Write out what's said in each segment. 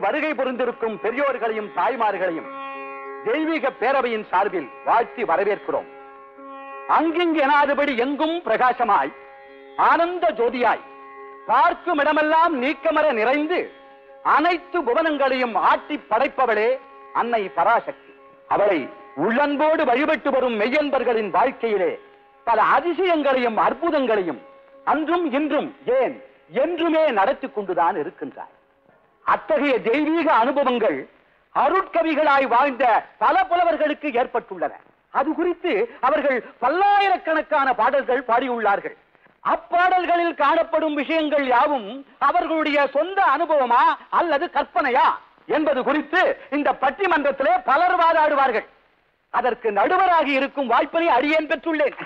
வருகை புரிந்திருக்கும் பெரியோர்களையும் தாய்மார்களையும் தெய்வீக பேரவையின் சார்பில் வாழ்த்தி வரவேற்கிறோம் அங்கிங்கு எனாதபடி எங்கும் பிரகாசமாய் ஆனந்த ஜோதியாய் பார்க்கும் இடமெல்லாம் நீக்கமர நிறைந்து அனைத்து புவனங்களையும் ஆட்டி படைப்பவளே அன்னை பராசக்தி அவளை உள்ளன்போடு வழிபட்டு வரும் மெய்யன்பர்களின் வாழ்க்கையிலே பல அதிசயங்களையும் அற்புதங்களையும் அன்றும் இன்றும் ஏன் என்றுமே நடத்தி கொண்டுதான் இருக்கின்றார் அத்தகைய தெய்வீக அனுபவங்கள் அருட்கவிகளாய் வாழ்ந்த பல புலவர்களுக்கு ஏற்பட்டுள்ளன அது குறித்து அவர்கள் பல்லாயிரக்கணக்கான பாடல்கள் பாடியுள்ளார்கள் அப்பாடல்களில் காணப்படும் விஷயங்கள் யாவும் அவர்களுடைய சொந்த அனுபவமா அல்லது கற்பனையா என்பது குறித்து இந்த பட்டிமன்றத்திலே பலர் வாதாடுவார்கள் அதற்கு நடுவராகி இருக்கும் வாய்ப்பினை அடியேன் பெற்றுள்ளேன்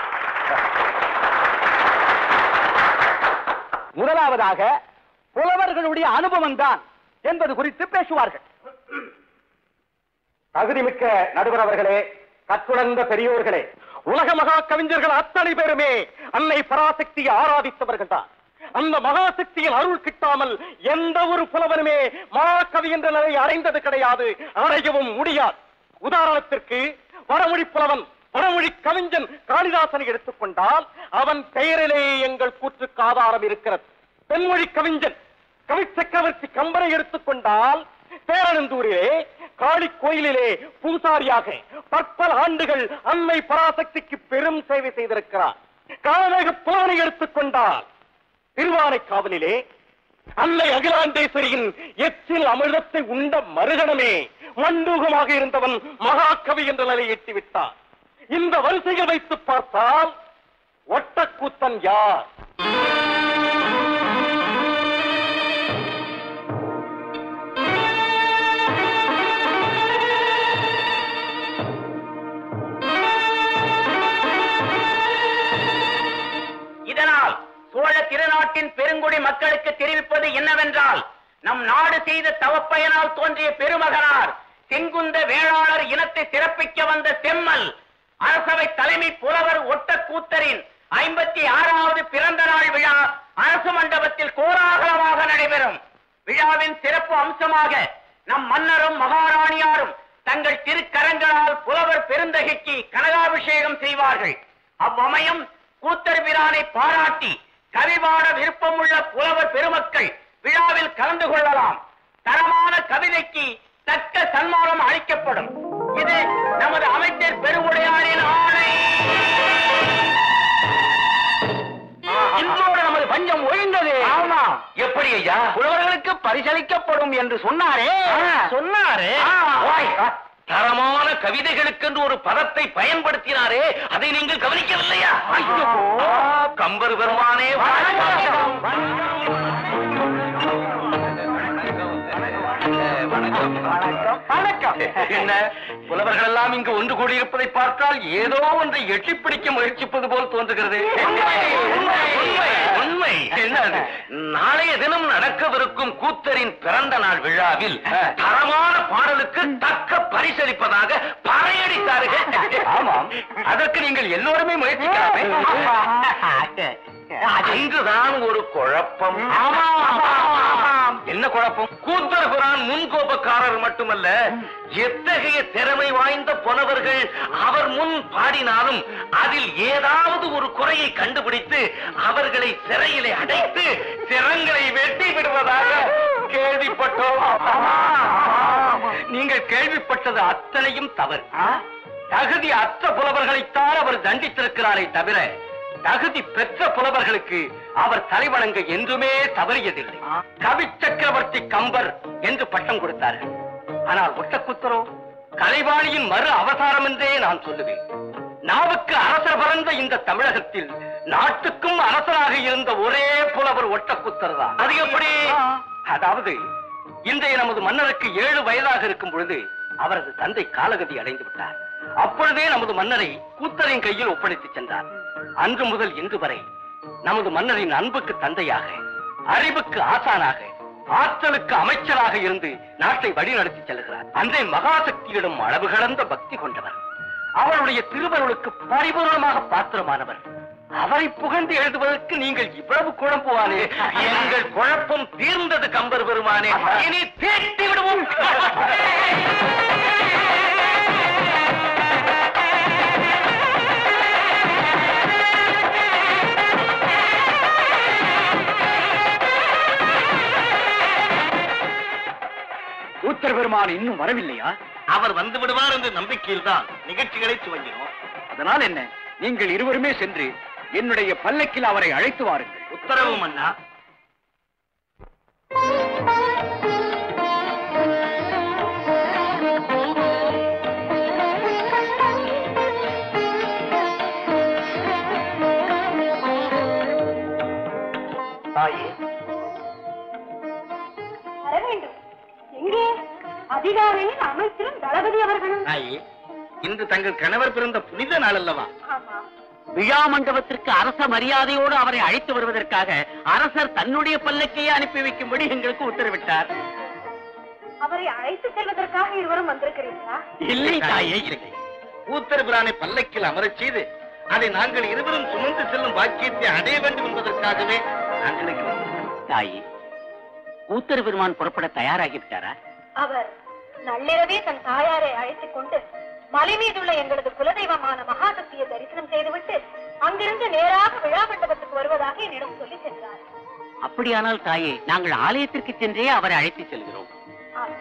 முதலாவதாக புலவர்களுடைய அனுபவம் தான் என்பது குறித்து பேசுவார்கள் தகுதிமிக்க நடுவர் அவர்களே கற்றுணர்ந்த பெரியோர்களே உலக மகா கவிஞர்கள் அத்தனை பேருமே அன்னை பராசக்தியை ஆராதித்தவர்கள் தான் அந்த மகாசக்தியின் அருள் கிட்டாமல் எந்த ஒரு புலவனுமே மகாகவி என்ற நிலையை அடைந்தது கிடையாது அடையவும் முடியாது உதாரணத்திற்கு வடமொழி புலவன் வடமொழி கவிஞன் காளிதாசனை எடுத்துக்கொண்டால் அவன் பெயரிலேயே எங்கள் கூற்றுக்கு ஆதாரம் இருக்கிறது பெண்மொழி கவிஞன் கவி சக்கரவர்த்தி கம்பரை எடுத்துக்கொண்டால் பேரனந்தூரிலே காளி கோயிலிலே பூசாரியாக பற்பல ஆண்டுகள் அன்னை பராசக்திக்கு பெரும் சேவை செய்திருக்கிறார் காலமேக புலவனை எடுத்துக்கொண்டால் திருவானைக்காவலிலே அன்னை அகிலாண்டேஸ்வரியின் எச்சில் அமிர்தத்தை உண்ட மறுகணமே மண்டூகமாக இருந்தவன் மகாகவி என்ற நிலையை எட்டிவிட்டார் இந்த வரிசையில் வைத்து பார்த்தால் ஒட்டக்கூத்தன் யார் இதனால் சோழ திருநாட்டின் பெருங்குடி மக்களுக்கு தெரிவிப்பது என்னவென்றால் நம் நாடு செய்த தவப்பயனால் தோன்றிய பெருமகனார் செங்குந்த வேளாளர் இனத்தை சிறப்பிக்க வந்த செம்மல் அரசவை தலைமை புலவர் ஒட்டக்கூத்தரின் ஐம்பத்தி ஆறாவது பிறந்த நாள் விழா அரசு மண்டபத்தில் கோலாகலமாக நடைபெறும் விழாவின் சிறப்பு அம்சமாக நம் மன்னரும் மகாராணியாரும் தங்கள் திருக்கரங்களால் புலவர் பெருந்தகைக்கு கனகாபிஷேகம் செய்வார்கள் அவ்வமயம் கூத்தர் பிரானை பாராட்டி கவிபாட விருப்பமுள்ள புலவர் பெருமக்கள் விழாவில் கலந்து கொள்ளலாம் தரமான கவிதைக்கு தக்க சன்மானம் அளிக்கப்படும் இது நமது அமைச்சர் பெருவுடையாரின் ஆணை இன்றோடு நமது பஞ்சம் ஒழிந்தது ஆமா. எப்படி ஐயா புலவர்களுக்கு பரிசளிக்கப்படும் என்று சொன்னாரே சொன்னாரு ஓய், தரமான கவிதைகளுக்கென்று ஒரு பதத்தை பயன்படுத்தினாரே அதை நீங்கள் கவனிக்கவில்லையா ஐயோ. கம்பர் பெருமானே வணக்கம். வணக்கம் வணக்கம் என்ன புலவர்கள் எல்லாம் இங்கு ஒன்று கூடியிருப்பதை பார்த்தால் ஏதோ ஒன்றை எட்டிப் பிடிக்க முயற்சிப்பது போல் தோன்றுகிறது உண்மை, உண்மை. உண்மை உண்மை என்ன அது? நாளைய தினம் நடக்கவிருக்கும் கூத்தரின் பிறந்த நாள் விழாவில் தரமான பாடலுக்கு தக்க பரிசளிப்பதாக பறையடித்தார்கள் ஆமாம். அதற்கு நீங்கள் எல்லோருமே முயற்சிக்கலாமே அங்குதான் ஒரு குழப்பம் என்ன குழப்பம் கூத்தர் குரான் முன்கோபக்காரர் மட்டுமல்ல எத்தகைய திறமை வாய்ந்த புலவர்கள் அவர் முன் பாடினாலும் அதில் ஏதாவது ஒரு குறையை கண்டுபிடித்து அவர்களை சிறையிலே அடைத்து சிரங்களை வெட்டி விடுவதாக கேள்விப்பட்டோம் நீங்கள் கேள்விப்பட்டது அத்தனையும் தவறு தகுதி அற்ற புலவர்களைத்தான் அவர் தண்டித்திருக்கிறாரே தவிர தகுதி பெற்ற புலவர்களுக்கு அவர் தலைவணங்க என்றுமே தவறியதில்லை கவி சக்கரவர்த்தி கம்பர் என்று பட்டம் கொடுத்தார்கள் ஆனால் ஒட்டக்குத்தரோ கலைவாணியின் மறு அவதாரம் என்றே நான் சொல்லுவேன் நாவுக்கு அரசர் பிறந்த இந்த தமிழகத்தில் நாட்டுக்கும் அரசராக இருந்த ஒரே புலவர் ஒட்டக்குத்தர் தான் அது எப்படி அதாவது இன்றைய நமது மன்னருக்கு ஏழு வயதாக இருக்கும் பொழுது அவரது தந்தை காலகதி அடைந்து விட்டார் அப்பொழுதே நமது மன்னரை கூத்தரின் கையில் ஒப்படைத்து சென்றார் அன்று முதல் இன்று வரை நமது மன்னரின் அன்புக்கு தந்தையாக அறிவுக்கு ஆசானாக ஆற்றலுக்கு அமைச்சராக இருந்து நாட்டை வழிநடத்தி செல்கிறார் அன்றை மகாசக்தியிடம் அளவு கடந்த பக்தி கொண்டவர் அவருடைய திருவருளுக்கு பரிபூர்ணமாக பாத்திரமானவர் அவரை புகழ்ந்து எழுதுவதற்கு நீங்கள் இவ்வளவு குழம்புவானே எங்கள் குழப்பம் தீர்ந்தது கம்பர் பெருமானே இனி தேட்டி விடுவோம் உத்தர பெருமான் இன்னும் வரவில்லையா அவர் வந்து விடுவார் என்ற நம்பிக்கையில் தான் நிகழ்ச்சிகளை துவங்கினோம் அதனால் என்ன நீங்கள் இருவருமே சென்று என்னுடைய பல்லக்கில் அவரை அழைத்து வாருங்கள் உத்தரவு மன்னா தாயே வர வேண்டும் எங்கே அதிகாரியின் அமைச்சரும் தளபதி அவர்களும் தாயே இன்று தங்கள் கணவர் பிறந்த புனித நாள் அல்லவா ஆமா விழா மண்டபத்திற்கு அரச மரியாதையோடு அவரை அழைத்து வருவதற்காக அரசர் தன்னுடைய பல்லக்கையே அனுப்பி வைக்கும்படி எங்களுக்கு உத்தரவிட்டார் அவரை அழைத்து செல்வதற்காக இருவரும் வந்திருக்கிறீர்களா இல்லை தாயே இல்லை ஊத்தர பிரானை பல்லக்கில் அமரச் செய்து அதை நாங்கள் இருவரும் சுமந்து செல்லும் பாக்கியத்தை அடைய வேண்டும் என்பதற்காகவே நாங்கள் இங்கு வந்தோம். தாயே கூத்தர் பெருமான் புறப்பட தயாராகிவிட்டாரா அவர் நள்ளிரவே தன் தாயாரை அழைத்துக் கொண்டு மலை மீதுள்ள எங்களது குலதெய்வமான மகாசக்தியை தரிசனம் செய்துவிட்டு அங்கிருந்து நேராக விழா மண்டபத்துக்கு வருவதாக என்னிடம் சொல்லி சென்றார் அப்படியானால் தாயே நாங்கள் ஆலயத்திற்கு சென்றே அவரை அழைத்து செல்கிறோம் ஆம்.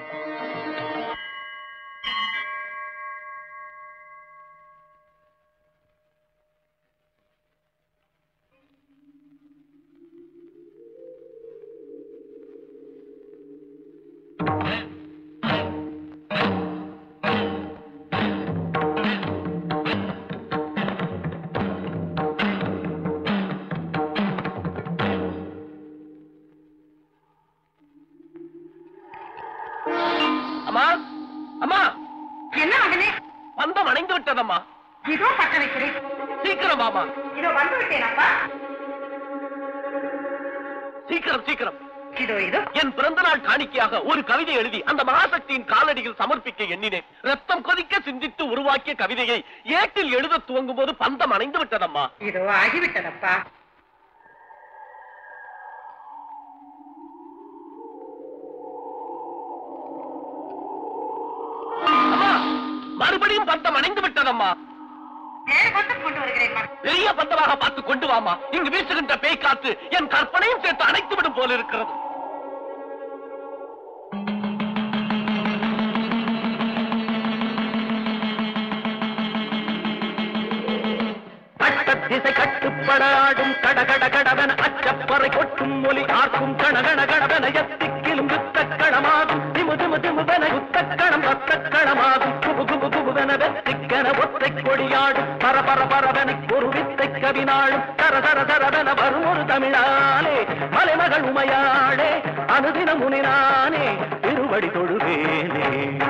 அம்மா அம்மா என்ன மகனே பந்தம் அணைந்து விட்டதம்மா இதோ பற்ற வைக்கிறேன் சீக்கிரம் ஆமா இதோ வந்து விட்டேனப்பா சீக்கிரம் சீக்கிரம் இதோ இதோ என் பிறந்த நாள் காணிக்கையாக ஒரு கவிதை எழுதி அந்த மகாசக்தியின் காலடியில் சமர்ப்பிக்க எண்ணினேன் ரத்தம் கொதிக்க சிந்தித்து உருவாக்கிய கவிதையை ஏட்டில் எழுத துவங்கும் போது பந்தம் அணைந்து விட்டதம்மா இதோ ஆகிவிட்டதப்பா அம்மா மறுபடியும் பந்தம் அணைந்து விட்டதம்மா வேறு பக்கம் கொண்டு வருகிறேன் மகன். பெரிய பந்தமாக பார்த்து கொண்டு வாமா இங்கு வீசுகின்ற பேய் காத்து என் கற்பனையும் சேர்த்து அணைத்து விடும் போல இருக்கிறது திசை கட்டுப்பட ஆடும் கட கட கடவன அச்சப்பறை கொட்டும் ஒலி ஆர்க்கும் கணகண கடவன எத்திக்கிலும் யுத்தக்களமாகும் திமு திமு திமுவன யுத்தக்களம் ரத்தக்களமாகும் குபு குபு குபுவன வெத்திக்கன ஒற்றை கொடியாடும் பர பர பரவன ஒரு வித்தை கவினாளும் தர தர தரவன வரும் ஒரு தமிழாலே மலைமகள் உமையாளே அனுதின முனினானே திருவடி தொழுவேனே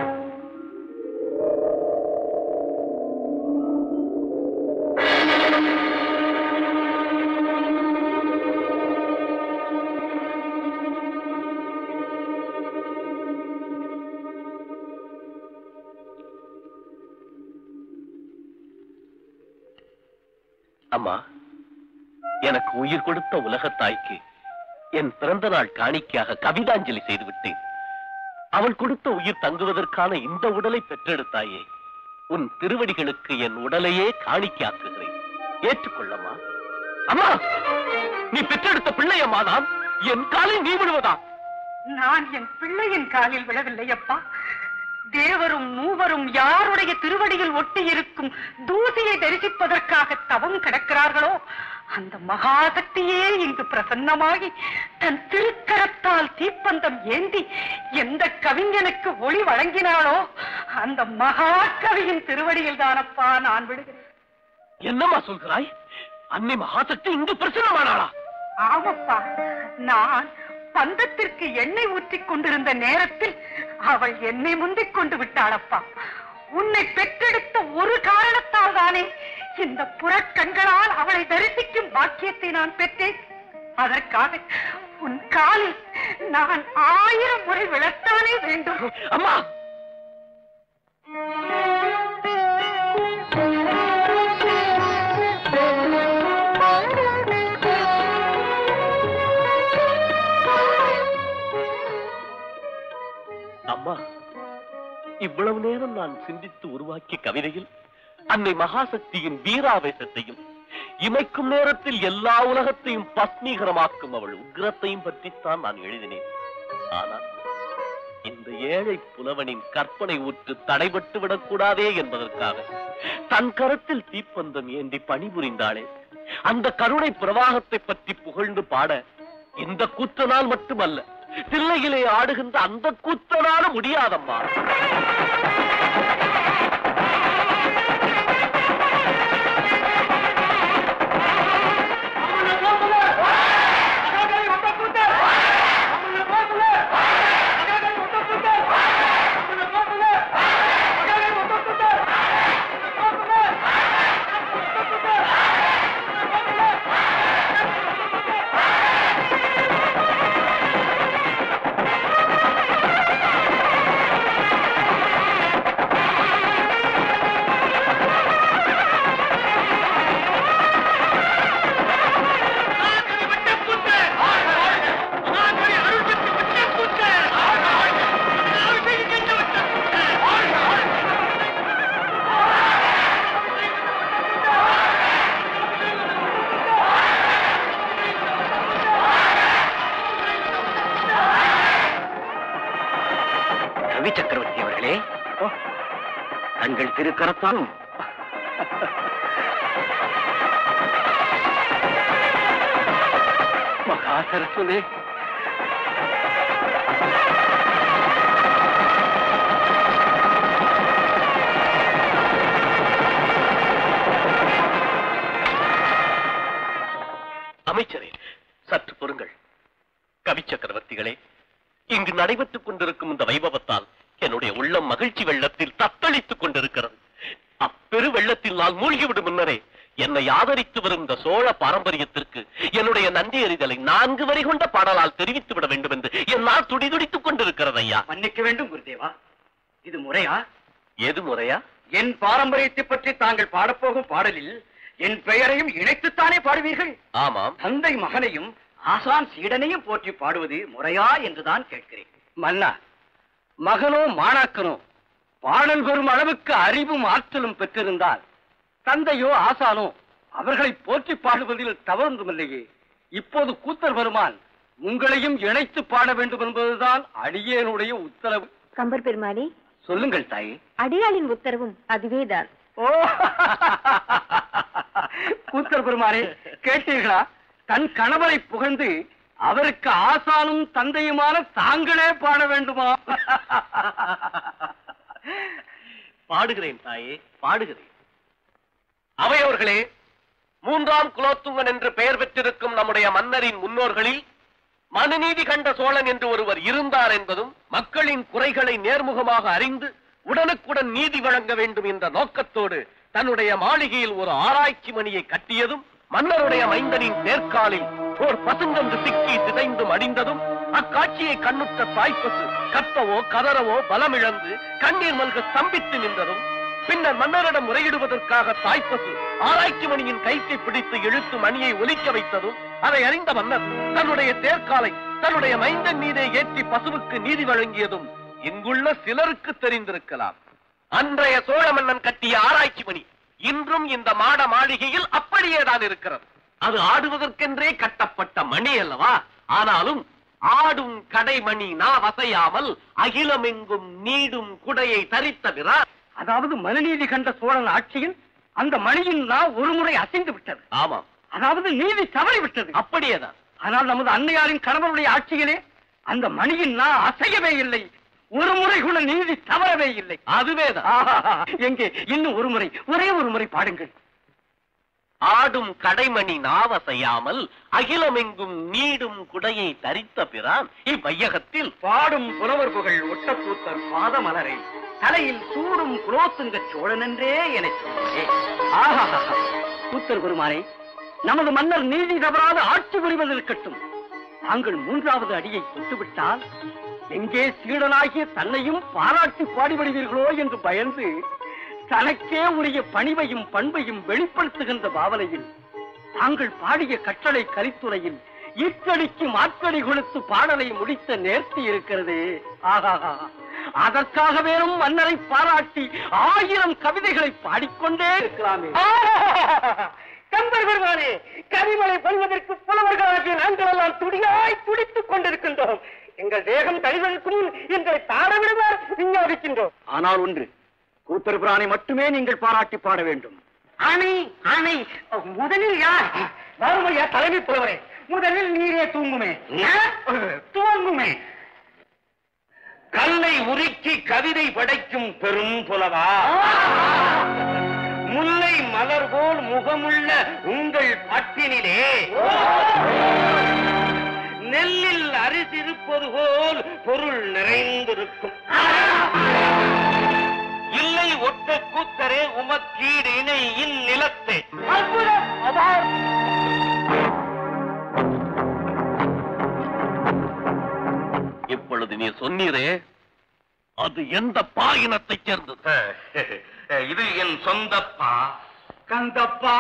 அம்மா எனக்கு உயிர் கொடுத்த உலகத் தாய்க்கு என் பிறந்த நாள் காணிக்கையாக கவிதாஞ்சலி செய்து விட்டேன் அவள் கொடுத்த உயிர் தங்குவதற்கான இந்த உடலை பெற்றெடுத்தாயே உன் திருவடிகளுக்கு என் உடலையே காணிக்கையாக்குகிறேன் ஏற்றுக்கொள்ளம்மா அம்மா நீ பெற்றெடுத்த பிள்ளையம்மா நான் என் காலில் நீ விடுவதா நான் என் பிள்ளையின் காலில் விழவில்லை அப்பா தேவரும் மூவரும் யாருடைய திருவடியில் ஒட்டி இருக்கும் தூசியை தரிசிப்பதற்காக தவம் கிடக்கிறார்களோ அந்த மகாசக்தியே இங்கு பிரசன்னமாகி தன் திருக்கரத்தால் தீப்பந்தம் ஏந்தி எந்த கவிஞனுக்கு ஒளி வழங்கினாளோ அந்த மகாகவியின் திருவடியில் தானப்பா நான் விடுகிறேன் என்னம்மா சொல்கிறாய் அன்னை மகாசக்தி இங்கு பிரசன்னமானாளா ஆமப்பா நான் பந்தத்திற்கு எண்ணெய் ஊற்றிக் கொண்டிருந்த நேரத்தில் அவள் என்னை முந்திக் கொண்டு விட்டாளப்பா உன்னை பெற்றெடுத்த ஒரு காரணத்தால் தானே இந்த புறக்கண்களால் அவளை தரிசிக்கும் பாக்கியத்தை நான் பெற்றேன் அதற்காக உன் காலில் நான் ஆயிரம் முறை விழத்தானே வேண்டும் அம்மா இவ்வளவு நேரம் நான் சிந்தித்து உருவாக்கிய கவிதையில் அன்னை மகாசக்தியின் வீராவேசத்தையும் இமைக்கும் நேரத்தில் எல்லா உலகத்தையும் பஸ்மீகரமாக்கும் அவள் உக்கிரத்தையும் பற்றித்தான் நான் எழுதினேன் ஆனால் இந்த ஏழை புலவனின் கற்பனை ஊற்று தடைபட்டு விடக்கூடாதே என்பதற்காக தன் கரத்தில் தீப்பந்தம் ஏந்தி பணிபுரிந்தாளே அந்த கருணை பிரவாகத்தை பற்றி புகழ்ந்து பாட இந்த கூத்தனால் மட்டுமல்ல தில்லையிலே ஆடுகின்ற அந்த கூத்தனால முடியாதம்மா ரவி சக்கரவர்த்தி அவர்களே தங்கள் திருக்கரத்தாலும் மகா சரஸ்வதி அமைச்சரே சற்று பொறுங்கள் கவி சக்கரவர்த்திகளே இங்கு நடைபெற்றுக் கொண்டிருக்கும் இந்த வைபவத்தால் என்னுடைய உள்ளம் மகிழ்ச்சி வெள்ளத்தில் தத்தளித்துக் கொண்டிருக்கிறது அப்பெரு வெள்ளத்தில் நான் மூழ்கிவிடும் முன்னரே என்னை ஆதரித்து வரும் இந்த சோழ பாரம்பரியத்திற்கு என்னுடைய நன்றி அறிதலை நான்கு வரி கொண்ட பாடலால் தெரிவித்து விட வேண்டும் என்று என்னால் துடிதுடித்துக் கொண்டிருக்கிறது ஐயா மன்னிக்க வேண்டும் குருதேவா இது முறையா எது முறையா என் பாரம்பரியத்தை பற்றி தாங்கள் பாடப்போகும் பாடலில் என் பெயரையும் இணைத்துத்தானே பாடுவீர்கள் ஆமாம் தந்தை மகனையும் ஆசான் சீடனையும் போற்றி பாடுவது முறையா என்றுதான் கேட்கிறேன் மன்னா மகனோ மாணாக்கனோ பாடல் பெறும் அளவுக்கு அறிவும் ஆற்றலும் பெற்றிருந்தால் தந்தையோ ஆசானோ அவர்களை போற்றி பாடுவதில் தவறொன்றுமில்லையே இப்போது கூத்தர் பெருமான் உங்களையும் இணைத்து பாட வேண்டும் என்பதுதான் அடியேனுடைய உத்தரவு கம்பர் பெருமானே சொல்லுங்கள் தாயே அடியாளின் உத்தரவும் அதுவேதான் ஓ கூத்தர் பெருமானே கேட்டீர்களா தன் கணவரை புகழ்ந்து அவருக்கு ஆசானும் தந்தையுமான தாங்களே பாட வேண்டுமா பாடுகிறேன் தாயே பாடுகிறேன் அவையோர்களே மூன்றாம் குலோத்துங்கன் என்று பெயர் பெற்றிருக்கும் நம்முடைய மன்னரின் முன்னோர்களில் மனுநீதி கண்ட சோழன் என்று ஒருவர் இருந்தார் என்பதும் மக்களின் குறைகளை நேர்முகமாக அறிந்து உடனுக்குடன் நீதி வழங்க வேண்டும் என்ற நோக்கத்தோடு தன்னுடைய மாளிகையில் ஒரு ஆராய்ச்சி மணியை கட்டியதும் மன்னருடைய மைந்தனின் தேர்காலில் ஓர் பசுங்கன்று சிக்கி சிதைந்து மடிந்ததும் அக்காட்சியை கண்ணுற்ற தாய்ப்பசு கத்தவோ கதறவோ பலமிழந்து கண்ணீர் மல்க ஸ்தம்பித்து நின்றதும் பின்னர் மன்னரிடம் முறையிடுவதற்காக தாய்ப்பசு ஆராய்ச்சி மணியின் கைத்தை பிடித்து இழுத்து மணியை ஒலிக்க வைத்ததும் அதை அறிந்த மன்னர் தன்னுடைய தேர்காலை தன்னுடைய மைந்தன் மீதே ஏற்றி பசுவுக்கு நீதி வழங்கியதும் இங்குள்ள சிலருக்கு தெரிந்திருக்கலாம் அன்றைய சோழ மன்னன் கட்டிய ஆராய்ச்சி மணி இன்றும் இந்த மாட மாளிகையில் அப்படியேதான் இருக்கிறது அது ஆடுவதற்கென்றே கட்டப்பட்ட மணி அல்லவா ஆனாலும் ஆடும் கடைமணி நா வசையாமல் அகிலமெங்கும் நீடும் குடையை தரித்த பிறார் அதாவது மனுநீதி கண்ட சோழன் ஆட்சியில் அந்த மணியின் நா ஒரு முறை அசைந்து விட்டது ஆமாம் அதாவது நீதி தவறி விட்டது அப்படியேதான் ஆனால் நமது அன்னையாரின் கணவனுடைய ஆட்சியிலே அந்த மணியின் நா அசையவே இல்லை ஒரு முறை கூட நீதி தவறவே இல்லை அதுவேதான் ஆஹா, எங்கே இன்னும் ஒரு முறை ஒரே ஒரு முறை பாடுங்கள் ஆடும் கடைமணி நாவசையாமல் அகிலமெங்கும் நீடும் குடையை தரித்த பிறான் இவ்வையகத்தில் பாடும் புலவர் புகழ் ஒட்டக்கூத்தர் பாதமலரை தலையில் சூடும் குலோத்துங்க சோழன் என்றே என சொன்னேன் ஆஹா கூத்தர் பெருமானே நமது மன்னர் நீதி தவறாத ஆட்சி புரிவது இருக்கட்டும் தாங்கள் மூன்றாவது அடியை தொட்டுவிட்டால் எங்கே சீடனாகிய தன்னையும் பாராட்டி பாடிவிடுவீர்களோ என்று பயந்து தனக்கே உரிய பணிவையும் பண்பையும் வெளிப்படுத்துகின்ற பாவனையில் தாங்கள் பாடிய கட்டளை கலித்துறையில் ஈற்றடிக்கு மாற்றடி கொடுத்து பாடலை முடித்த நேர்த்தி இருக்கிறதே ஆஹா அதற்காக வேறும் மன்னரை பாராட்டி ஆயிரம் கவிதைகளை பாடிக்கொண்டே இருக்கலாமே கம்பர் பெருமானே கவிமலை பொழிவதற்கு புலவர்களாகிய நாங்கள் எல்லாம் துடியாய் துடித்துக் கொண்டிருக்கின்றோம் எங்கள் தேகம் தழிவதற்கு முன் எங்களை தாழ விடுவார் விஞ்ஞாபிக்கின்றோம் ஆனால் ஒன்று கூத்தர்பிரானை மட்டுமே நீங்கள் பாராட்டி பாட வேண்டும் ஆணை ஆணை முதலில் யார் வருமையா தலைமை புலவரே முதலில் நீரே தூங்குமே தூங்குமே கல்லை உருக்கி கவிதை படைக்கும் பெரும் புலவா முல்லை மலர் போல் முகமுள்ள உங்கள் பட்டினிலே நெல்லில் அரிசி இருப்பது போல் பொருள் நிறைந்திருக்கும் இல்லை ஒட்ட கூத்தரே உமக்கீடு இணை இந்நிலத்தை இப்பொழுது நீ சொன்னீரே அது எந்த பாயினத்தைச் சேர்ந்தது இது என் சொந்தப்பா கந்தப்பா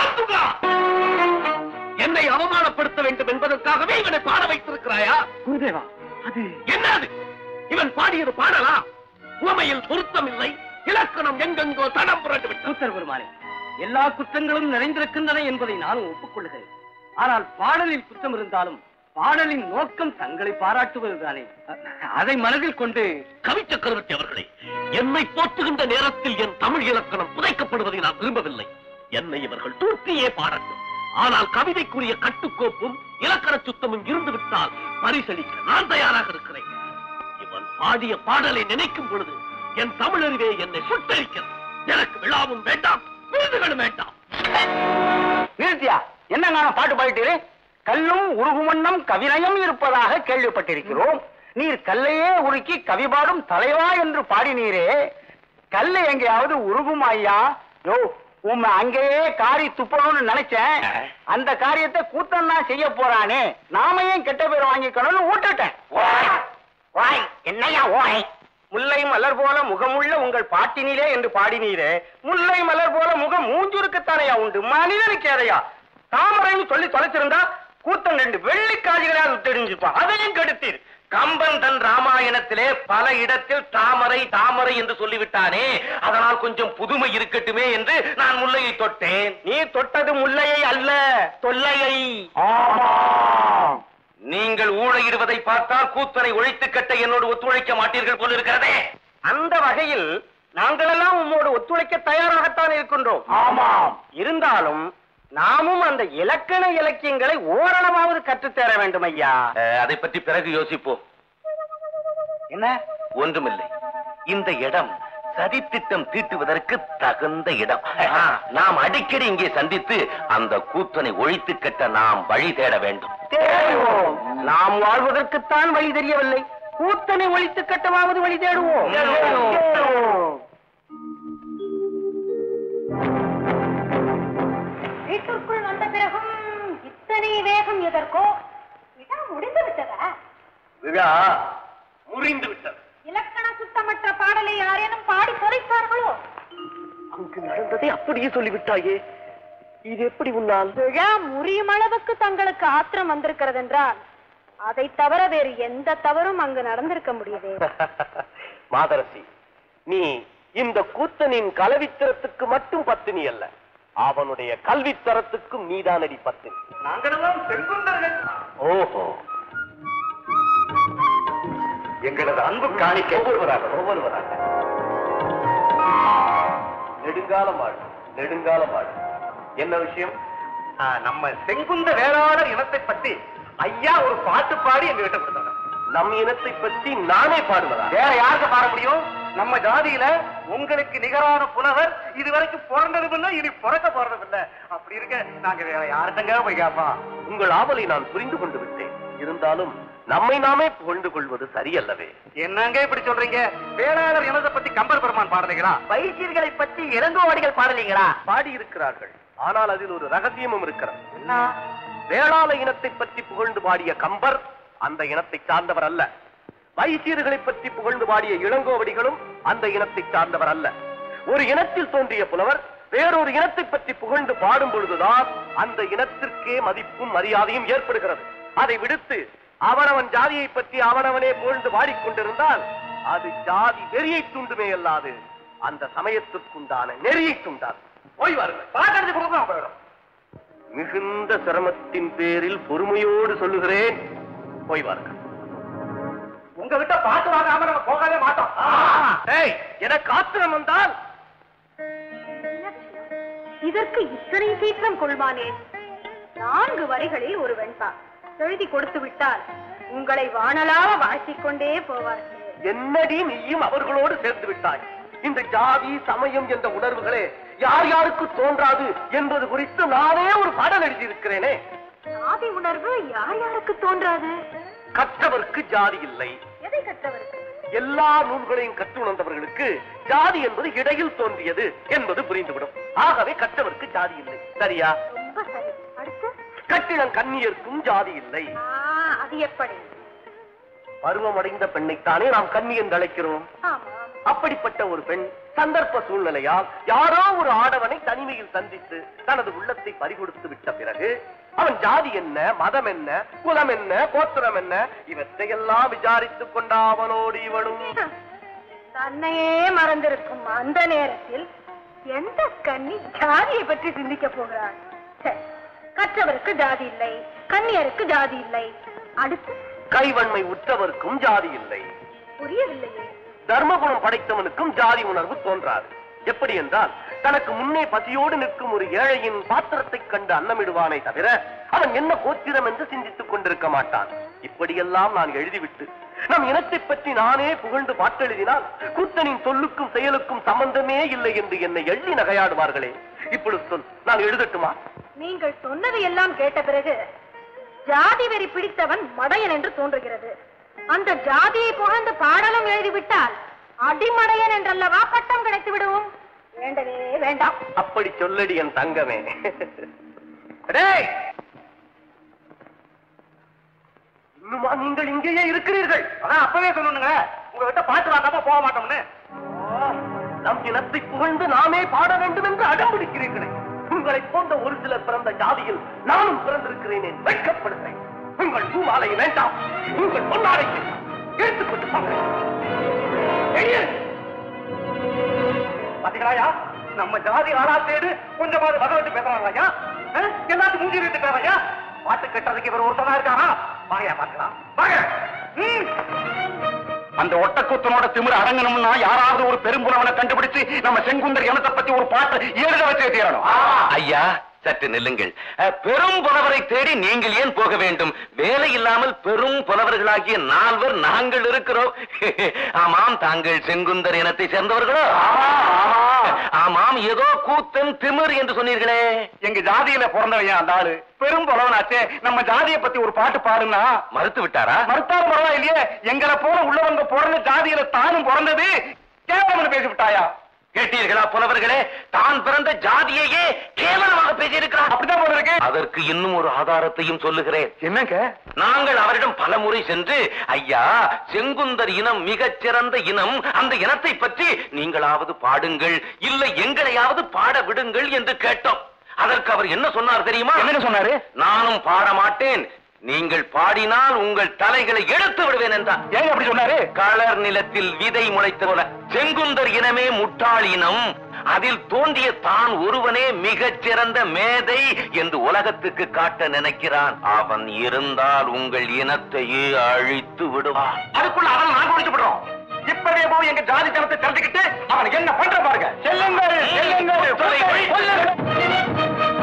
என்னை அவமானப்படுத்த வேண்டும் என்பதற்காகவே இவனை பாட வைத்திருக்கிறாயா குருதேவா அது என்ன அது இவன் பாடியது பாடலா உவமையில் பொருத்தம் இல்லை இலக்கணம் எங்கெங்கோ தடம் புரண்டு விட்டது கூத்தர் பெருமானே எல்லா குற்றங்களும் நிறைந்திருக்கின்றன என்பதை நானும் ஒப்புக்கொள்கிறேன் ஆனால் பாடலில் குற்றம் இருந்தாலும் பாடலின் நோக்கம் தங்களை பாராட்டுவதுதானே அதை மனதில் கொண்டு கவி சக்கரவர்த்தி அவர்களே என்னை போற்றுகின்ற நேரத்தில் என் தமிழ் இலக்கணம் புதைக்கப்படுவதை நான் விரும்பவில்லை என்னை இவர்கள் தூக்கியே பாடட்டும் ஆனால் கவிதைக்குரிய கட்டுக்கோப்பும் இலக்கண சுத்தமும் இருந்து விட்டால் பரிசளிக்க நான் தயாராக இருக்கிறேன் இவன் பாடிய பாடலை நினைக்கும் பொழுது என் தமிழறிவே என்னை சுட்டரிக்கிறது எனக்கு விழாவும் வேண்டாம் விருதுகளும் வேண்டாம் நிறுத்தியா என்னங்க பாட்டு பாடிட்டீரு கல்லும் உருகுமன்னம் கவிநயம் இருப்பதாக கேள்விப்பட்டிருக்கிறோம் நீர் கல்லையே உருக்கி கவி பாடும் தலைவா என்று பாடினீரே கல்லை எங்கேயாவது உருகுமா ஐயா யோ உம்மை அங்கேயே காரி துப்பணும்னு நினைச்சேன் அந்த காரியத்தை கூத்தன் தான் செய்ய போறானே நாம ஏன் கெட்ட பேர் வாங்கிக்கணும்னு விட்டுட்டேன் வாய் என்னையா ஓய் முல்லை மலர் போல முகமுள்ள உங்கள் பாட்டினிலே என்று பாடினீரே முல்லை மலர் போல முகம் மூஞ்சுருக்குத்தானையா உண்டு மனிதனுக்கு ஏதையா தாமரைன்னு சொல்லி தொலைச்சிருந்தா கூத்தன் ரெண்டு வெள்ளி காஜிகளால் தெரிஞ்சுப்பான் அதையும் கெடுத்தீர் கம்பன் தன் ராமாயணத்திலே பல இடத்தில் தாமரை தாமரை என்று சொல்லிவிட்டானே அதனால் கொஞ்சம் புதுமை இருக்கட்டுமே என்று நான் முல்லையை தொட்டேன் நீ தொட்டது முல்லையை அல்ல தொல்லையை நீங்கள் ஊழையிடுவதை பார்த்தால் கூத்தனை ஒழித்து கட்ட என்னோடு ஒத்துழைக்க மாட்டீர்கள் போல இருக்கிறதே அந்த வகையில் நாங்களெல்லாம் உம்மோடு ஒத்துழைக்க தயாராகத்தான் இருக்கின்றோம் ஆமாம் இருந்தாலும் நாமும் அந்த இலக்கண இலக்கியங்களை ஓரளவாவது கற்றுத்தர வேண்டும் ஐயா அதை பற்றி பிறகு யோசிப்போம் என்ன ஒன்றுமில்லை இந்த இடம் சதித்திட்டம் தீட்டுவதற்கு தகுந்த இடம் நாம் அடிக்கடி இங்கே சந்தித்து அந்த கூத்தனை ஒழித்து கட்ட நாம் வழி தேட வேண்டும் தேடுவோம் நாம் வாழ்வதற்குத்தான் வழி தெரியவில்லை கூத்தனை ஒழித்து கட்டமாவது வழி தேடுவோம் தேடுவோம். வீட்டிற்குள் வந்த பிறகும் இத்தனை வேகம் எதற்கோ விழா முடிந்து விட்டதா விழா முறிந்து விட்டது இலக்கண சுத்தமற்ற பாடலை யாரேனும் பாடி தொலைத்தார்களோ அங்கு நடந்ததை அப்படியே சொல்லிவிட்டாயே இது எப்படி உன்னால் விழா முறியும் அளவுக்கு தங்களுக்கு ஆத்திரம் வந்திருக்கிறது என்றால் அதை தவிர வேறு எந்த தவறும் அங்கு நடந்திருக்க முடியதே மாதரசி நீ இந்த கூத்தனின் கலவித்தரத்துக்கு மட்டும் பத்தினி அல்ல அவனுடைய கல்வித்தரத்துக்கும் நீதானடி பத்தினி நாங்களெல்லாம் செங்குந்தர்கள் ஓஹோ எங்களது அன்பு காணிக்க ஒவ்வொருவராக ஒவ்வொருவராக நெடுங்காலம் ஆடு நெடுங்காலம் ஆடு என்ன விஷயம் ஆ, நம்ம செங்குந்த வேளாளர் இனத்தை பத்தி ஐயா ஒரு பாட்டு பாடி எங்க கிட்ட கொடுத்தாங்க நம் இனத்தை பற்றி நானே பாடுவதா வேற யாருக்கு பாட முடியும் நம்ம ஜாதியில உங்களுக்கு நிகரான புலவர் இதுவரைக்கும் பிறந்ததும் இல்ல இனி பிறக்க போறதும் இல்ல அப்படி இருக்க நாங்க வேற யார்கிட்டங்க போய் கேட்போம் உங்கள் ஆவலை நான் புரிந்து கொண்டு விட்டேன் இருந்தாலும் நம்மை நாமே புகழ்ந்து கொள்வது சரியல்லவே என்னங்க இப்படி சொல்றீங்க வேளாளர் இனத்தை பத்தி கம்பர் பெருமான் பாடுறீங்களா வைசியர்களை பத்தி இளங்கோவாடிகள் பாடலீங்களா பாடியிருக்கிறார்கள் ஆனால் அதில் ஒரு ரகசியமும் இருக்கிறது வேளாள இனத்தை பற்றி புகழ்ந்து பாடிய கம்பர் அந்த இனத்தை சார்ந்தவர் அல்ல வைசியர்களை பற்றி புகழ்ந்து பாடிய இளங்கோவடிகளும் அந்த இனத்தை சார்ந்தவர் அல்ல ஒரு இனத்தில் தோன்றிய புலவர் வேறொரு இனத்தை பற்றி புகழ்ந்து பாடும் பொழுதுதான் அந்த இனத்திற்கே மதிப்பும் மரியாதையும் ஏற்படுகிறது அதை விடுத்து அவனவன் ஜாதியை பற்றி அவனவனே புகழ்ந்து பாடிக்கொண்டிருந்தால் அது ஜாதி வெறியை துண்டுமே அல்லாது அந்த சமயத்திற்குண்டான நெறியை துண்டாது போய் வாருங்கள் பாக்கிறதுக்கு கொடுக்கலாம் போயிடும் மிகுந்த சிரமத்தின் பேரில் பொறுமையோடு சொல்லுகிறேன் போய் வாருங்கள் உங்ககிட்ட பாட்டு வாங்காம நம்ம போகவே மாட்டோம் ஏய் எனக்கு ஆத்திரம் வந்தால் இதற்கு இத்தனை சீக்கிரம் கொள்வானேன் நான்கு வரிகளில் ஒரு வெண்பா எழுதி கொடுத்து விட்டால் உங்களை வானலாவ வாழ்த்திக் கொண்டே போவார்கள் என்னடி நீயும் அவர்களோடு சேர்ந்து விட்டாய் இந்த ஜாதி சமயம் என்ற உணர்வுகளே யார் யாருக்கு தோன்றாது என்பது குறித்து நானே ஒரு பாடல் எழுதியிருக்கிறேனே சாதி உணர்வு யார் யாருக்கு தோன்றாது கற்றவர்க்கு ஜாதி இல்லை எதை கற்றவருக்கு எல்லா நூல்களையும் கற்றுணர்ந்தவர்களுக்கு ஜாதி என்பது இடையில் தோன்றியது என்பது புரிந்துவிடும் ஆகவே கற்றவர்க்கு ஜாதி இல்லை சரியா ரொம்ப சரி அடுத்து கட்டிடம் கண்ணியர்க்கும் ஜாதி இல்லை ஆ, அது எப்படி பருவமடைந்த பெண்ணைத்தானே நாம் கன்னி என்று அழைக்கிறோம் ஆமா அப்படிப்பட்ட ஒரு பெண் சந்தர்ப்ப சூழ்நிலையால் யாரோ ஒரு ஆடவனை தனிமையில் சந்தித்து தனது உள்ளத்தை பறிகொடுத்து விட்ட பிறகு அவன் ஜாதி என்ன மதம் என்ன குலம் என்ன கோத்திரம் என்ன இவற்றையெல்லாம் விசாரித்துக் கொண்ட அவனோடு இவனும் தன்னையே மறந்திருக்கும் அந்த நேரத்தில் எந்த கன்னி ஜாதியை பற்றி சிந்திக்க போகிறார் சரி, கற்றவருக்கு ஜாதி இல்லை கன்னியருக்கு ஜாதி இல்லை அடுத்து கைவன்மை உற்றவர்க்கும் ஜாதி இல்லை புரியவில்லையே தர்மகுணம் படைத்தவனுக்கும் ஜாதி உணர்வு தோன்றாது எப்படி என்றால் தனக்கு முன்னே பசியோடு நிற்கும் ஒரு ஏழையின் பாத்திரத்தைக் கண்டு அன்னமிடுவானே தவிர அவன் என்ன கோத்திரம் என்று சிந்தித்துக் கொண்டிருக்க மாட்டான் இப்படியெல்லாம் நான் எழுதிவிட்டு நம் இனத்தை பற்றி நானே புகழ்ந்து பாட்டெழுதினால் கூத்தனின் சொல்லுக்கும் செயலுக்கும் சம்பந்தமே இல்லை என்று என்னை எள்ளி நகையாடுவார்களே இப்பொழுது சொல் நான் எழுதட்டுமா நீங்கள் சொன்னது எல்லாம் கேட்ட பிறகு ஜாதி வெறி பிடித்தவன் மடையன் என்று தோன்றுகிறது அந்த ஜாதியை புகழ்ந்து பாடலும் எழுதிவிட்டால் அடிமடையன் என்றல்லவா பட்டம் கிடைத்து விடுவோம் வேண்டவே வேண்டாம் அப்படி சொல்லடி என் தங்கமே டேய்! இன்னுமா நீங்கள் இங்கேயே இருக்கிறீர்கள் அதான் அப்பவே சொல்லணுங்க உங்ககிட்ட பாட்டு வாங்காம போக மாட்டோம்னு நம் இனத்தை புகழ்ந்து நாமே பாட வேண்டும் என்று அடம் பிடிக்கிறீர்களே உங்களை போன்ற ஒரு சிலர் பிறந்த ஜாதியில் நானும் பிறந்திருக்கிறேன் வைக்கப்படுகிறேன் உங்கள் பூமாலை வேண்டாம் உங்கள் பொன்னாடை எடுத்துக்கொண்டு பார்க்கிறேன் பாத்தீங்களாயா நம்ம ஜாதி ஆளா தேடு கொஞ்சமாவது வகை விட்டு பேசுறாங்களாயா எல்லாத்துக்கும் மூஞ்சி இருக்காரையா பாட்டு கட்டுறதுக்கு இவர் ஒருத்தனா இருக்காரா வாங்கயா பாக்கலாம் வாங்க ம். அந்த ஒட்டக்கூத்தனோட திமிர அடங்கணும்னா யாராவது ஒரு பெரும்புலவனை கண்டுபிடிச்சு நம்ம செங்குந்தர் இனத்தை பத்தி ஒரு பாட்டு எழுத வச்சு தீரணும் ஐயா சற்று நில்லுங்கள் அஹ், பெரும் புலவரை தேடி நீங்கள் ஏன் போக வேண்டும் வேலை இல்லாமல் பெரும் புலவர்களாகிய நால்வர் நாங்கள் இருக்கிறோம் ஆமாம் தாங்கள் செங்குந்தர் இனத்தை சேர்ந்தவர்களோ ஆமாம் ஏதோ கூத்தன் திமிர் என்று சொன்னீர்களே எங்க ஜாதியில பிறந்தவன் அந்த ஆளு பெரும் புலவனாச்சே நம்ம ஜாதியை பத்தி ஒரு பாட்டு பாடுனா மறுத்து விட்டாரா மறுத்தாலும் பரவாயில்லையே எங்களை போல உள்ளவங்க பிறந்த ஜாதியில தானும் பிறந்தது கேவலம் பேசிவிட்டாயா கேட்டீர்களா புலவர்களே தான் பிறந்த ஜாதியையே கேவலமாக பேசியிருக்கிறார் அப்படிதான் போல இருக்கு அதற்கு இன்னும் ஒரு ஆதாரத்தையும் சொல்லுகிறேன் என்னங்க நாங்கள் அவரிடம் பல முறை சென்று ஐயா செங்குந்தர் இனம் மிகச் சிறந்த இனம் அந்த இனத்தை பற்றி நீங்களாவது பாடுங்கள் இல்லை எங்களையாவது பாட விடுங்கள் என்று கேட்டோம் அதற்கு அவர் என்ன சொன்னார் தெரியுமா என்னங்க சொன்னாரு நானும் பாட மாட்டேன் நீங்கள் பாடினால் உங்கள் தலைகளை எடுத்து விடுவேன் என்றார் ஏங்க அப்படி சொன்னாரு களர் நிலத்தில் விதை முளைத்த போல செங்குந்தர் இனமே முட்டாள் இனம் அதில் தோன்றிய தான் ஒருவனே மிகச் சிறந்த மேதை என்று உலகத்துக்கு காட்ட நினைக்கிறான் அவன் இருந்தால் உங்கள் இனத்தையே அழித்து விடுவான் அதுக்குள்ள அவன் நாங்க ஒழிச்சுப்படுறோம் இப்பவே போய் எங்க ஜாதி ஜனத்தை தெரிஞ்சுக்கிட்டு அவன் என்ன பண்ற பாருங்க செல்லுங்கள் செல்லுங்கள் கொல்லுங்கள்.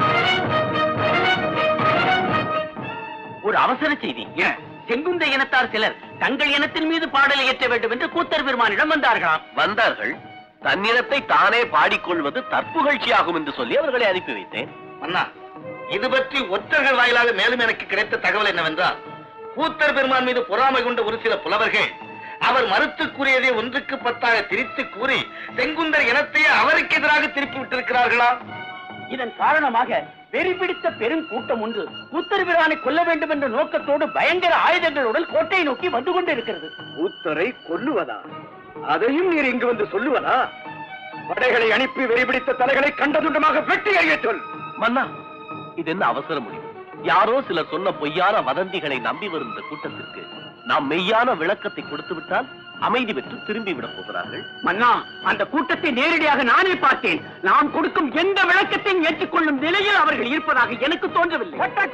ஒரு அவசர செய்தி செங்குந்த இனத்தார் சிலர் தங்கள் இனத்தின் மீது பாடலை இயற்ற வேண்டும் என்று கூத்தர் பெருமானிடம் வந்தார்களாம் வந்தார்கள் தன்னிடத்தை தானே பாடிக்கொள்வது தற்புகழ்ச்சியாகும் என்று சொல்லி அவர்களை அனுப்பி வைத்தேன் அண்ணா இது பற்றி ஒற்றர்கள் வாயிலாக மேலும் எனக்கு கிடைத்த தகவல் என்னவென்றால் கூத்தர் பெருமான் மீது பொறாமை கொண்ட ஒரு சில புலவர்கள் அவர் மறுத்து கூறியதை ஒன்றுக்கு பத்தாக திரித்து கூறி செங்குந்தர் இனத்தையே அவருக்கு எதிராக திருப்பி விட்டிருக்கிறார்களா இதன் காரணமாக வெறி பிடித்த பெரும் கூட்டம் ஒன்று கூத்தர் பிரானை கொல்ல வேண்டும் என்ற நோக்கத்தோடு பயங்கர ஆயுதங்களுடன் கோட்டையை நோக்கி வந்து கொண்டிருக்கிறது கூத்தரை கொல்லுவதா அதையும் நீர் இங்கு வந்து சொல்லுவதா படைகளை அனுப்பி வெறிபிடித்த தலைகளை கண்டதுண்டமாக வெட்டி அறிய சொல் மன்னா இது என்ன அவசர முடிவு யாரோ சிலர் சொன்ன பொய்யான வதந்திகளை நம்பி வரும் இந்த கூட்டத்திற்கு நாம் மெய்யான விளக்கத்தை கொடுத்து விட்டால் அமைதி பெற்று திரும்பி விடப் போகிறார்கள் மன்னா அந்த கூட்டத்தை நேரடியாக நானே பார்த்தேன் நாம் கொடுக்கும் எந்த விளக்கத்தையும் ஏற்றுக்கொள்ளும் நிலையில் அவர்கள் இருப்பதாக எனக்கு தோன்றவில்லை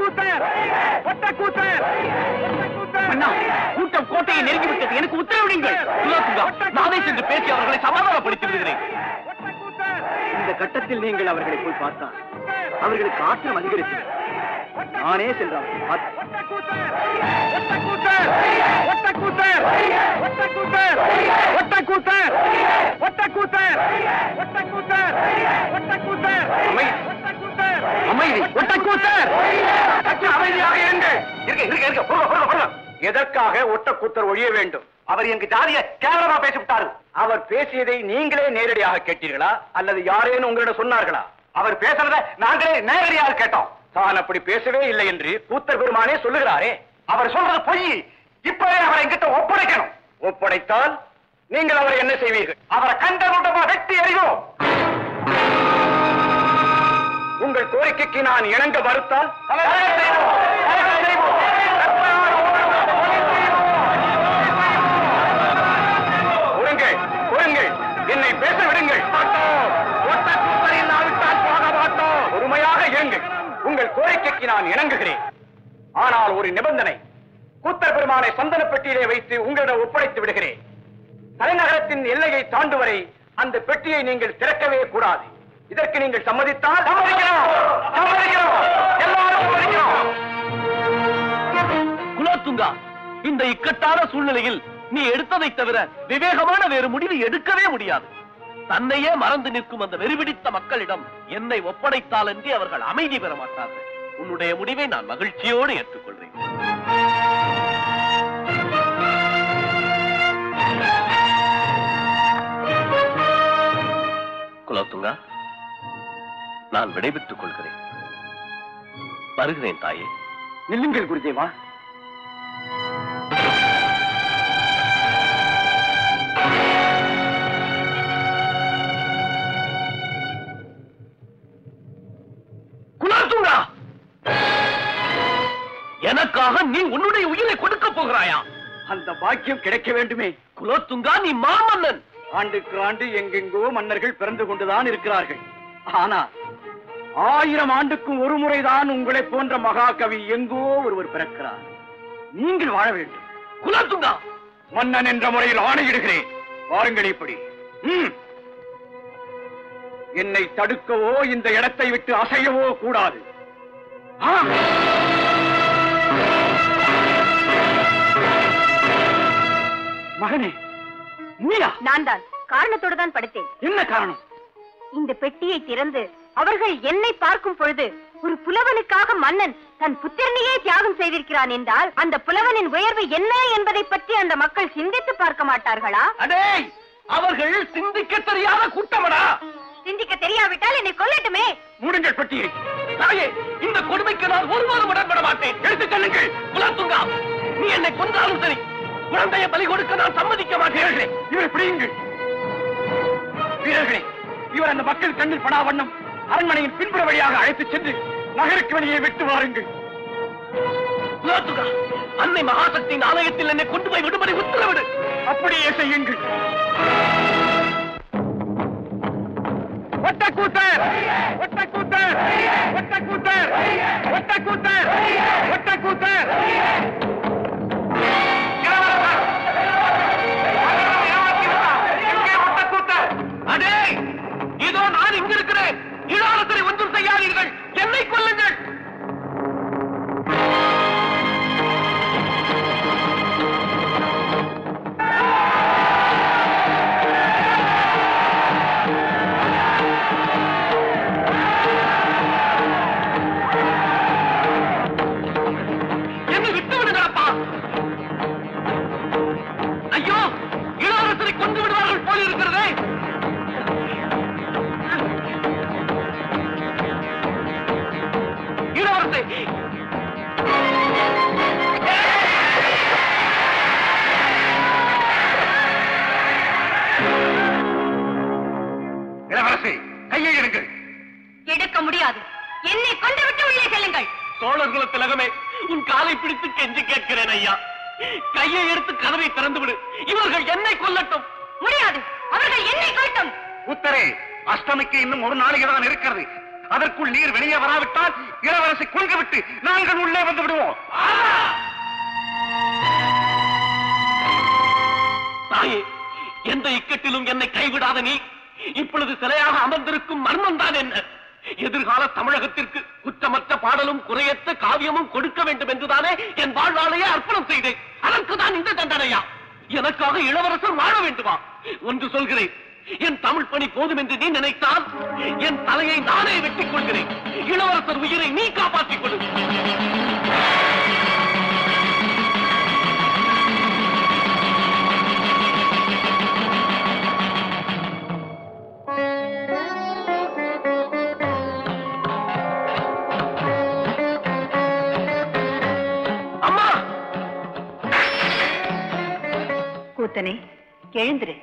மன்னா கூட்டம் கோட்டையை நெருங்கிவிட்டது எனக்கு உத்தரவிடுங்கள் குலோத்துங்கா, நானே சென்று பேசி அவர்களை சமாதானப்படுத்தி விடுகிறேன் இந்த கட்டத்தில் நீங்கள் அவர்களை போய் பார்த்தால் அவர்களுக்கு ஆத்திரம் அதிகரித்து நானே சென்று அவர்களை பார்த்தேன் அமைதி ஒட்டக்கூத்தர் சற்று அமைதியாக இருங்கள் இருக்க இருக்க இருக்க பொறுங்க பொறுங்க பொறுங்க எதற்காக ஒட்டக்கூத்தர் ஒழிய வேண்டும் அவர் எங்க ஜாதிய கேவலமா பேசிவிட்டாரு அவர் பேசியதை நீங்களே நேரடியாக கேட்டீர்களா அல்லது யாரேனும் உங்களிடம் சொன்னார்களா அவர் பேசுறத நாங்களே நேரடியாக கேட்டோம் தான் அப்படி பேசவே இல்லை என்று கூத்தர் பெருமானே சொல்லுகிறாரே அவர் சொல்றது பொய் இப்பவே அவரை எங்கிட்ட ஒப்படைக்கணும் ஒப்படைத்தால் நீங்கள் அவரை என்ன செய்வீர்கள் அவரை கண்டதுண்டமா வெட்டி எறிவோம் உங்கள் கோரிக்கைக்கு நான் இணங்க மறுத்தால் பொறுங்கள் பொறுங்கள் என்னை பேச விடுங்கள் பொறுமையாக இருங்கள் உங்கள் கோரிக்கைக்கு நான் இணங்குகிறேன் ஆனால் ஒரு நிபந்தனை கூத்தர் பெருமானை சந்தன பெட்டியிலே வைத்து உங்களிடம் ஒப்படைத்து விடுகிறேன் தலைநகரத்தின் எல்லையை தாண்டும் வரை அந்த பெட்டியை நீங்கள் திறக்கவே கூடாது இதற்கு நீங்கள் சம்மதித்தால் சம்மதிக்கிறோம் சம்மதிக்கிறோம் எல்லாரும் சம்மதிக்கிறோம் குலோத்துங்கா இந்த இக்கட்டான சூழ்நிலையில் நீ எடுத்ததை தவிர விவேகமான வேறு முடிவு எடுக்கவே முடியாது தன்னையே மறந்து நிற்கும் அந்த வெறிபிடித்த மக்களிடம் என்னை ஒப்படைத்தால் என்று அவர்கள் அமைதி பெற மாட்டார்கள் உன்னுடைய முடிவை நான் மகிழ்ச்சியோடு ஏற்றுக்கொள்கிறேன் குலோத்துங்கா நான் விடைபெற்றுக் கொள்கிறேன் வருகிறேன் தாயே நில்லுங்கள் குருதேவா குலோத்துங்கா எனக்காக நீ உன்னுடைய உயிரை கொடுக்க போகிறாயா அந்த பாக்கியம் கிடைக்க வேண்டுமே குலோத்துங்கா நீ மாமன்னன் ஆண்டுக்கு ஆண்டு எங்கெங்கோ மன்னர்கள் பிறந்து கொண்டுதான் இருக்கிறார்கள் ஆனால் ஆயிரம் ஆண்டுக்கும் ஒரு முறைதான் உங்களை போன்ற மகாகவி எங்கோ ஒருவர் பிறக்கிறார் நீங்கள் வாழ வேண்டும் குலோத்துங்கா மன்னன் என்ற முறையில் ஆணையிடுகிறேன் வாருங்கள் இப்படி ம். என்னை தடுக்கவோ இந்த இடத்தை விட்டு அசையவோ கூடாது ஆ! மகனே நீயா நான் தான் காரணத்தோடு தான் படுத்தேன் என்ன காரணம் இந்த பெட்டியை திறந்து அவர்கள் என்னை பார்க்கும் பொழுது ஒரு புலவனுக்காக மன்னன் தன் புத்திரனையே தியாகம் செய்திருக்கிறான் என்றால் அந்த புலவனின் உயர்வு என்ன என்பதை பற்றி அந்த மக்கள் சிந்தித்து பார்க்க மாட்டார்களா அடே அவர்கள் சிந்திக்க தெரியாத கூட்டமடா சிந்திக்க தெரியாவிட்டால் என்னை கொல்லட்டுமே மூடுங்கள் பெட்டியை தாயே இந்த கொடுமைக்கு நான் ஒருவரும் உடன்பட மாட்டேன் எடுத்துச் செல்லுங்கள் குலோத்துங்கா நீ என்னை கொன்றாலும் சரி குழந்தையை பலி கொடுக்க நான் சம்மதிக்க மாட்டேன் இவரை பிடியுங்கள் வீரர்களே இவர் அந்த மக்கள் கண்ணில் படா வண்ணம் அரண்மனையின் பின்புற வழியாக அழைத்துச் சென்று நகருக்கு வெளியே விட்டு வாருங்கள் குலோத்துங்கா அன்னை மகாசக்தியின் ஆலயத்தில் என்னை கொண்டு போய் விடுபடி உத்தரவிடு அப்படியே செய்யுங்கள் ஒட்டக்கூத்தர் ஒட்டக்கூத்தர் ஒட்டக்கூத்தர் ஒட்டக்கூத்தர் ஒட்டக்கூத்தர் அடே இதோ நான் இங்க இருக்கிறேன் இளவரசரை ஒன்றும் செய்யாதீர்கள் என்னை கொல்லுங்கள் என்னை விட்டு விடுங்களப்பா ஐயோ இளவரசரை கொண்டு விடுவார்கள் போல் இருக்கிறதே இளவரசை இளவரசி கையை எடுங்கள் எடுக்க முடியாது என்னை கொண்டு விட்டு உள்ளே செல்லுங்கள் சோழர் குலத்துல ஐயா கையை எடுத்து கதவை திறந்து விடு இவர்கள் என்னை கொல்லட்டும் முடியாது அவர்கள் என்னை கொள்ளட்டும் உத்தரே அஷ்டமிக்கு இன்னும் ஒரு நாளைக்கு தான் இருக்கிறது அதற்குள் நீர் வெளியே வராவிட்டால் இளவரசி கொண்டு விட்டு நாங்கள் உள்ளே வந்து விடுவோம் தாயே எந்த இக்கட்டிலும் என்னை கைவிடாத நீ இப்பொழுது சிலையாக அமர்ந்திருக்கும் மர்மம் தான் என்ன எதிர்கால தமிழகத்திற்கு குற்றமற்ற பாடலும் குறையற்ற காவியமும் கொடுக்க வேண்டும் என்றுதானே என் வாழ்வாளையே அர்ப்பணம் செய்தேன் அதற்கு தான் இந்த தண்டனையா எனக்காக இளவரசர் வாழ வேண்டுமா ஒன்று சொல்கிறேன் என் தமிழ் பணி போதும் என்று நீ நினைத்தால் என் தலையை நானே வெட்டிக் கொள்கிறேன் இளவரசர் உயிரை நீ காப்பாற்றிக் கொடு அம்மா கூத்தனே எழுந்திரு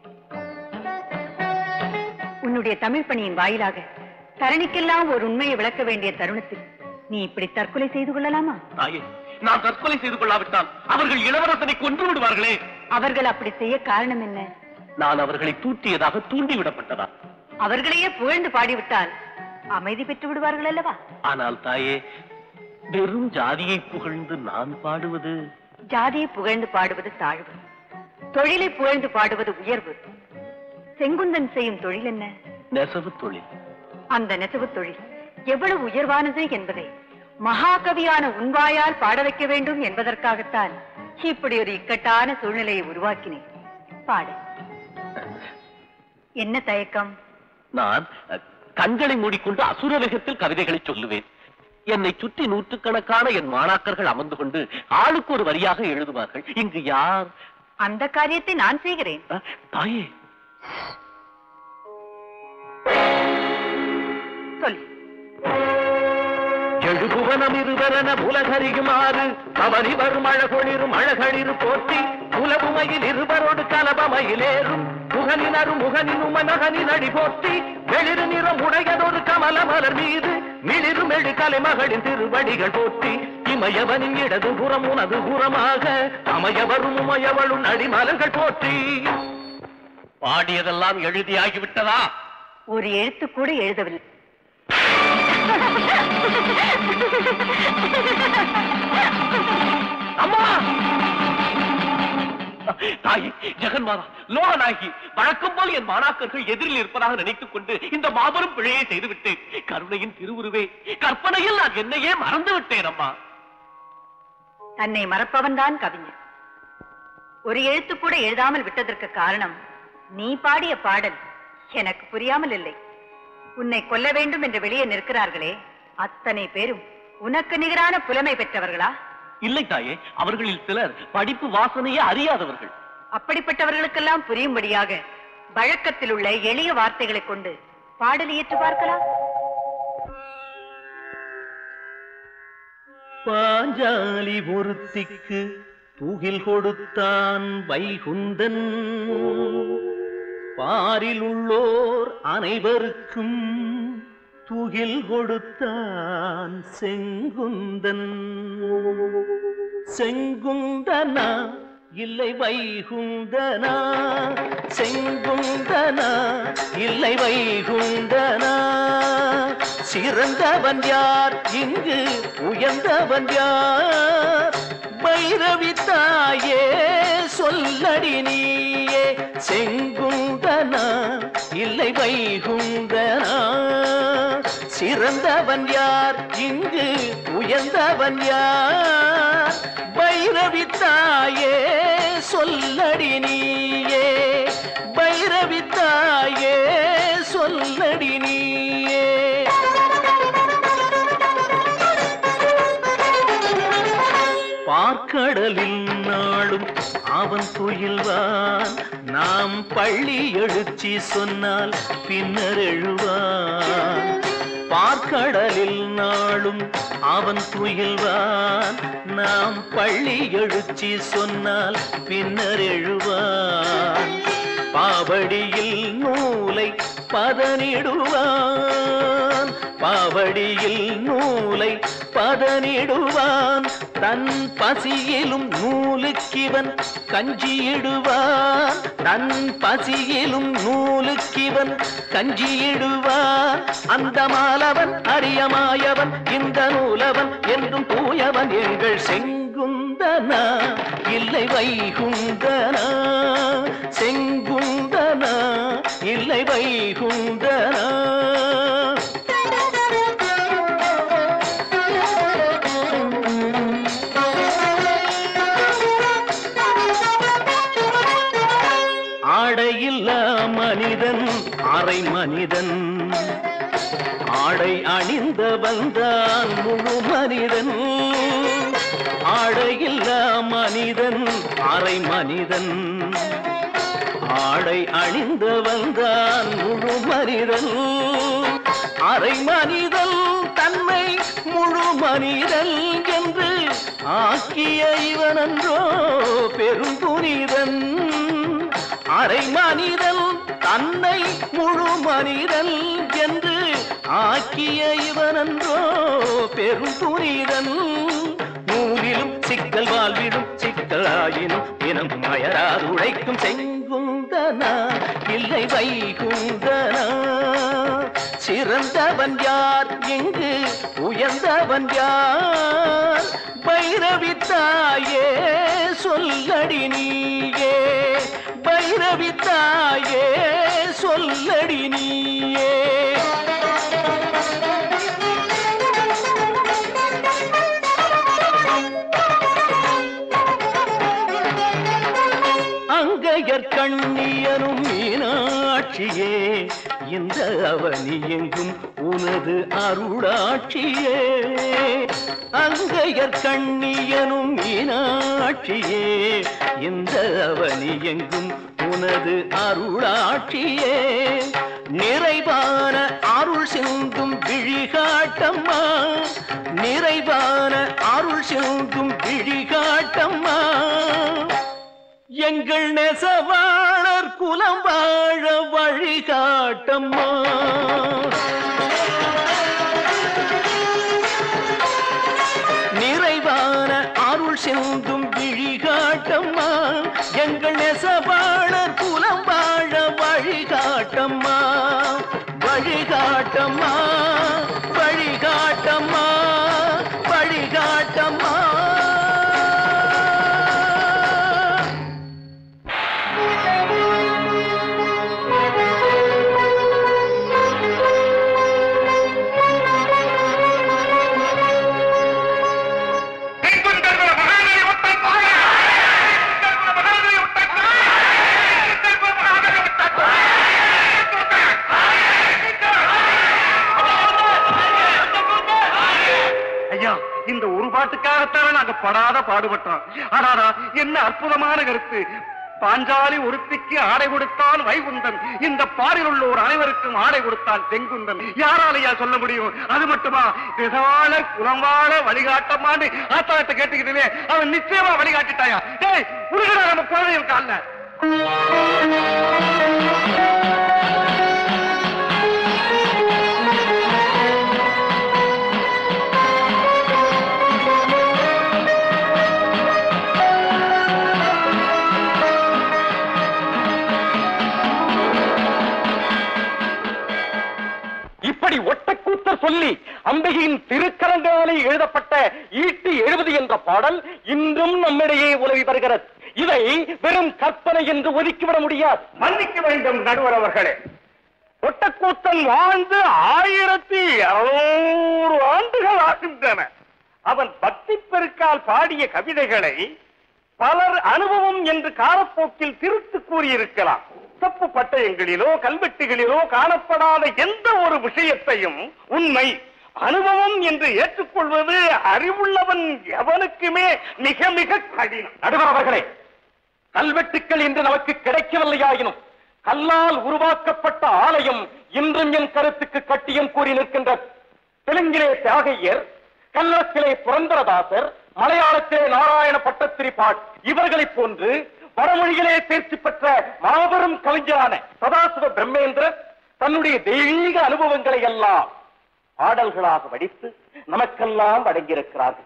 உன்னுடைய தமிழ் பணியின் வாயிலாக தரணிக்கெல்லாம் ஒரு உண்மையை விளக்க வேண்டிய தருணத்தில் நீ இப்படி தற்கொலை செய்து கொள்ளலாமா தாயே நான் தற்கொலை செய்து கொள்ளாவிட்டால் அவர்கள் இளவரசனை கொன்று விடுவார்களே அவர்கள் அப்படி செய்ய காரணம் என்ன நான் அவர்களை தூற்றியதாக தூண்டிவிடப்பட்டதா அவர்களையே புகழ்ந்து பாடிவிட்டால் அமைதி பெற்று விடுவார்கள் அல்லவா ஆனால் தாயே வெறும் ஜாதியை புகழ்ந்து நான் பாடுவது ஜாதியை புகழ்ந்து பாடுவது தாழ்வு தொழிலை புகழ்ந்து பாடுவது உயர்வு செங்குந்தன் செய்யும் தொழில் என்ன நெசவு தொழில் அந்த நெசவு தொழில் எவ்வளவு உயர்வானது என்பதை மகாகவியான உன்வாயால் பாட வைக்க வேண்டும் என்பதற்காகத்தான் இப்படி ஒரு இக்கட்டான சூழ்நிலையை உருவாக்கினேன் பாடு என்ன தயக்கம் நான் அஹ், கண்களை மூடிக்கொண்டு அசுர வேகத்தில் கவிதைகளை சொல்லுவேன் என்னை சுற்றி நூற்றுக்கணக்கான என் மாணாக்கர்கள் அமர்ந்து கொண்டு ஆளுக்கு ஒரு வரியாக எழுதுவார்கள் இங்கு யார் அந்த காரியத்தை நான் செய்கிறேன் அஹ், தாயே சொல் எழுபுவனம் இருவரென உலகறியுமாறு அவனி வரும் அழகொளிரும் அழகளிரு போற்றி உலகுமையில் இருவரோடு கலபமையிலேறும் முகனினரும் முகனின் உமனகனின் அடி போற்றி வெளிரு நிறம் உடையதொரு கமல மலர் மீது மிளிரு மெழு கலைமகளின் திருவடிகள் போற்றி இமயவனின் இடது புறம் உனது புறமாக அமையவரும் உமையவளும் அடிமலர்கள் போற்றி பாடியதெல்லாம் எழுதியாகிவிட்டதா ஒரு எழுத்து கூட எழுதவில்லை அம்மா தாயி ஜெகன்மாதா லோகநாயகி வழக்கம் போல் என் மாணாக்கர்கள் எதிரில் இருப்பதாக நினைத்துக் கொண்டு இந்த மாபெரும் பிழையை செய்துவிட்டேன் கருணையின் திருவுருவே கற்பனையில் நான் என்னையே மறந்து விட்டேன் அம்மா தன்னை மறப்பவன்தான் கவிஞன் ஒரு எழுத்து கூட எழுதாமல் விட்டதற்கு காரணம் நீ பாடிய பாடல் எனக்கு புரியாமல் இல்லை உன்னை கொல்ல வேண்டும் என்று வெளியே நிற்கிறார்களே அத்தனை பேரும் உனக்கு நிகரான புலமை பெற்றவர்களா இல்லை தாயே அவர்களில் சிலர் படிப்பு வாசனையே அறியாதவர்கள் அப்படிப்பட்டவர்களுக்கெல்லாம் புரியும்படியாக வழக்கத்தில் உள்ள எளிய வார்த்தைகளை கொண்டு பாடல் இயற்று பார்க்கலாம் பாஞ்சாலி ஒருத்திக்கு தூகில் கொடுத்தான் வைகுந்தன் பாரில் உள்ளோர் அனைவருக்கும் தூகில் கொடுத்தான் செங்குந்தன் செங்குந்தனா இல்லை வைகுந்தனா செங்குந்தனா இல்லை வைகுந்தனா சிறந்தவன் யார் இங்கு உயர்ந்தவன் யார் பைரவி தாயே சொல்லடி நீயே செங்குந்தனா இல்லை வைகுந்தனா சிறந்தவன் யார் இங்கு உயர்ந்தவன் யார் பைரவி தாயே சொல்லடி நீயே பைரவி தாயே சொல்லடி நீயே பார்க்கடலில் நாளும் அவன் துயில்வான் நாம் பள்ளி எழுச்சி சொன்னால் பின்னர் எழுவான் பார்க்கடலில் நாளும் அவன் துயில்வான் நாம் பள்ளி எழுச்சி சொன்னால் பின்னர் எழுவான் பாவடியில் நூலை பதனிடுவான் பாவடியில் நூலை பதனிடுவான் தன் பசியிலும் நூலுக்கிவன் கஞ்சியிடுவான் தன் பசியிலும் நூலுக்கிவன் கஞ்சியிடுவான் அந்த மாலவன் அரியமாயவன் இந்த நூலவன் என்றும் தூயவன் எங்கள் செங்குந்தனா இல்லை வைகுந்தனா செங்குந்தனா இல்லை வைகுந்தனா ஆடையில்லா மனிதன் அரை மனிதன் ஆடை அணிந்த வந்தான் முழு மனிதன் ஆடையில்லா மனிதன் அரை மனிதன் ஆடை அணிந்த வந்தான் முழு மனிதன் அரை மனிதன் தன்னை முழு மனிதன் என்று ஆக்கிய இவனன்றோ பெரும் புனிதன் அரை மனிதன் தன்னை முழு மனிதன் என்று ஆக்கிய இவனன்றோ பெரும் புனிதன் நூலிலும் சிக்கல் வாழ்விடும் சிக்கலாயினும் தினம் அயராது உழைக்கும் செங்குந்தனா இல்லை வைகுந்தனா சிறந்தவன் யார் இங்கு உயர்ந்தவன் யார் பைரவி தாயே சொல்லடி நீயே பைரவி தாயே சொல்லடி நீயே அங்கையர் கண்ணியரும் மீனாட்சியே இந்த அவனி எங்கும் உனது அருளாட்சியே அங்கையர் கண்ணியனும் மீனாட்சியே இந்த அவனி எங்கும் உனது அருளாட்சியே நிறைவான அருள் சிந்தும் விழிகாட்டம்மா நிறைவான அருள் சிந்தும் விழிகாட்டம்மா எங்கள் நெசவாளர் குலம் வாழ வழிகாட்டம்மா நிறைவான அருள் சிந்தும் விழிகாட்டம்மா எங்கள் நெசவாளர் குலம் வாழ வழிகாட்டம்மா வழிகாட்டம்மா வழிகாட்டம்மா வழிகாட்டம்மா ஐயா இந்த ஒரு பாட்டுக்காகத்தானே நாங்க படாத பாடுபட்டோம் ஆனாடா என்ன அற்புதமான கருத்து பாஞ்சாலி ஒருத்திக்கு ஆடை கொடுத்தான் வைகுந்தன் இந்த பாரில் உள்ளோர் அனைவருக்கும் ஆடை கொடுத்தான் செங்குந்தன் யாராலையா சொல்ல முடியும் அது மட்டுமா விசால குலம்வாழ வழிகாட்டமான்னு ஆத்தாட்ட கேட்டுக்கிட்டே அவன் நிச்சயமா வழிகாட்டிட்டாயா டேய் உருகடா நம்ம குழந்தையும் கால்ல இப்படி ஒட்டக்கூத்தர் சொல்லி அம்பிகையின் திருக்கரங்களாலே எழுதப்பட்ட ஈட்டி எழுபது என்ற பாடல் இன்றும் நம்மிடையே உலவி வருகிறது இதை வெறும் கற்பனை என்று ஒதுக்கிவிட முடியாது மன்னிக்க வேண்டும் நடுவர் அவர்களே ஒட்டக்கூத்தன் வாழ்ந்து ஆயிரத்தி இருநூறு ஆண்டுகள் ஆகின்றன அவன் பக்தி பெருக்கால் பாடிய கவிதைகளை பலர் அனுபவம் என்று காலப்போக்கில் திருத்து கூறியிருக்கலாம் தப்பு பட்டயங்களிலோ கல்வெட்டுகளிலோ காணப்படாத எந்த ஒரு விஷயத்தையும் உண்மை அனுபவம் என்று ஏற்றுக்கொள்வது அறிவுள்ளவன் எவனுக்குமே மிக மிக கடினம் நடுவர் அவர்களே கல்வெட்டுக்கள் இன்று நமக்கு கிடைக்கவில்லையாயினும் கல்லால் உருவாக்கப்பட்ட ஆலயம் இன்றும் என் கருத்துக்கு கட்டியம் கூறி நிற்கின்றது தெலுங்கிலே தியாகையர் கன்னடத்திலே புரந்தரதாசர் மலையாளத்திலே நாராயண பட்டத்திரிபாட் இவர்களைப் போன்று வடமொழியிலே தேர்ச்சி பெற்ற மாபெரும் கவிஞரான சதாசிவ பிரம்மேந்திரர் தன்னுடைய தெய்வீக அனுபவங்களை எல்லாம் ஆடல்களாக வடித்து நமக்கெல்லாம் வழங்கியிருக்கிறார்கள்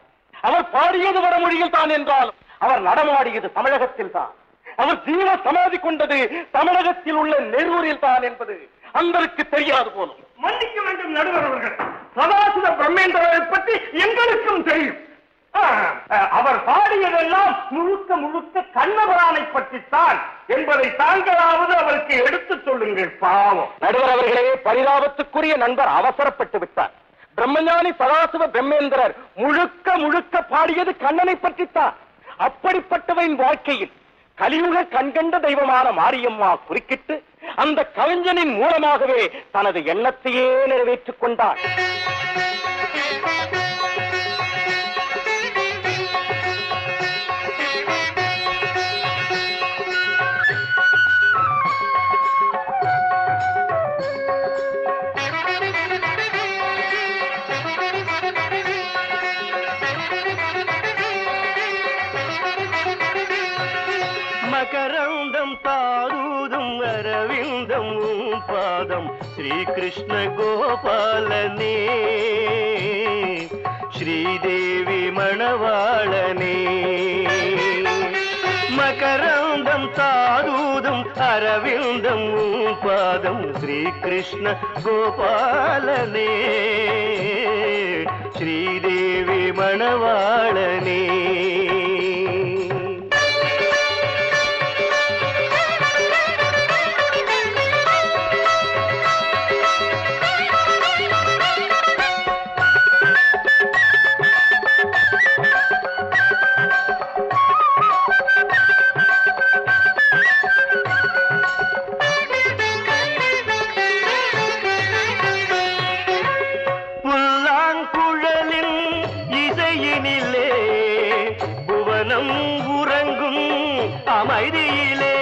அவர் பாடியது வடமொழியில் தான் என்றாலும் அவர் நடமாடியது தமிழகத்தில் தான் அவர் ஜீவ சமாதி கொண்டது தமிழகத்தில் உள்ள நெரூரில் தான் என்பது அன்பருக்கு தெரியாது போலும் மன்னிக்க வேண்டும் நடுவர் அவர்கள் சதாசிவ பிரம்மேந்திரரை பற்றி எங்களுக்கும் தெரியும் ஆ, அவர் பாடியதெல்லாம் முழுக்க முழுக்க கண்ணபரானை பற்றித்தான் என்பதை தாங்களாவது அவருக்கு எடுத்துச் சொல்லுங்கள் பாவம் நடுவர் அவர்களே பரிதாபத்துக்குரிய நண்பர் அவசரப்பட்டு விட்டார் பிரம்மஞானி சதாசிவ பிரம்மேந்திரர் முழுக்க முழுக்க பாடியது கண்ணனை பற்றித்தான் அப்படிப்பட்டவரின் வாழ்க்கையில் கலியுக கண்கண்ட தெய்வமான மாரியம்மா குறுக்கிட்டு அந்த கவிஞனின் மூலமாகவே தனது எண்ணத்தையே நிறைவேற்றிக் கொண்டார் மகரந்தம் தாரூதும் அரவிந்தம் உன் பாதம் ஸ்ரீகிருஷ்ண கோபாலனே ஸ்ரீதேவி மணவாளனே மகரந்தம் தாரூதும் அரவிந்தம் உன் பாதம் ஸ்ரீகிருஷ்ண கோபாலனே ஸ்ரீதேவி மணவாளனே புல்லாங்குழலின் இசையினிலே புவனம் உறங்கும் அமைதியிலே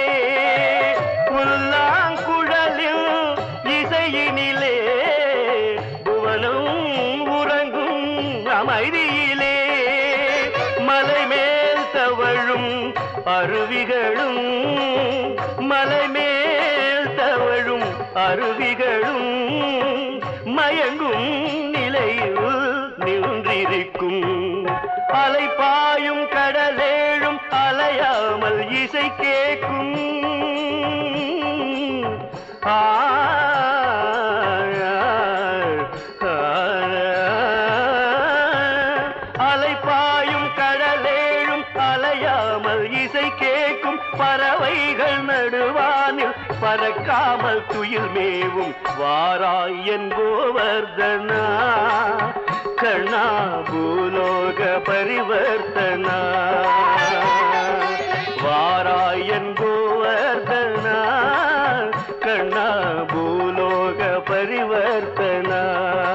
புல்லாங்குழலின் இசையினிலே புவனம் உறங்கும் அமைதியிலே மலை மேல் தவழும் அருவிகளும் மலை மேல் தவழும் அருவிகளும் மயங்கும் நிலையில் நின்றிருக்கும் அலை பாயும் கடலேழும் அலையாமல் இசை கேட்கும் ஆ, ஆ, அலை பாயும் கடலேழும் அலையாமல் இசை கேட்கும் பறவைகள் நடுவானில் பறக்காமல் துயில் மேவும் வாராய் என் கோவர்தனா கண்ணா பூலோக பரிவர்த்தனா வாராய் என் கோவர்தனா கண்ணா பூலோக பரிவர்த்தனா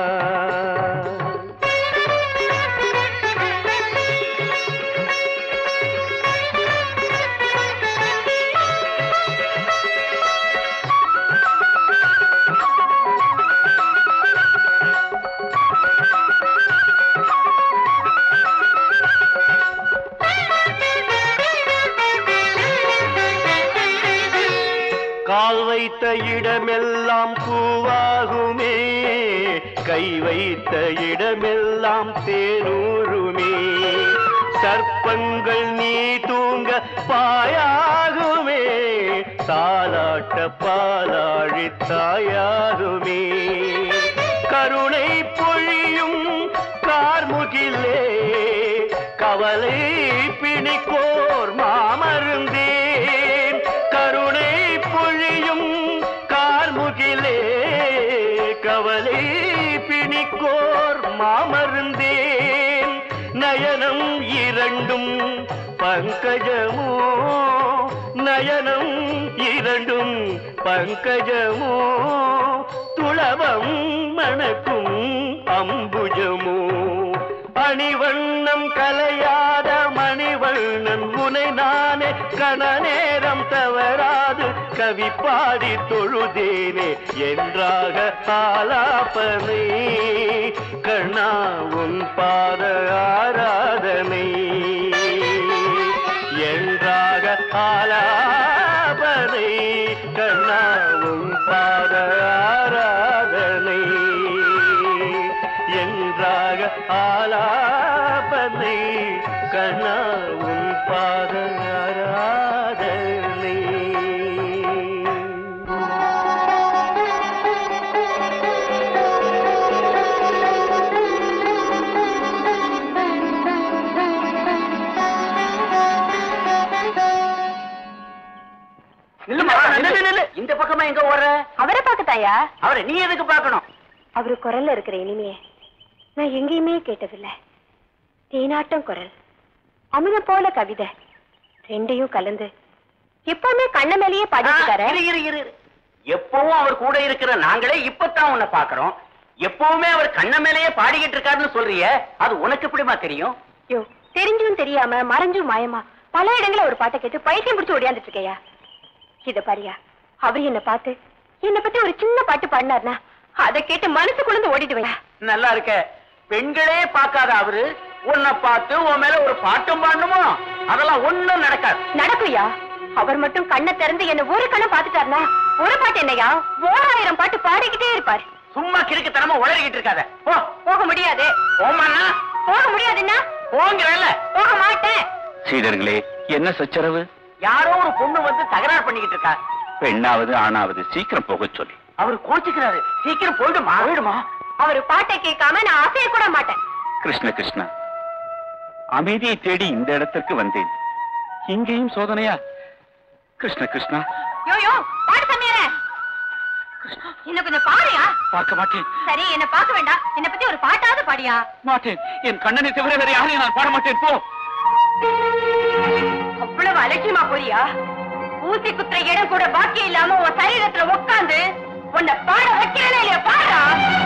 கால் வைத்த இடமெல்லாம் பூவாகுமே கை வைத்த இடமெல்லாம் தேனூருமே சர்ப்பங்கள் நீ தூங்க பாயாகுமே தாலாட்ட பாலாழி தாயாகுமே கருணை பொழியும் கார்முகிலே கவலை பிணிக்கோர் மாமருந்தேன் கருணை பொழியும் கார்முகிலே கவலை பிணிக்கோர் மாமருந்தேன் நயனம் இரண்டும் பங்கஜமோ நயனம் இரண்டும் பங்கஜமோ துளவம் மணக்கும் அம்புஜமோ அணிவண்ணம் கலையாத மணிவண்ணன் உனை நானே கண நேரம் தவறாது கவி பாடி தொழுதேனே என்றாக ஆலாபனை கண்ணா உன் பாத ஆராதனை என்றாக ஆலாபனை கண்ணா உன் பாத ஆராதனை என்றாக ஆலாபனை நில்லுமா, நில்லு, நில்லு. இந்த பக்கமா எங்க ஓடுற அவரை பார்க்கத்தாயா அவரை நீ எதுக்கு பார்க்கணும் அவரு குரல்ல இருக்கிற இனிமைய நான் எங்கேயுமே கேட்டதில்ல தேனாட்டம் குரல் அமுதம் போல கவிதை ரெண்டையும் கலந்து எப்பவுமே கண்ண மேலேயே பாடிட்டு இரு, இரு, இரு, இரு. எப்பவும் அவர் கூட இருக்கிற நாங்களே இப்பதான் உன்னை பாக்குறோம் எப்பவுமே அவர் கண்ண மேலேயே பாடிக்கிட்டு இருக்காருன்னு சொல்றியே அது உனக்கு எப்படிமா தெரியும் யோ தெரிஞ்சும் தெரியாம மறைஞ்சும் மாயமா பல இடங்கள ஒரு பாட்டை கேட்டு பைத்தியம் பிடிச்சு ஓடியாந்துட்டு இருக்கையா இத பாரியா அவர் என்ன பார்த்து என்ன பத்தி ஒரு சின்ன பாட்டு பாடினார்னா அதை கேட்டு மனசு குழந்து ஓடிடுவேன் நல்லா இருக்க பெண்களே பார்க்காத அவரு உன்னை பார்த்து உன் மேல ஒரு பாட்டும் பாடணுமோ அதெல்லாம் ஒண்ணும் நடக்காது நடக்குயா அவர் மட்டும் கண்ணை திறந்து என்ன ஒரு கண்ணை பாத்துட்டாருனா ஒரு பாட்டு என்னையா ஓராயிரம் பாட்டு பாடிக்கிட்டே இருப்பார் சும்மா கிறுக்குத்தனமா உளறிக்கிட்டு இருக்காத போ போக முடியாது போமாண்ணா போக முடியாதுன்னா போங்கிறல்ல போக மாட்டேன் சீடர்களே என்ன சச்சரவு யாரோ ஒரு பொண்ணு வந்து தகராறு பண்ணிக்கிட்டு இருக்கா பெண்ணாவது ஆணாவது சீக்கிரம் போகச் சொல்லி அவர் கோச்சுக்கிறாரு சீக்கிரம் போயிடுமா போயிடுமா அவர் பாட்டை கேட்காம நான் அசைய கூட மாட்டேன் கிருஷ்ண கிருஷ்ணா அமைதியை தேடி இந்த இடத்திற்கு வந்தேன் இங்கேயும் சோதனையா கிருஷ்ண கிருஷ்ணா யோ யோ பாடு சொன்னீரே என்ன கொஞ்சம் பாடுயா பார்க்க மாட்டேன் சரி என்ன பார்க்க வேண்டாம் என்ன பத்தி ஒரு பாட்டாவது பாடியா மாட்டேன் என் கண்ணனை தவிர வேற யாரையும் நான் பாட மாட்டேன் போ அவ்வளவு அலட்சியமா போறியா ஊசி குத்துற இடம் கூட பாக்கி இல்லாம உன் சரீரத்துல உட்காந்து உன்னை பாட வைக்கிறேனே இல்லையா பாடுறா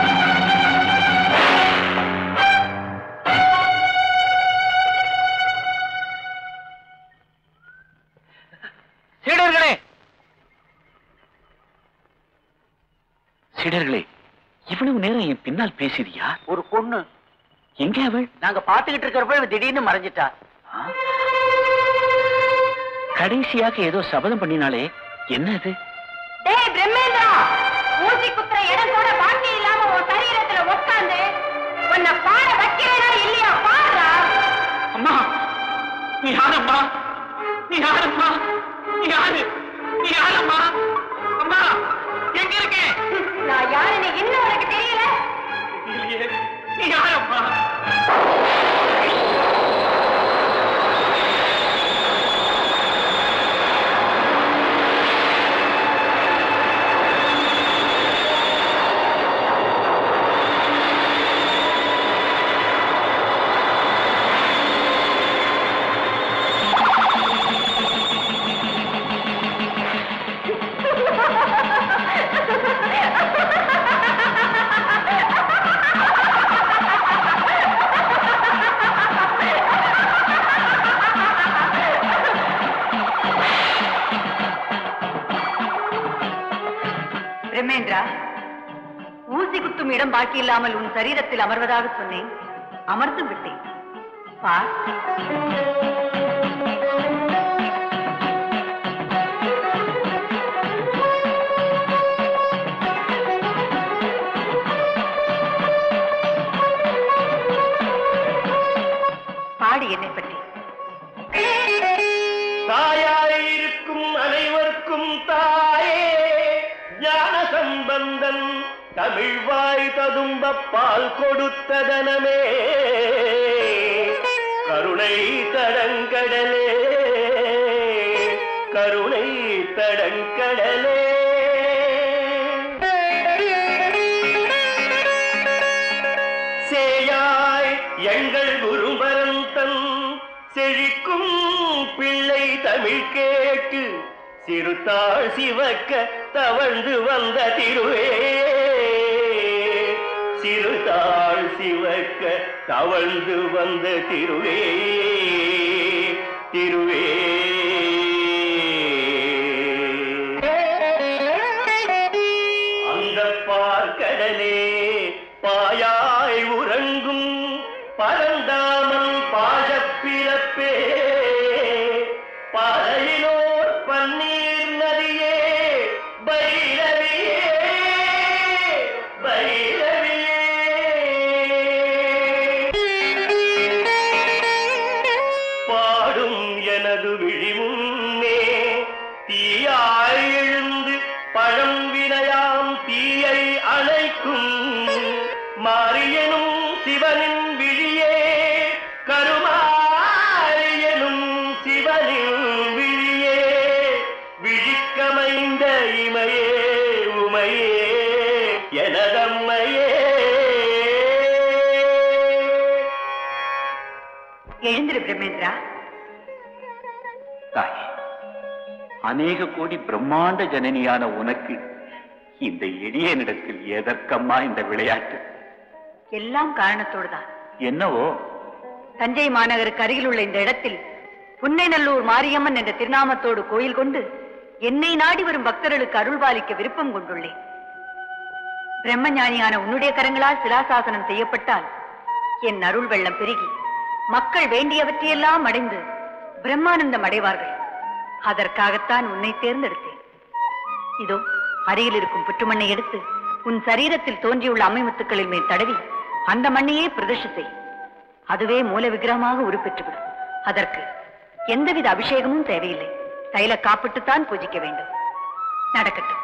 சீடர்களே சீடர்களே இவ்வளவு நேரம் என் பின்னால் பேசியது யார் ஒரு பொண்ணு எங்கே அவள் நாங்க பாத்துக்கிட்டு இருக்கிறப்ப இவ திடீர்னு மறைஞ்சிட்டா ஆ? கடைசியாக ஏதோ சபதம் பண்ணினாலே என்ன அது டேய் பிரம்மேந்திரா ஊசி குத்துற இடம் கூட பாக்கி இல்லாம உன் சரீரத்துல உட்காந்து உன்னை பாட வைக்கிறேனா இல்லையா பாடுறா அம்மா நீ யாரம்மா நீ யாரம்மா நீ யாரு நீ யாரம்மா அம்மா எங்க இருக்கே நான் யாருன்னு இன்னும் உனக்கு தெரியல நீ யாரம்மா பிரம்மேந்திரா ஊசி குத்தும் இடம் பாக்கி இல்லாமல் உன் சரீரத்தில் அமர்வதாக சொன்னேன் அமர்ந்து விட்டேன் பார் பாடு என்னை பற்றி தாயாயிருக்கும் அனைவருக்கும் தாயே ஞான சம்பந்தன் தமிழ் வாய் ததும்ப பால் கொடுத்ததனமே கருணை தடங்கடலே கருணை தடங்கடலே சேயாய் எங்கள் குருபரந்தன் செழிக்கும் பிள்ளை தமிழ் கேட்டு சிறுத்தாள் சிவக்க தவழ்ந்து வந்த திருவே சிறுதாள் சிவக்க தவழ்ந்து வந்த திருவே திருவே அந்த பார்க்கடலே பாயாய் உறங்கும் பரந்தாமன் பாஜப்பிறப்பே பாறையிலோர் பன்னீர் நதியே பைரவியே பைரவியே பாடும் எனது எழுந்திரு பிரம்மேந்திரா தாயே அநேக கோடி பிரம்மாண்ட ஜனனியான உனக்கு இந்த எளியனிடத்தில் எதற்கம்மா இந்த விளையாட்டு எல்லாம் காரணத்தோடு தான் என்னவோ தஞ்சை மாநகருக்கு அருகில் உள்ள இந்த இடத்தில் புன்னைநல்லூர் மாரியம்மன் என்ற திருநாமத்தோடு கோயில் கொண்டு என்னை நாடி வரும் பக்தர்களுக்கு அருள்பாலிக்க விருப்பம் கொண்டுள்ளேன் பிரம்மஞானியான உன்னுடைய கரங்களால் சிலாசாசனம் செய்யப்பட்டால் என் அருள் வெள்ளம் பெருகி மக்கள் வேண்டியவற்றையெல்லாம் அடைந்து பிரம்மானந்தம் அடைவார்கள் அதற்காகத்தான் உன்னை தேர்ந்தெடுத்தேன் இதோ அருகில் இருக்கும் புற்றுமண்ணை எடுத்து உன் சரீரத்தில் தோன்றியுள்ள அம்மைமுத்துக்களின் மேல் தடவி அந்த மண்ணையே பிரதிஷ்டை செய் அதுவே மூல விக்கிரகமாக உருப்பெற்றுவிடும் அதற்கு எந்தவித அபிஷேகமும் தேவையில்லை தைல காப்பிட்டுத்தான் பூஜிக்க வேண்டும் நடக்கட்டும்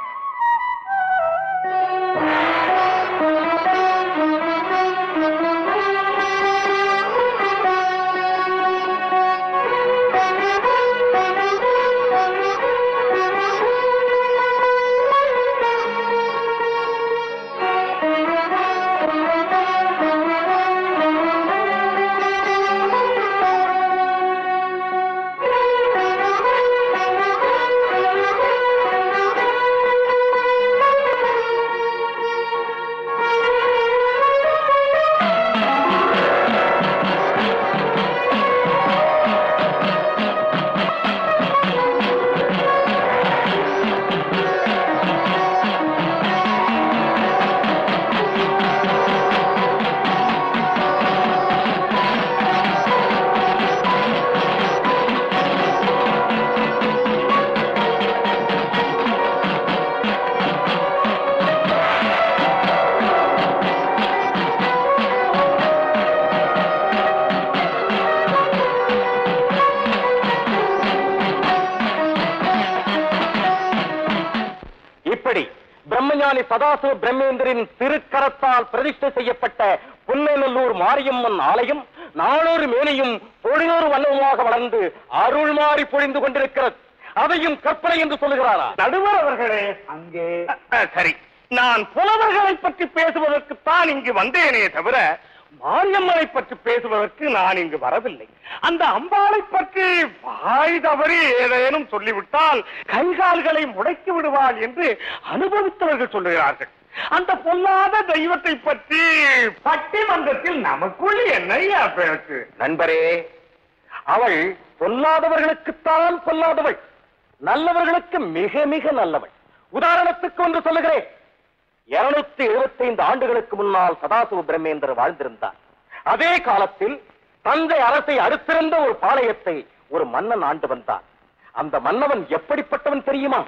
இப்படி பிரம்மஞானி சதாசிவ பிரம்மேந்திரின் திருக்கரத்தால் பிரதிஷ்டை செய்யப்பட்ட புன்னைநல்லூர் மாரியம்மன் ஆலயம் நாளொரு மேனையும் பொழுதொரு வண்ணமுமாக வளர்ந்து அருள் மாறி பொழிந்து கொண்டிருக்கிறது அதையும் கற்பனை என்று சொல்லுகிறாரா நடுவர் அவர்களே அங்கே சரி நான் புலவர்களை பற்றி பேசுவதற்குத்தான் இங்கு வந்தேனே தவிர மாரியம்மனை பற்றி பேசுவதற்கு நான் இங்கு வரவில்லை அந்த அம்பாளை பற்றி வாய் தவறி ஏதேனும் சொல்லிவிட்டால் கைகால்களை முடக்கி விடுவாள் என்று அனுபவித்தவர்கள் சொல்லுகிறார்கள் அந்த பொல்லாத தெய்வத்தை பற்றி பட்டிமன்றத்தில் நமக்குள் என்னையா பேச்சு நண்பரே அவள் பொல்லாதவர்களுக்குத்தான் பொல்லாதவள் நல்லவர்களுக்கு மிக மிக நல்லவள் உதாரணத்துக்கு ஒன்று சொல்லுகிறேன் இருநூத்தி எழுபத்தைந்து ஆண்டுகளுக்கு முன்னால் சதாசிவ பிரம்மேந்திரர் வாழ்ந்திருந்தார் அதே காலத்தில் தஞ்சை அரசை அடுத்திருந்த ஒரு பாளையத்தை ஒரு மன்னன் ஆண்டு வந்தார் அந்த மன்னவன் எப்படிப்பட்டவன் தெரியுமா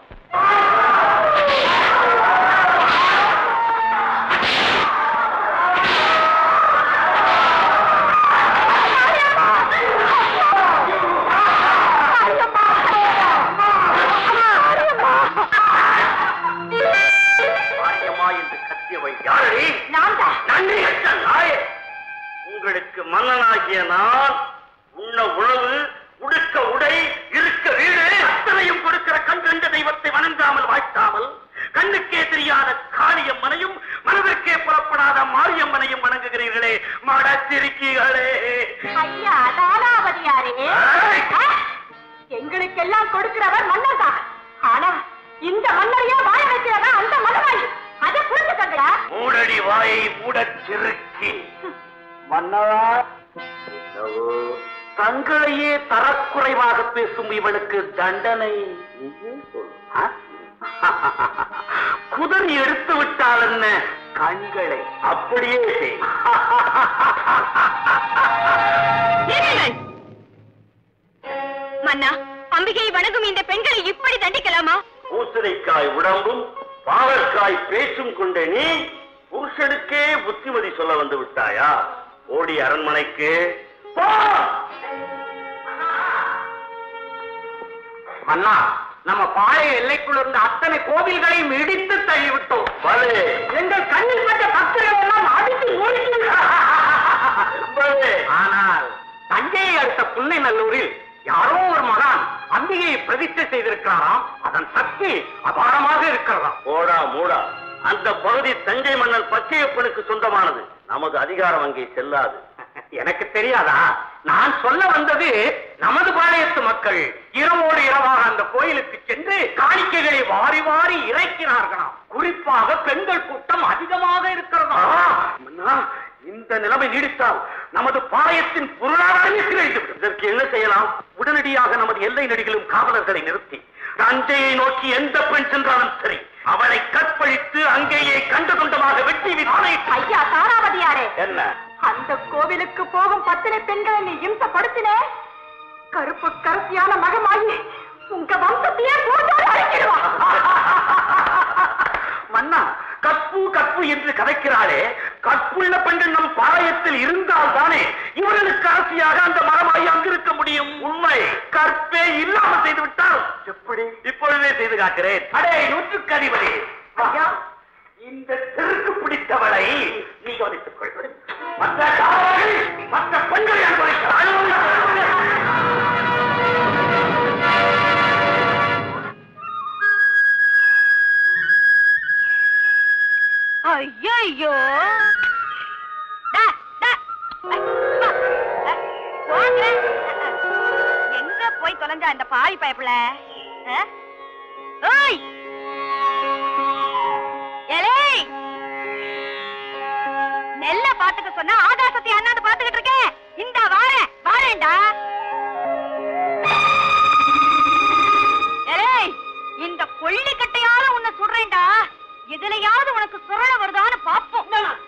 மாரியம்மா என்று கத்தியவை யாரடி நன்றியற்ற நாயே உங்களுக்கு மன்னனாகிய நான் உண்ண உணவு உடுக்க உடை இருக்க வீடு அத்தனையும் கொடுக்கிற கண் கண்ட தெய்வத்தை வணங்காமல் வாழ்த்தாமல் கண்ணுக்கே தெரியாத காளியம்மனையும் மனதிற்கே புறப்படாத மாரியம்மனையும் வணங்குகிறீர்களே மடத்திருக்கீங்களே ஐயா தானாவதியாரே ஏய்! எங்களுக்கெல்லாம் கொடுக்கிறவர் மன்னர் தான் ஆனா இந்த மன்னரையே வாழ வைக்கிறவன் அந்த மன்னராய் அதை புரிஞ்சுக்கங்கடா மூடடி வாயை மூடச் சிறுக்கி மன்னவா என்னவோ, தங்களையே தரக்குறைவாக பேசும் இவனுக்கு தண்டனை நீயே சொல். ஆ? குதறி எடுத்து விட்டால் என்ன கண்களை அப்படியே செய். மன்னா அம்பிகையை வணங்கும் இந்த பெண்களை இப்படி தண்டிக்கலாமா பூசணிக்காய் உடம்பும் பாவற்காய் பேச்சும் கொண்ட நீ புருஷனுக்கே புத்திமதி சொல்ல வந்து விட்டாயா ஓடி அரண்மனைக்கு போ! அண்ணா நம்ம பாளைய எல்லைக்குள் இருந்த அத்தனை கோவில்களையும் இடித்து தள்ளிவிட்டோம் பலே எங்கள் கண்ணில் பட்ட பக்தர்கள் எல்லாம் அடித்து பலே ஆனால் தஞ்சையை அடுத்த புன்னைநல்லூரில் யாரோ ஒரு மகான் அம்பிகையை பிரதிஷ்டை செய்திருக்கிறாராம் அதன் சக்தி அபாரமாக இருக்கிறதாம் போடா மூடா அந்த பகுதி தஞ்சை மன்னன் பச்சையப்பனுக்கு சொந்தமானது நமது அதிகாரம் அங்கே செல்லாது எனக்கு தெரியாதா நான் சொல்ல வந்தது நமது பாளையத்து மக்கள் இரவோடு இரவாக அந்த கோயிலுக்கு சென்று காணிக்கைகளை வாரி வாரி இறைக்கிறார்களாம் குறிப்பாக பெண்கள் கூட்டம் அதிகமாக இருக்கிறதா இந்த நிலைமை நீடித்தால் நமது பாளையத்தின் பொருளாதாரமே சிதைந்துவிடும் இதற்கு என்ன செய்யலாம் உடனடியாக நமது எல்லை நடிகளும் காவலர்களை நிறுத்தி தஞ்சையை நோக்கி எந்த பெண் சென்றாலும் சரி அவளை கற்பழித்து அங்கேயே கண்டதுண்டமாக வெட்டி விசாரணை ஐயா தாராவதியாரே என்ன அந்த கோவிலுக்கு போகும் பத்திரை பெண்களை நீ இம்சப்படுத்தின கருப்பு கருத்தியான மகமாயி உங்க வம்சத்தையே போட்டால் அழிச்சிடுவான் மன்னா கற்பு கற்பு என்று கதைக்கிறாளே கற்புள்ள பெண்கள் நம் பாளையத்தில் இருந்தால் தானே இவர்களுக்கு அரசியாக அந்த மரமாயி அங்கிருக்க முடியும் உண்மை கற்பே இல்லாம செய்து விட்டால் எப்படி இப்பொழுதே செய்து காட்டுறேன் அடே நூற்றுக்கு அதிபதி ஐயா இந்த தெருக்கு பிடித்தவளை நீ கவனித்துக் கொள் மற்ற காவலர்கள் மற்ற பெண்களை அனுபவிக்கிறார்கள் ஐயோ எங்க போய் தொலைஞ்சா இந்த பாவி பயப்புல ஓய் எலே நெல்ல பாத்துக்க சொன்னா ஆகாசத்தை அண்ணாந்து பாத்துக்கிட்டு இருக்கேன் இந்த வாரேன் வாரேன்டா ஏய் இந்த கொள்ளிக்கட்டையால உன்னை சுடுறேன்டா இதுலயாவது உனக்கு சுரள வருதான்னு பாப்போம்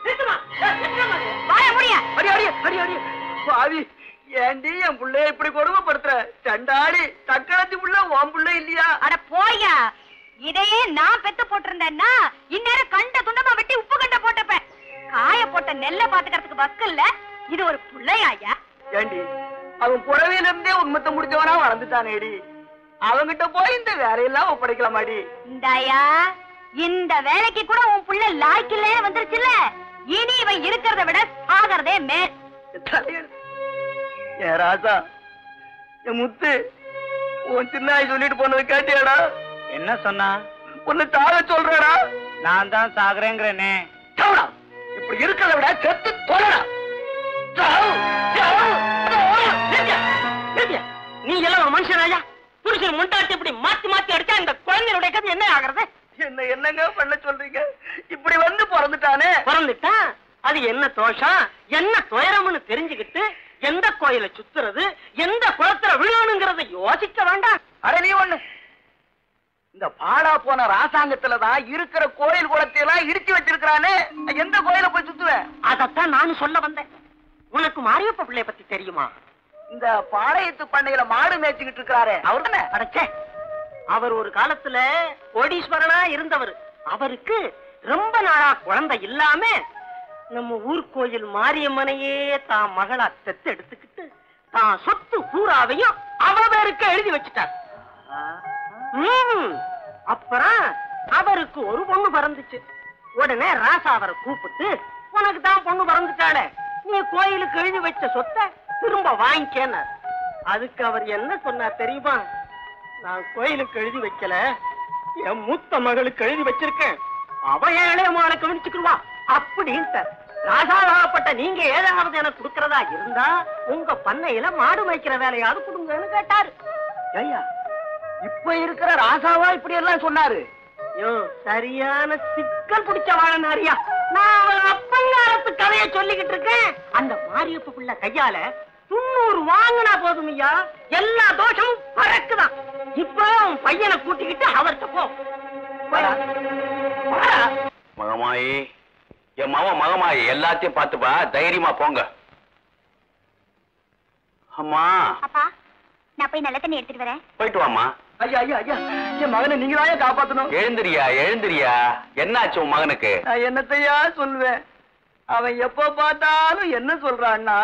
வாய முடிய அடி அடி அடி அடி பாவி ஏண்டி என் புள்ளைய இப்படி கொடுமைப்படுத்துற சண்டாடி தக்கடத்தி புள்ள உன் புள்ள இல்லையா அட போயா இதையே நான் பெத்து போட்டிருந்தேன்னா இந்நேரம் கண்ட துண்டமா வெட்டி உப்பு கண்ட போட்டுப்பேன் காய போட்ட நெல்ல பாத்துக்கிறதுக்கு வக்கு இல்ல இது ஒரு புள்ளையாயா ஏண்டி அவன் புறவையில இருந்தே உண்மத்தை முடிச்சவனா வளர்ந்துட்டானேடி அவங்கிட்ட போய் இந்த வேலையெல்லாம் ஒப்படைக்கலாமாடி இந்தாயா இந்த வேலைக்கு கூட உன் புள்ள லாய்க்கில்லேன்னு வந்துருச்சுல்ல இனி இவன் இருக்கிறத விட சாகிறதே மேல் தலையெழுத்து. ஏன் ராசா என் முத்து உன் சின்னாய் சொல்லிட்டு போனது கேட்டியாடா என்ன சொன்னா உன்னை தாக சொல்றடா நான் தான் சாகுறேங்கிறேனே சாவுடா இப்படி இருக்கிறத விட செத்து தொலைடா சாவு, சாவு, சாவு. நிறுத்தியா, நிறுத்தியா. நீ எல்லாம் ஒரு மனுஷனாயா புருஷன் முண்டாட்டி இப்படி மாத்தி மாத்தி அடிச்சா இந்த குழந்தையுடைய கதை என்ன ஆகுறது என்ன என்னங்க பண்ண சொல்றீங்க இப்படி வந்து பிறந்துட்டானே பிறந்துட்டா அது என்ன தோஷம் என்ன துயரம்னு தெரிஞ்சுக்கிட்டு எந்த கோயிலை சுத்துறது எந்த குளத்துல விழணுங்கிறத யோசிக்க வேண்டாம் அட நீ ஒண்ணு இந்த பாடா போன ராசாங்கத்துலதான் இருக்கிற கோயில் குளத்தை எல்லாம் இடிச்சு வச்சிருக்கானே எந்த கோயில போய் சுத்துவேன் அதத்தான் நானும் சொல்ல வந்தேன் உனக்கு மாரியப்ப பிள்ளைய பத்தி தெரியுமா இந்த பாளையத்து பண்ணையில மாடு மேய்ச்சிக்கிட்டு இருக்கிறாரே அவர் தானே அடச்சே அவர் ஒரு காலத்துல கோடீஸ்வரனா இருந்தவர் அவருக்கு ரொம்ப நாளா குழந்தை இல்லாம நம்ம ஊர் கோயில் மாரியம்மனையே தான் மகளா தெத்து எடுத்துக்கிட்டு தான் சொத்து பூராவையும் அவ பேருக்கு எழுதி வச்சுட்டார் ம்ம். அப்புறம் அவருக்கு ஒரு பொண்ணு பிறந்துச்சு உடனே ராசா அவரை கூப்பிட்டு உனக்கு தான் பொண்ணு பிறந்துட்டாளே நீ கோயிலுக்கு எழுதி வச்ச சொத்தை திரும்ப வாங்கிக்கேன்னார் அதுக்கு அவர் என்ன சொன்னார் தெரியுமா நான் கோயிலுக்கு எழுதி வைக்கல என் மூத்த மகளுக்கு எழுதி வச்சிருக்கேன் அவ என் இளைய மகளை கவனிச்சுக்குருவா அப்படின்ட்டு ராசாவாகப்பட்ட நீங்க ஏதாவது எனக்கு கொடுக்கறதா இருந்தா உங்க பண்ணையில மாடு மேய்க்கிற வேலையாவது கொடுங்கன்னு கேட்டாரு ஐயா இப்ப இருக்கிற ராசாவா இப்படி எல்லாம் சொன்னாரு யோ சரியான சிக்கல் பிடிச்ச வாழனாரியா நான் அவன் அப்பங்காலத்து கதையை சொல்லிக்கிட்டு இருக்கேன் அந்த மாரியப்ப பிள்ளை கையால துண்ணூறு வாங்கினா போதும் ஐயா எல்லா தோஷமும் பறக்குதான் இப்போ உன் பையனை கூட்டிக்கிட்டு அவர்கிட்ட போ போடா. போடா. மகமாயி என் மாமா மகமாயி எல்லாத்தையும் பார்த்துப்பா தைரியமா போங்க அம்மா அப்பா நான் போய் நல்ல தண்ணி எடுத்துட்டு வரேன் போயிட்டு வாம்மா ஐயா ஐயா ஐயா என் மகனை நீங்க தான் காப்பாத்தணும் எழுந்திரியா எழுந்திரியா என்னாச்சு உன் மகனுக்கு நான் என்னத்தையா சொல்லுவேன் அவன் எப்ப பார்த்தாலும் என்ன சொல்றான்னா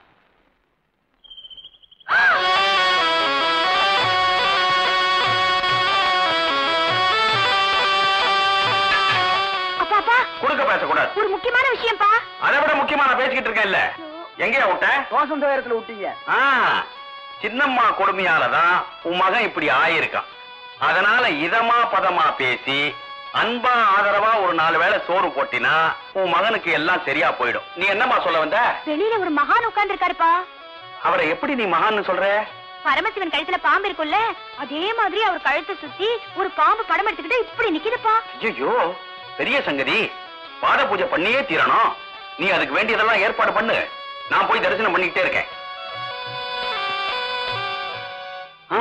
அப்பா அப்பா குறுக்க பேசக்கூடாது ஒரு முக்கியமான விஷயம்ப்பா அதை விட முக்கியமா நான் பேசிக்கிட்டு இருக்கேன்ல எங்கேயா விட்ட தோசம் துயரத்துல விட்டீங்க ஆ, சின்னம்மா கொடுமையாலதான் உன் மகன் இப்படி ஆயிருக்கான் அதனால இதமா பதமா பேசி அன்பா ஆதரவா ஒரு நாலு வேளை சோறு போட்டினா உன் மகனுக்கு எல்லாம் சரியா போயிடும் நீ என்னம்மா சொல்ல வந்த வெளியில ஒரு மகான் உட்கார்ந்து இருக்காருப்பா அவரை எப்படி நீ மகான்னு சொல்ற பரமசிவன் கழுத்துல பாம்பு இருக்கும்ல அதே மாதிரி அவர் கழுத்தை சுத்தி ஒரு பாம்பு படம் எடுத்துக்கிட்டு இப்படி நிக்குதுப்பா ஐயோ பெரிய சங்கதி பாத பூஜை பண்ணியே தீரணும் நீ அதுக்கு வேண்டியதெல்லாம் ஏற்பாடு பண்ணு நான் போய் தரிசனம் பண்ணிக்கிட்டே இருக்கேன் ஆ?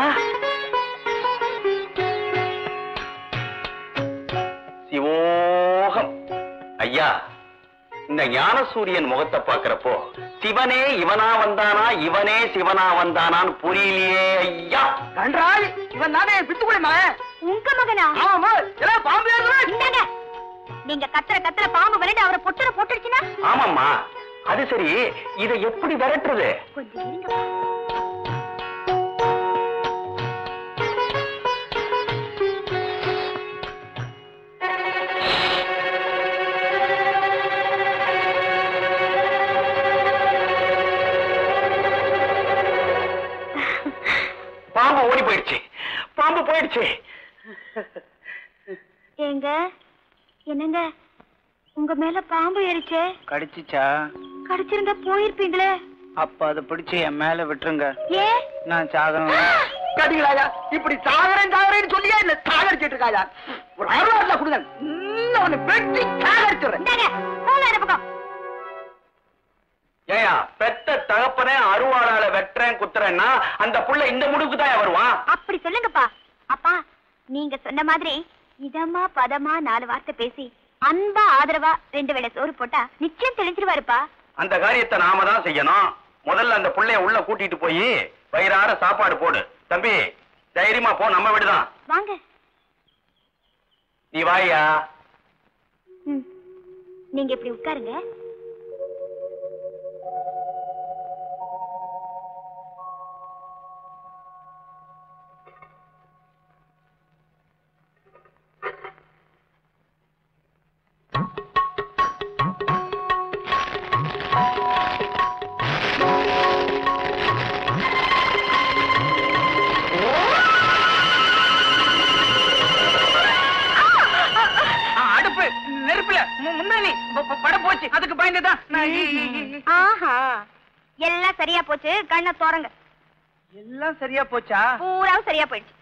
சிவோகம் ஐயா இந்த ஞானசூரியன் முகத்தை பாக்குறப்போ சிவனே இவனா வந்தானா இவனே சிவனா வந்தானான்னு புரியலையே ஐயா கன்றாள் இவன் தானே பித்துக்குடி மகன் உங்க மகனா ஆமா எல்லாம் பாம்பு ஏறுதுடா. இந்தாங்க நீங்க கத்துற கத்துற பாம்பு விளையாட்டு அவரை பொட்டுற போட்டுடுச்சுன்னா ஆமாம்மா அது சரி இதை எப்படி விரட்டுறது கொஞ்சம் இருங்கப்பா பாம்பு ஓடி போயிடுச்சு பாம்பு போயிடுச்சு ஏங்க என்னங்க உங்க மேல பாம்பு ஏறிச்சே கடிச்சிச்சா கடிச்சிருந்தா போயிருப்பீங்களே அப்ப அதை பிடிச்சு என் மேல விட்டுருங்க ஏ நான் சாகணும் கடிங்களாயா இப்படி சாகரேன் சாகரேன்னு சொல்லியா இல்ல சாகரிச்சிட்டு இருக்காயா ஒரு அருவாட்டில் கொடுங்க இன்னும் ஒண்ணு வெட்டி சாகரிச்சுடுறேன் இந்தாங்க போங்க அந்த பக்கம் ஏயா பெத்த தகப்பனே அருவாளால வெட்டுறேன் குத்துறேன்னா அந்த புள்ள இந்த முடிவுக்கு தான் வருவான் அப்படி சொல்லுங்கப்பா அப்பா நீங்க சொன்ன மாதிரி இதமா பதமா நாலு வார்த்தை பேசி அன்பா ஆதரவா ரெண்டு வேளை சோறு போட்டா நிச்சயம் தெளிஞ்சிருவாருப்பா அந்த காரியத்தை நாம தான் செய்யணும் முதல்ல அந்த புள்ளைய உள்ள கூட்டிட்டு போய் வயிறார சாப்பாடு போடு தம்பி தைரியமா போ நம்ம வீடுதான் வாங்க நீ வாயா ம். நீங்க இப்படி உட்காருங்க அடுப்பு நெருப்புல மு- முன்னாடி ப- ப- படம் போச்சு அதுக்கு பயந்துதான் நான் இ- இ- இ- ஆஹா எல்லாம் சரியா போச்சு கண்ணை திறங்க எல்லாம் சரியா போச்சா பூராவும் சரியா போயிடுச்சு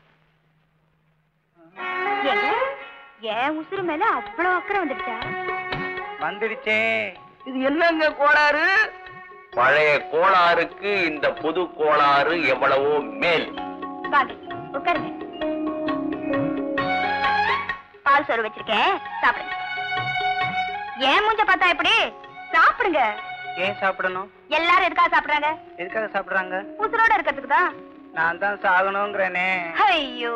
ஏங்க ஏன் உசுறு மேல அவ்வளவு அக்கறை வந்துடுச்சா வந்துடுச்சே இது என்னங்க கோளாறு பழைய கோளாறுக்கு இந்த புது கோளாறு எவ்வளவோ மேல் வாங்க உட்காருங்க பால் சோறு வச்சிருக்கேன் சாப்பிடுங்க ஏன் மூஞ்ச பார்த்தா எப்படி சாப்பிடுங்க ஏன் சாப்பிடணும் எல்லாரும் எதுக்காக சாப்பிடுறாங்க எதுக்காக சாப்பிடுறாங்க உசுரோட இருக்கிறதுக்கு தான் நான் தான் சாகணுங்கிறேனே ஐயோ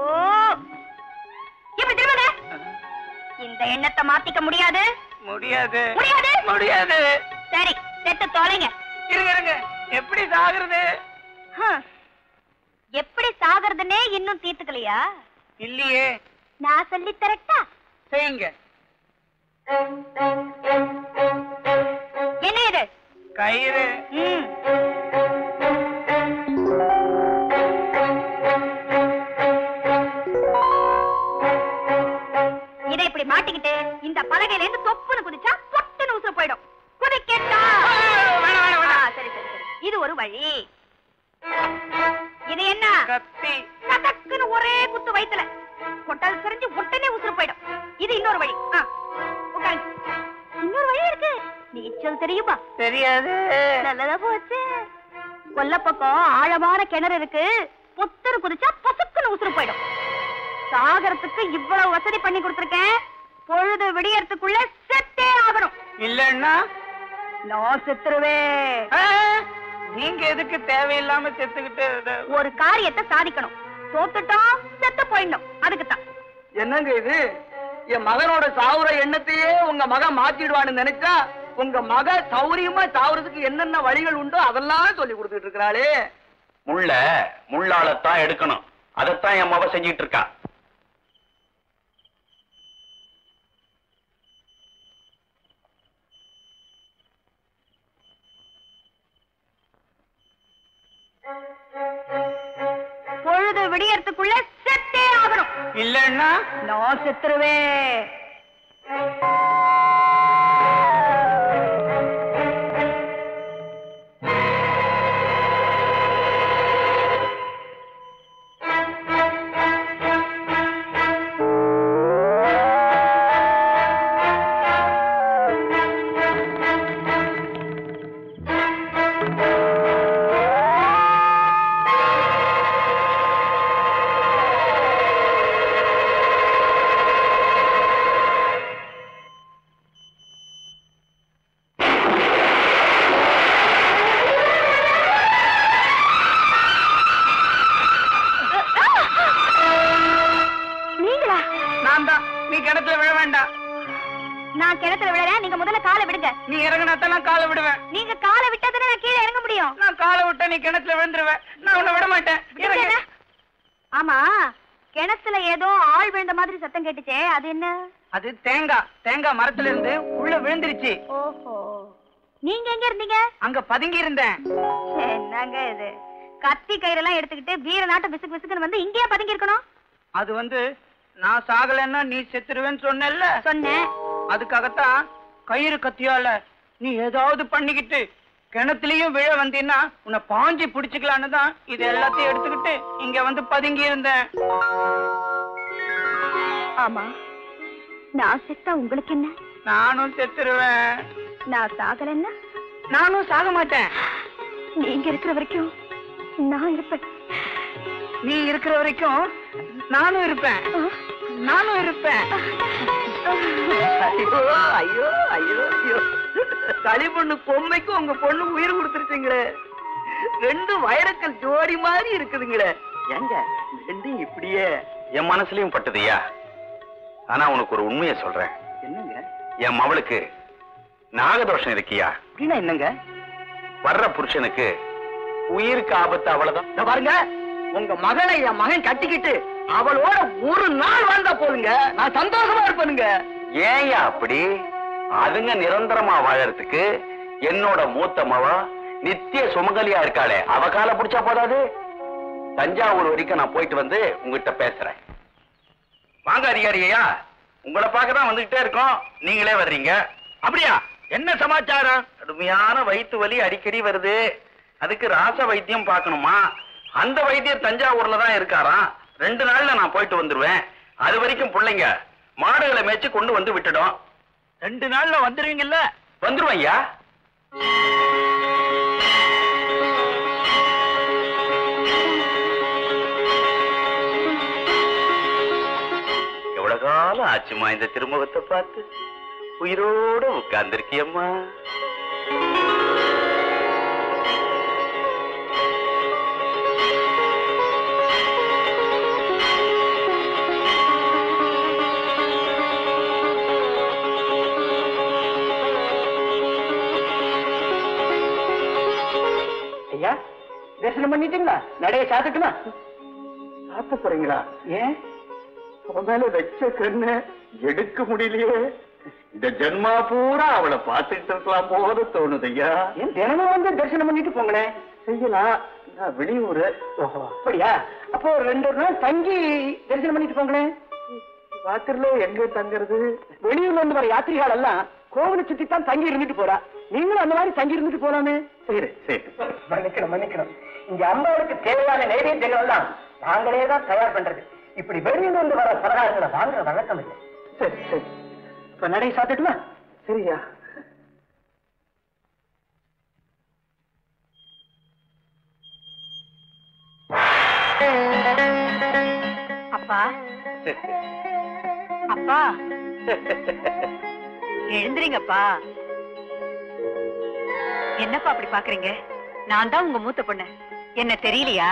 இப்படி திரும்புங்க இந்த எண்ணத்தை மாத்திக்க முடியாது முடியாது முடியாது முடியாது சரி செத்து தொலைங்க இருங்க இருங்க எப்படி சாகுறது ஹம். எப்படி சாகிறதுனே இன்னும் தீர்த்துக்கலையா இல்லையே நான் சொல்லி தரட்டா செய்யுங்க என்ன இது கயிறு ம். இதை இப்படி மாட்டிக்கிட்டு இந்த பலகையில இருந்து தொப்புன்னு குதிச்சா பொட்டுன்னு உசுர போயிடும் குதிக்கட்டா ஆ, சரி சரி சரி இது ஒரு வழி இது என்ன கத்தி கதக்குன்னு ஒரே குத்து வயித்துல கொட்டால் சரிஞ்சு உடனே உசுறு போயிடும் இது இன்னொரு வழி ஆ, உட்காருங்க இன்னொரு வழி இருக்கு நீச்சல் தெரியுமா தெரியாது நல்லதா போச்சு கொல்ல பக்கம் ஆழமான கிணறு இருக்கு புத்தரு குதிச்சா பசுக்குன்னு உசுறு போயிடும் சாகரத்துக்கு இவ்வளவு வசதி பண்ணி கொடுத்திருக்கேன் பொழுது விடியறதுக்குள்ள செத்தே ஆகணும் இல்லன்னா நான் செத்துருவேன் ஆ, நீங்க எதுக்கு தேவையில்லாம செத்துக்கிட்டு இத- ஒரு காரியத்தை சாதிக்கணும் தோத்துட்டோம் செத்து போயிடணும் அதுக்கு தான் என்னங்க இது என் மகனோட சாவுற எண்ணத்தையே உங்க மகன் மாத்திடுவான்னு நினைச்சா உங்க மக சௌரியமா சாவுறதுக்கு என்னென்ன வழிகள் உண்டோ அதெல்லாம் சொல்லி கொடுத்துட்டு இருக்கிறாளே முள்ள முள்ளாலத்தான் எடுக்கணும் அதைத்தான் என் மவ செஞ்சிட்டு இருக்கா பொழுது விடியறதுக்குள்ள செத்தே ஆகணும் இல்லன்னா நான் செத்துருவேன் நீ கிணத்துல விழ வேண்டாம் நான் கிணத்துல விழறேன் நீங்க முதல்ல காலை விடுங்க நீ இறங்கினாத்தான் நான் காலை விடுவேன் நீங்க காலை விட்டாதானே நான் கீழே இறங்க முடியும் நான் காலை விட்டா நீ கிணத்துல விழுந்துருவேன் நான் உன்னை விட மாட்டேன் இறங்கு. விடுங்க. ஆமா கிணத்துல ஏதோ ஆள் விழுந்த மாதிரி சத்தம் கேட்டுச்சே அது என்ன அது தேங்காய் தேங்காய் மரத்துல இருந்து உள்ள விழுந்துருச்சு ஓஹோ நீங்க எங்க இருந்தீங்க அங்க பதுங்கி இருந்தேன் என்னங்க இது கத்தி கயிறெல்லாம் எடுத்துக்கிட்டு வீர நாட்டு பிசுக்கு பிசுக்குன்னு வந்து இங்கேயே பதுங்கி இருக்கணும் அது வந்து நான் சாகலைன்னா நீ செத்துருவேன்னு சொன்னேல்ல சொன்னேன் அதுக்காகத்தான் கயிறு கத்தியால நீ ஏதாவது பண்ணிக்கிட்டு கிணத்துலயும் விழ வந்தீன்னா உன்னை பாஞ்சி பிடிச்சுக்கலான்னு தான் இது எல்லாத்தையும் எடுத்துக்கிட்டு இங்க வந்து பதுங்கி இருந்தேன் ஆமா நான் செத்தா உங்களுக்கு என்ன நானும் செத்துருவேன் நான் சாகலன்னா நானும் சாக மாட்டேன் நீங்க இருக்கிற வரைக்கும் நான் இருப்பேன் நீ இருக்கிற வரைக்கும் நானும் இருப்பேன் நானும் இருப்பேன் ஐயோ ஐயோ ஐயோ ஐயோ களி பொண்ணு பொம்மைக்கு உங்க பொண்ணு உயிர் கொடுத்துருச்சுங்களே ரெண்டு வைரக்கல் ஜோடி மாதிரி இருக்குதுங்களே ஏங்க ரெண்டும் இப்படியே என் மனசுலயும் பட்டதுயா ஆனா உனக்கு ஒரு உண்மையை சொல்றேன் என்னங்க என் மவளுக்கு நாகதோஷம் இருக்கியா அப்படின்னா என்னங்க வர்ற புருஷனுக்கு உயிருக்கு ஆபத்து அவ்வளவுதான் இந்த பாருங்க உங்க மகனை என் மகன் கட்டிக்கிட்டு அவளோட ஒரு நாள் வாழ்ந்தா போதுங்க நான் சந்தோஷமா இருப்பேனுங்க ஏன்யா அப்படி அதுங்க நிரந்தரமா வாழறதுக்கு என்னோட மூத்த மவ நித்திய சுமங்கலியா இருக்காளே அவ கால புடிச்சா போதாது தஞ்சாவூர் வரைக்கும் நான் போயிட்டு வந்து உங்ககிட்ட பேசுறேன் வாங்க அதிகாரியா உங்களை பார்க்க தான் வந்துகிட்டே இருக்கோம் நீங்களே வர்றீங்க அப்படியா என்ன சமாச்சாரம் கடுமையான வயிற்று வலி அடிக்கடி வருது அதுக்கு ராச வைத்தியம் பார்க்கணுமா அந்த வைத்தியர் தஞ்சாவூர்ல தான் இருக்காராம் ரெண்டு நாள்ல நான் போயிட்டு வந்துருவேன் அது வரைக்கும் பிள்ளைங்க மாடுகளை மேய்ச்சி கொண்டு வந்து விட்டுடும் ரெண்டு நாள்ல வந்துருவீங்கல்ல வந்துருவேன் ஐயா எவ்வளவு காலம் ஆச்சுமா இந்த திருமுகத்தை பார்த்து உயிரோட உட்கார்ந்திருக்கியம்மா ஐயா தரிசனம் பண்ணிட்டீங்களா நடைய சாத்துட்டுமா சாத்த போறீங்களா ஏன் அவன் மேல வச்ச கண்ணு எடுக்க முடியலையே இந்த ஜென்மா பூரா அவளை பார்த்துட்டு இருக்கலாம் போது தோணுது ஐயா ஏன் தினமும் வந்து தரிசனம் பண்ணிட்டு போங்களேன் செய்யலாம் நான் வெளியூரு ஓஹோ அப்படியா அப்போ ஒரு ரெண்டு ஒரு நாள் தங்கி தரிசனம் பண்ணிட்டு போங்களேன் ராத்திரில எங்க தங்குறது வெளியூர்ல இருந்து வர யாத்திரிகள் எல்லாம் கோவிலை சுத்தி தான் தங்கி இருந்துட்டு போறா நீங்களும் அந்த மாதிரி தங்கி இருந்துட்டு போலாமே சரி சரி மன்னிக்கணும் மன்னிக்கணும் இங்க அம்மாவுக்கு தேவையான நைவேத்தியங்கள் எல்லாம் நாங்களே தான் தயார் பண்றது இப்படி வெளியில இருந்து வர பலகாரங்களை வாங்குற வழக்கம் இல்லை சரி சரி இப்ப நடை சாப்பிட்டுட்டுமா சரியா அப்பா அப்பா எழுந்திரிங்கப்பா என்னப்பா அப்படி பாக்குறீங்க நான் தான் உங்க மூத்த பொண்ணு என்ன தெரியலையா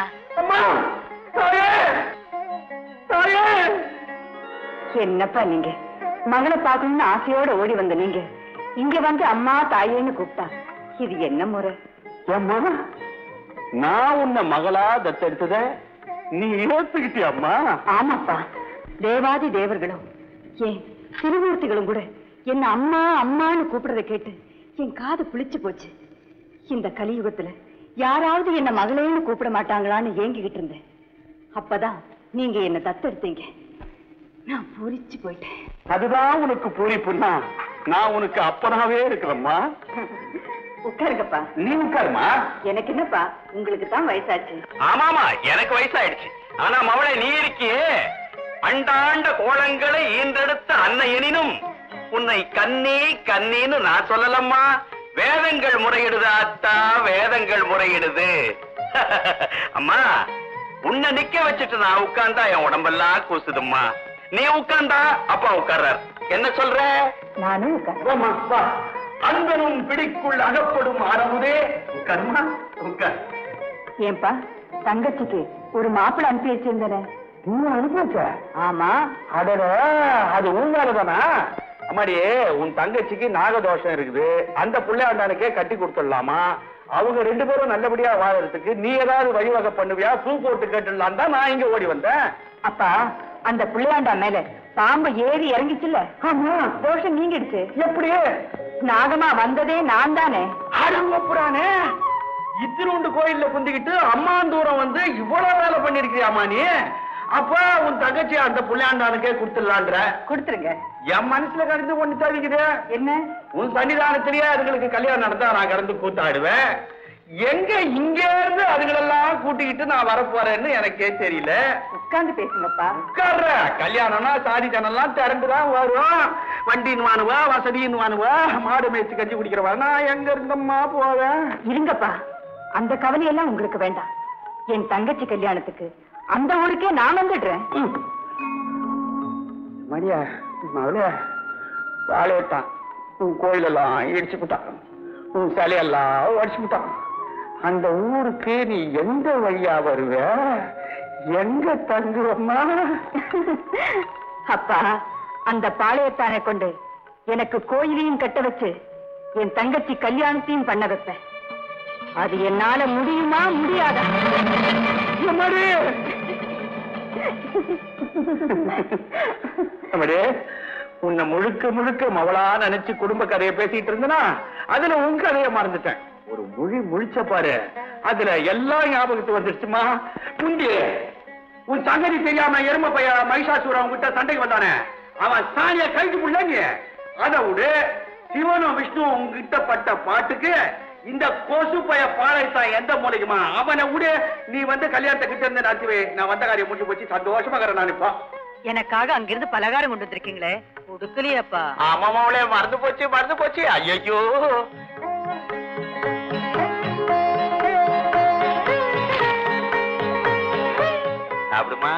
என்னப்பா நீங்க மகளை பார்க்கணும்னு ஆசையோட ஓடி வந்த நீங்க இங்க வந்து அம்மா தாயேன்னு கூப்பிட்டா இது என்ன முறை ஏம்மா நான் உன்னை மகளா தத்தெடுத்தத நீ ஏத்துக்கிட்டியம்மா ஆமாப்பா தேவாதி தேவர்களும் ஏன் திருமூர்த்திகளும் கூட என்ன அம்மா அம்மான்னு கூப்பிடுறத கேட்டு என் காது புளிச்சு போச்சு இந்த கலியுகத்துல யாராவது என்ன மகளேன்னு கூப்பிட மாட்டாங்களான்னு ஏங்கிக்கிட்டு இருந்தேன் அப்பதான் நீங்க என்ன தத்தெடுத்தீங்க நான் பூரிச்சு போயிட்டேன் அதுதான் உனக்கு பூரிப்புன்னா நான் உனக்கு அப்பனாவே இருக்கிறேம்மா உட்காருங்கப்பா நீ உட்காருமா எனக்கு என்னப்பா உங்களுக்கு தான் வயசாச்சு ஆமாமா எனக்கு வயசாயிடுச்சு ஆனா மவளை நீ இருக்கியே அண்டாண்ட கோலங்களை ஈன்றெடுத்த அன்னை எனினும் உன்னை கண்ணி கண்ணின்னு நான் சொல்லலம்மா வேதங்கள் முறையிடுது அத்தா வேதங்கள் முறையிடுது அம்மா உன்னை நிக்க வச்சுட்டு நான் உட்கார்ந்தா என் உடம்பெல்லாம் கூசுதும்மா நீ உட்கார்ந்தா அப்பா உட்கார்றார் என்ன சொல்ற நானும் உட்கார் வாம்மா, வா அன்பனும் பிடிக்குள் அகப்படும் அறமுதே உட்காருமா உட்கார் ஏன்பா தங்கச்சிக்கு ஒரு மாப்பிள்ளை அனுப்பி வச்சிருந்தேனே நீ அனுப்பிச்ச ஆமா அடட அது உன் வேலைதானா அம்மாடி உன் தங்கச்சிக்கு நாகதோஷம் இருக்குது அந்த பிள்ளையாண்டானுக்கே கட்டி கொடுத்துடலாமா அவங்க ரெண்டு பேரும் நல்லபடியா வாழறதுக்கு நீ ஏதாவது வழிவகை பண்ணுவியா பூ போட்டு கேட்டுடலாம் தான் நான் இங்க ஓடி வந்தேன் அப்பா அந்த பிள்ளையாண்டா மேல பாம்பு ஏறி இறங்கிச்சுல்ல ஆமா தோஷம் நீங்கிடுச்சு எப்படி நாகமா வந்ததே நான் தானே அடங்கப்புறானே இத்தினூண்டு கோயில்ல குந்திக்கிட்டு அம்மாந்தூரம் வந்து இவ்வளவு வேலை பண்ணிருக்கியாமா நீ அப்ப உன் தங்கச்சி அந்த புள்ளையாண்டானுக்கே கொடுத்துடலான்ற கொடுத்துருங்க என் மனசுல கடந்து ஒண்ணு தவிக்குது என்ன உன் சன்னிதானத்திலேயே அதுங்களுக்கு கல்யாணம் நடந்தா நான் கடந்து கூத்தாடுவேன் எங்க இங்க இருந்து அதுங்களெல்லாம் கூட்டிக்கிட்டு நான் வரப்போறேன்னு எனக்கே தெரியல உட்கார்ந்து பேசுங்கப்பா உட்கார்ற கல்யாணம்னா சாதி ஜனம்லாம் திரண்டுதான் வரும் வண்டின்னு வானுவா வசதின்னு வானுவா மாடு மேய்ச்சி கஞ்சி குடிக்கிறவா நான் எங்க இருந்தம்மா போவேன் இருங்கப்பா அந்த கவலையெல்லாம் உங்களுக்கு வேண்டாம் என் தங்கச்சி கல்யாணத்துக்கு அந்த ஊருக்கே நான் வந்துடுறேன் மணியா மகளே வாழையத்தான் உன் கோயிலெல்லாம் இடிச்சு விட்டான் உன் சிலையெல்லாம் உடச்சு விட்டான் அந்த ஊருக்கு நீ எந்த வழியா வருவ எங்க தங்குவம்மா அப்பா அந்த பாளையத்தானை கொண்டு எனக்கு கோயிலையும் கட்ட வச்சு என் தங்கச்சி கல்யாணத்தையும் பண்ண வைப்பேன் அது என்னால முடியுமா முடியாதா எம்மாடி அம்மாடி, உன்னை முழுக்க முழுக்க மவளா நினைச்சு குடும்ப கதையை பேசிட்டு இருந்தனா அதுல உன் கதையை மறந்துட்டேன் ஒரு மொழி முழிச்ச பாரு அதுல எல்லாம் ஞாபகத்துக்கு வந்துடுச்சுமா முந்தி உன் சங்கதி தெரியாம எரும பைய மகிஷாசூரன் கிட்ட சண்டைக்கு வந்தானே அவன் சாணிய கழிச்சு புள்ள நீ அதை விடு சிவனும் விஷ்ணுவும் உங்ககிட்ட பட்ட பாட்டுக்கு இந்த கொசு பைய பாளையத்தான் எந்த மூலைக்குமா அவனை விடு நீ வந்து கல்யாணத்தை கிட்ட இருந்து நடத்துவே நான் வந்த காரியம் முடிஞ்சு போச்சு சந்தோஷமா இருக்கிறேன் நான் இப்போ எனக்காக அங்கிருந்து பலகாரம் கொண்டு வந்திருக்கீங்களே கொடுக்கலையாப்பா ஆமாமா அவளே மறந்து போச்சு மறந்து போச்சு ஐயோ சாப்பிடுமா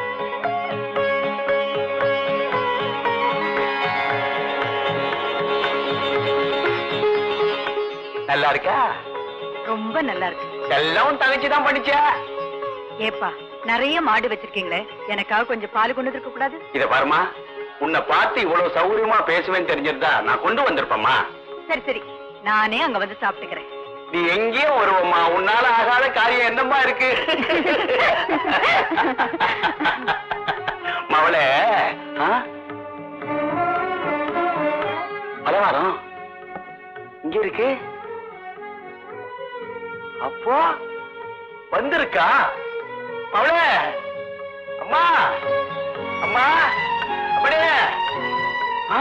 நல்லா இருக்கா ரொம்ப நல்லா இருக்கு எல்லாம் உன் தங்கச்சி தான் பண்ணிச்சா ஏப்பா நிறைய மாடு வச்சிருக்கீங்களே எனக்காக கொஞ்சம் பால் கொண்டு வந்திருக்க கூடாது இத பாருமா உன்னை பார்த்து இவ்வளவு சௌகரியமா பேசுவேன்னு தெரிஞ்சிருந்தா நான் கொண்டு வந்திருப்பேம்மா சரி சரி நானே அங்க வந்து சாப்பிட்டுக்கிறேன் நீ எங்கேயும் வருவம்மா உன்னால ஆகாத காரியம் என்னம்மா இருக்கு மவளே ஆ? பலகாரம் இங்க இருக்கு அப்போ வந்திருக்கா மவளே அம்மா அம்மா அப்படியே ஆ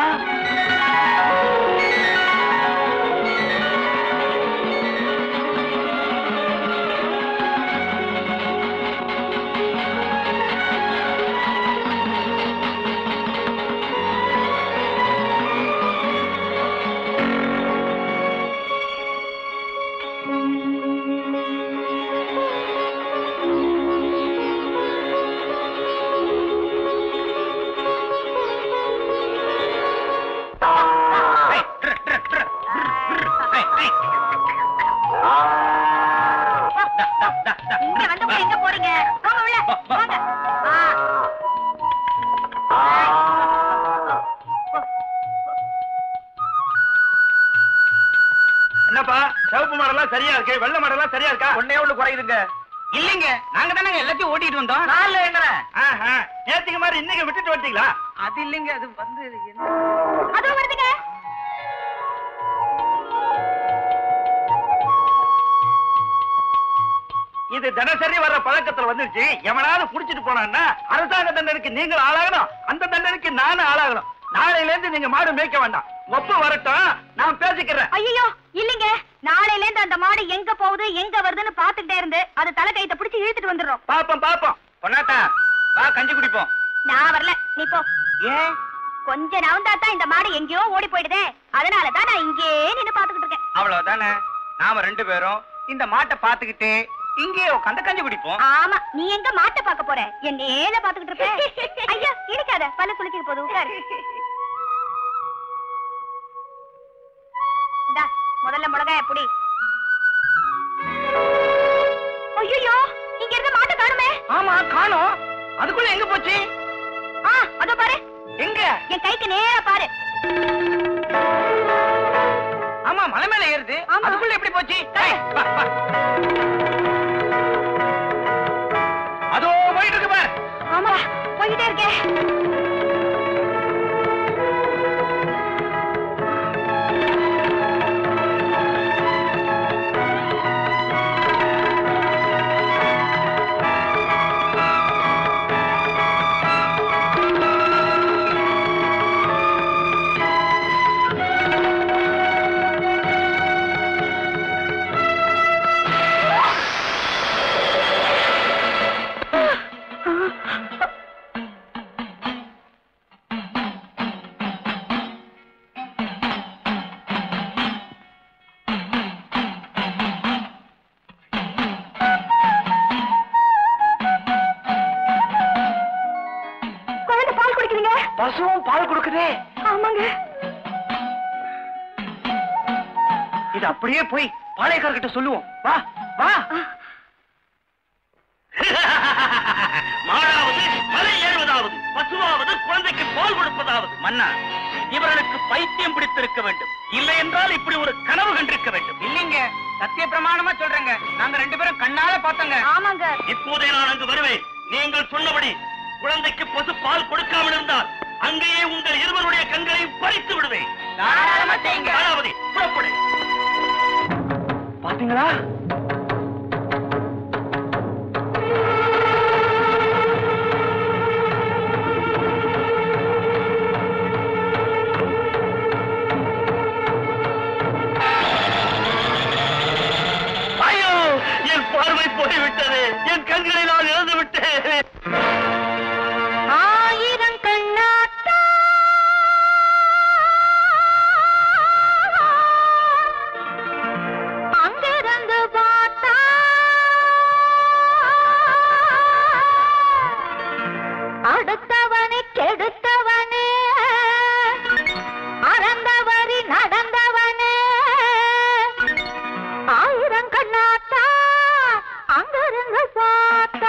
இங்க வந்து எங்க போறீங்க போங்க உள்ள போங்க ஆ. என்னப்பா சிவப்பு மரம்லாம் சரியா இருக்கு வெள்ளை மரம்லாம் சரியா இருக்கா ஒன்னே ஒண்ணு குறையுதுங்க இல்லைங்க நாங்க தானே எல்லாத்தையும் ஓட்டிட்டு வந்தோம் நாலு என்ன நேத்துக்கு மாதிரி இன்னைக்கு விட்டுட்டு வந்துட்டீங்களா அது இல்லைங்க அது வந்து அதோ வருதுங்க இது தினசரி வர்ற பழக்கத்துல வந்துருச்சு எவனாவது புடிச்சிட்டு போனான்னா அரசாங்க தண்டனைக்கு நீங்கள் ஆளாகணும் அந்த தண்டனைக்கு நானும் ஆளாகணும் நாளையில இருந்து நீங்க மாடு மேய்க்க வேண்டாம் ஒப்பு வரட்டும் நான் பேசிக்கிறேன் ஐயோ இல்லைங்க நாளையில இருந்து அந்த மாடு எங்க போகுது எங்க வருதுன்னு பாத்துக்கிட்டே இருந்து அது தலை கைத்த பிடிச்சு இழுத்துட்டு வந்துடுறோம் பாப்போம் பாப்போம் பொன்னாத்தா வா கஞ்சி குடிப்போம் நான் வரல நீ போ ஏன் கொஞ்ச நவுந்தாத்தான் இந்த மாடு எங்கேயோ ஓடி போயிடுதே அதனால தான் நான் இங்கே நின்னு பாத்துக்கிட்டு இருக்கேன் அவ்வளவுதானே நாம ரெண்டு பேரும் இந்த மாட்டை பாத்துக்கிட்டு இங்கேயே உட்காந்து கஞ்சி குடிப்போம் ஆமா நீ எங்க மாட்டை பார்க்க போற என் நேல பாத்துக்கிட்டு இருப்ப ஐயா இடிக்காத பல்ல குளிக்கிட்டு போது உட்காரு இந்தா முதல்ல மிளகாய புடி ஐயோ இங்க இருந்த மாட்டை காணுமே ஆமா காணோம் அதுக்குள்ள எங்க போச்சு ஆ அதோ பாரு எங்க என் கைக்கு நேரா பாரு ஆமா மலை மேல ஏறுது ஆமா. அதுக்குள்ள எப்படி போச்சு ஏய், வா, வா. அதோ போயிட்டு இருக்கு பாரு ஆமா போயிட்டே இருக்கேன் குழந்தை பால் குடிக்குதுங்க பசுவும் பால் கொடுக்குதே ஆமாங்க இது அப்படியே போய் பாளையக்காரர்கிட்ட சொல்லுவோம் வா வா மாடாவது மலை ஏறுவதாவது பசுவாவது குழந்தைக்கு பால் கொடுப்பதாவது மன்னா இவர்களுக்கு பைத்தியம் பிடித்திருக்க வேண்டும் இல்லை என்றால் இப்படி ஒரு கனவு கண்டிருக்க வேண்டும் இல்லைங்க சத்திய பிரமாணமா சொல்றேங்க நாங்க ரெண்டு பேரும் கண்ணால பார்த்தோங்க ஆமாங்க இப்போதே நான் அங்கு வருவேன் நீங்கள் சொன்னபடி குழந்தைக்கு பசு பால் கொடுக்காமல் இருந்தால் அங்கேயே உங்கள் இருவருடைய கண்களை பறித்து விடுவேன் தாராளமா செய்யுங்க. மாயாவதி புறப்படு பாத்தீங்களா ஐயோ என் பார்வை போய்விட்டது என் கண்களை நான் இழந்து விட்டேன் ஆயிரம் கண்ணாத்தா அங்கிருந்து பார்த்தா அடுத்தவனை கெடுத்தவனே அறந்தவரி நடந்தவனே ஆயிரம் கண்ணாத்தா அங்கிருந்து பார்த்தா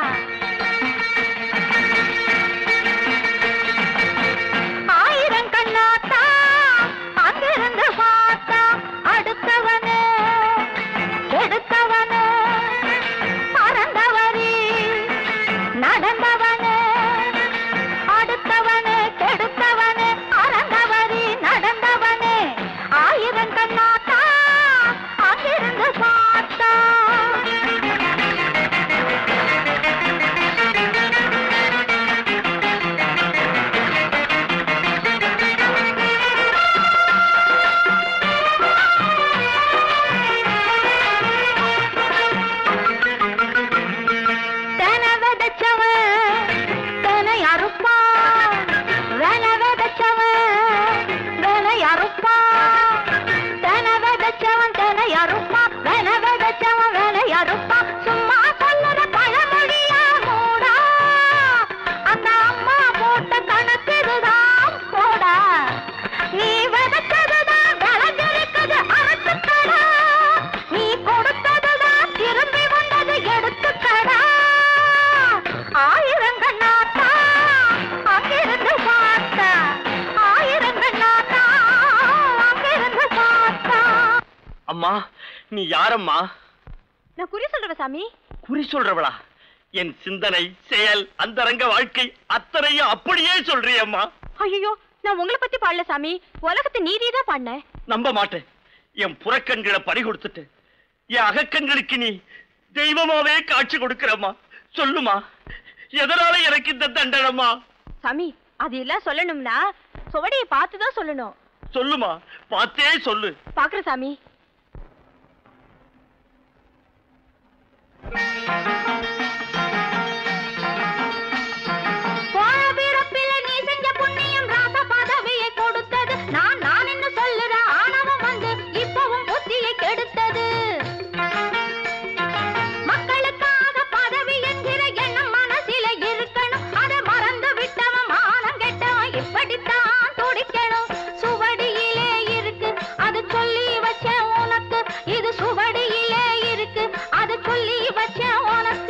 ஆயிரம் கண்ணாத்தா அங்கிருந்து பார்த்தா அடுத்தவனே கெடுத்தவனே பறந்தவரி நடந்தவனே அடுத்தவனே கெடுத்தவனே பறந்தவரி நடந்தவனே ஆயிரம் கண்ணாத்தா அங்கிருந்து பார்த்தா தென விதைச்சவன் தெனை அறுப்பான் வென விதைச்சவன் வெனை அறுப்பான் தென விதைச்சவன் தெனை அறுப்பான் வென விதைச்சவன் வெனை அறுப்பான் சும்மா சொல்லுற பழமொழியா மூடா அந்த அம்மா போட்ட கணக்கு இதுதான் போடா நீ விதைச்சதுதான் விளைஞ்சிருக்குது அறுத்துக்கடா நீ கொடுத்ததுதான் திரும்பி வந்தது எடுத்துக்கடா ஆயிரம் கண்ணாத்தா அங்கிருந்து பார்த்தா ஆயிரம் கண்ணாத்தா அங்கிருந்து பார்த்தா அம்மா நீ யாரம்மா நான் குறி சொல்றவ சாமி குறி சொல்றவளா என் சிந்தனை செயல் அந்தரங்க வாழ்க்கை அத்தனையும் அப்படியே சொல்றியம்மா ஐயோ நான் உங்களை பத்தி பாடல சாமி உலகத்தை நீதி தான் பாடினேன் நம்ப மாட்டேன் என் புறக்கண்களை பறி கொடுத்துட்டு என் அகக்கண்களுக்கு நீ தெய்வமாவே காட்சி கொடுக்கிறம்மா சொல்லுமா எதனால எனக்கு இந்த தண்டனம்மா சாமி அது எல்லாம் சொல்லணும்னா சுவடியை பார்த்து தான் சொல்லணும் சொல்லுமா பார்த்தே சொல்லு பாக்குற சாமி போன பிறப்பில நீ செஞ்ச புண்ணியம் ராச பதவியை கொடுத்தது நான் நான் என்ன சொல்லுற ஆணவம் வந்து இப்பவும் புத்தியை கெடுத்தது மக்களுக்காக பதவி என்கிற எண்ணம் மனசில இருக்கணும் அதை மறந்து விட்டவன் மானம் கெட்டவன் இப்படித்தான் துடிக்கணும் சுவடியிலே இருக்கு அது சொல்லி வச்ச உனக்கு இது சுவடியிலே இருக்கு அது சொல்லி வச்ச உனக்கு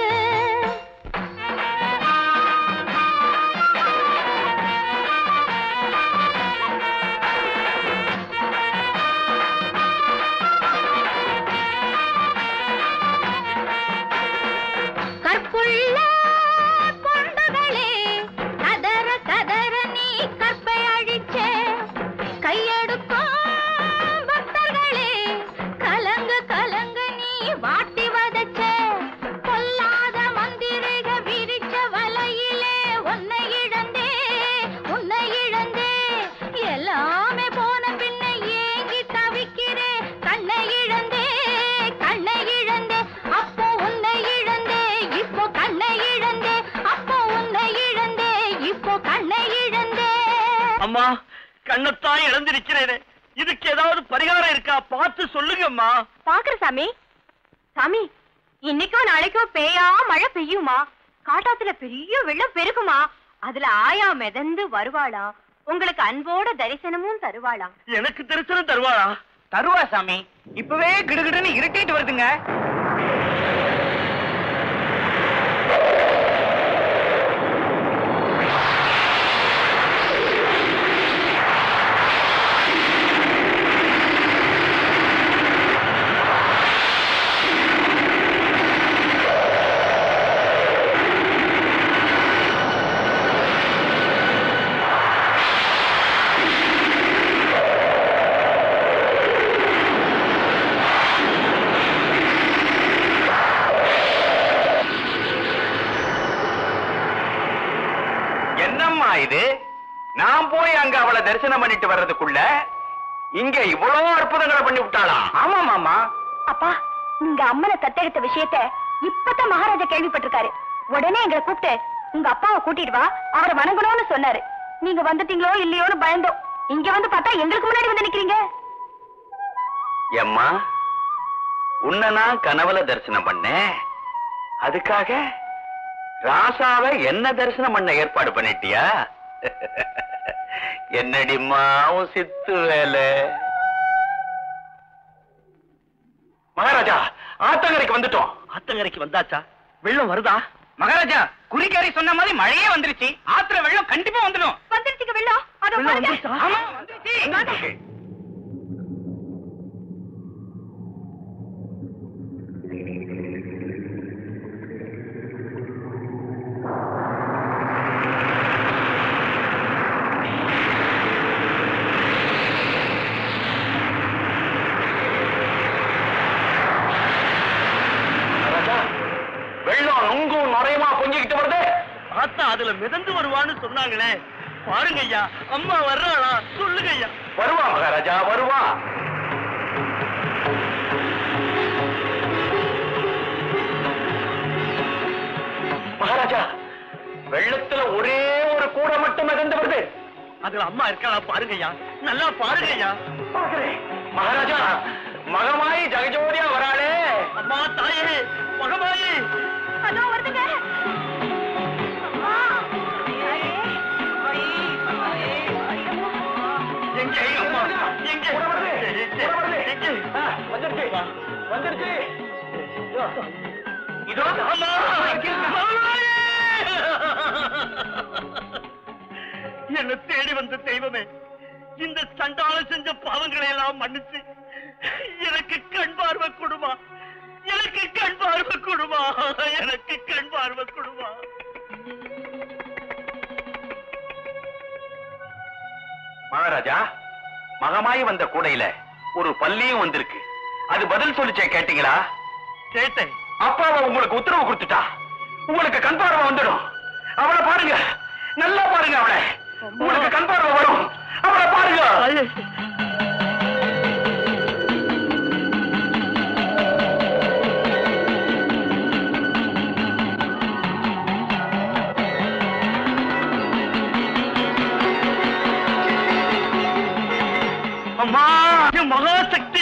அம்மா கண்ணத்தான் இழந்திருக்கிறேனே இதுக்கு ஏதாவது பரிகாரம் இருக்கா பார்த்து சொல்லுங்கம்மா பாக்குற சாமி சாமி இன்னைக்கோ நாளைக்கோ பேயா மழை பெய்யுமா காட்டாத்துல பெரிய வெள்ளம் பெருகுமா அதுல ஆயா மிதந்து வருவாளாம் உங்களுக்கு அன்போட தரிசனமும் தருவாளாம் எனக்கு தரிசனம் தருவாளா தருவா சாமி இப்பவே கிடுகிடுன்னு இருட்டிட்டு வருதுங்க என்னம்மா இது நான் போய் அங்க அவளை தரிசனம் பண்ணிட்டு வர்றதுக்குள்ள இங்க இவ்வளவு அற்புதங்களை பண்ணி விட்டாளா ஆமா மாமா அப்பா நீங்க அம்மனை தத்தெடுத்த விஷயத்த இப்பதான் மகாராஜா கேள்விப்பட்டிருக்காரு உடனே எங்களை கூப்பிட்டு உங்க அப்பாவை கூட்டிட்டு வா அவரை வணங்கணும்னு சொன்னாரு நீங்க வந்துட்டீங்களோ இல்லையோன்னு பயந்தோம் இங்க வந்து பார்த்தா எங்களுக்கு முன்னாடி வந்து நிக்கிறீங்க எம்மா உன்னை நான் கனவுல தரிசனம் பண்ணேன் அதுக்காக ராசாவை என்ன தரிசனம் பண்ண ஏற்பாடு பண்ணிட்டியா என்னடிம்மா உன் சித்து வேலை மகாராஜா ஆத்தங்கரைக்கு வந்துட்டோம் ஆத்தங்கரைக்கு வந்தாச்சா வெள்ளம் வருதா மகாராஜா குறிக்காரி சொன்ன மாதிரி மழையே வந்துருச்சு ஆத்துல வெள்ளம் கண்டிப்பா வந்துடும் வந்துருச்சுங்க வெள்ளம் அதோ வெள்ளம் பாருங்க. வந்துருச்சா? ஆமா வந்துருச்சு மகாராஜா வெள்ளம் நுங்கும் நுரையுமா பொங்கிக்கிட்டு வருது ஆத்தா அதுல மிதந்து வருவான்னு சொன்னாங்களே பாருங்க ஐயா அம்மா வர்றாளா சொல்லுங்க ஐயா வருவா மகாராஜா வருவா மகாராஜா வெள்ளத்துல ஒரே ஒரு கூடை மட்டும் மிதந்து வருது அதுல அம்மா இருக்காளா பாருங்க ஐயா நல்லா பாருங்க ஐயா பார்க்கிறேன். மகாராஜா மகமாயி ஜெகஜோதியா வராளே அம்மா தாயே மகமாயி அதோ வருதுங்க அம்மா. எங்க அம்மா எங்க கூட வருது, கூட வருது. எங்க? ஆ, வந்துருச்சு வந்துருச்சு இதோ அம்மா மகமாயி! என்ன தேடி வந்த தெய்வமே இந்த சண்டாள செஞ்ச பாவங்களை எல்லாம் மன்னிச்சு எனக்கு கண் பார்வை கொடுமா எனக்கு கண் பார்வை கொடுமா எனக்கு கண் பார்வை கொடுமா மகாராஜா மகமாயி வந்த கூடையில ஒரு பல்லியும் வந்திருக்கு அது பதில் சொல்லிச்சே கேட்டீங்களா கேட்டேன் அப்பா அவ உங்களுக்கு உத்தரவு கொடுத்துட்டா உங்களுக்கு கண் பார்வை வந்துடும் அவளை பாருங்க நல்லா பாருங்க அவளை உங்களுக்கு கண் பார்வை வரும் அவளை பாருங்க அம்மா என் மகாசக்தி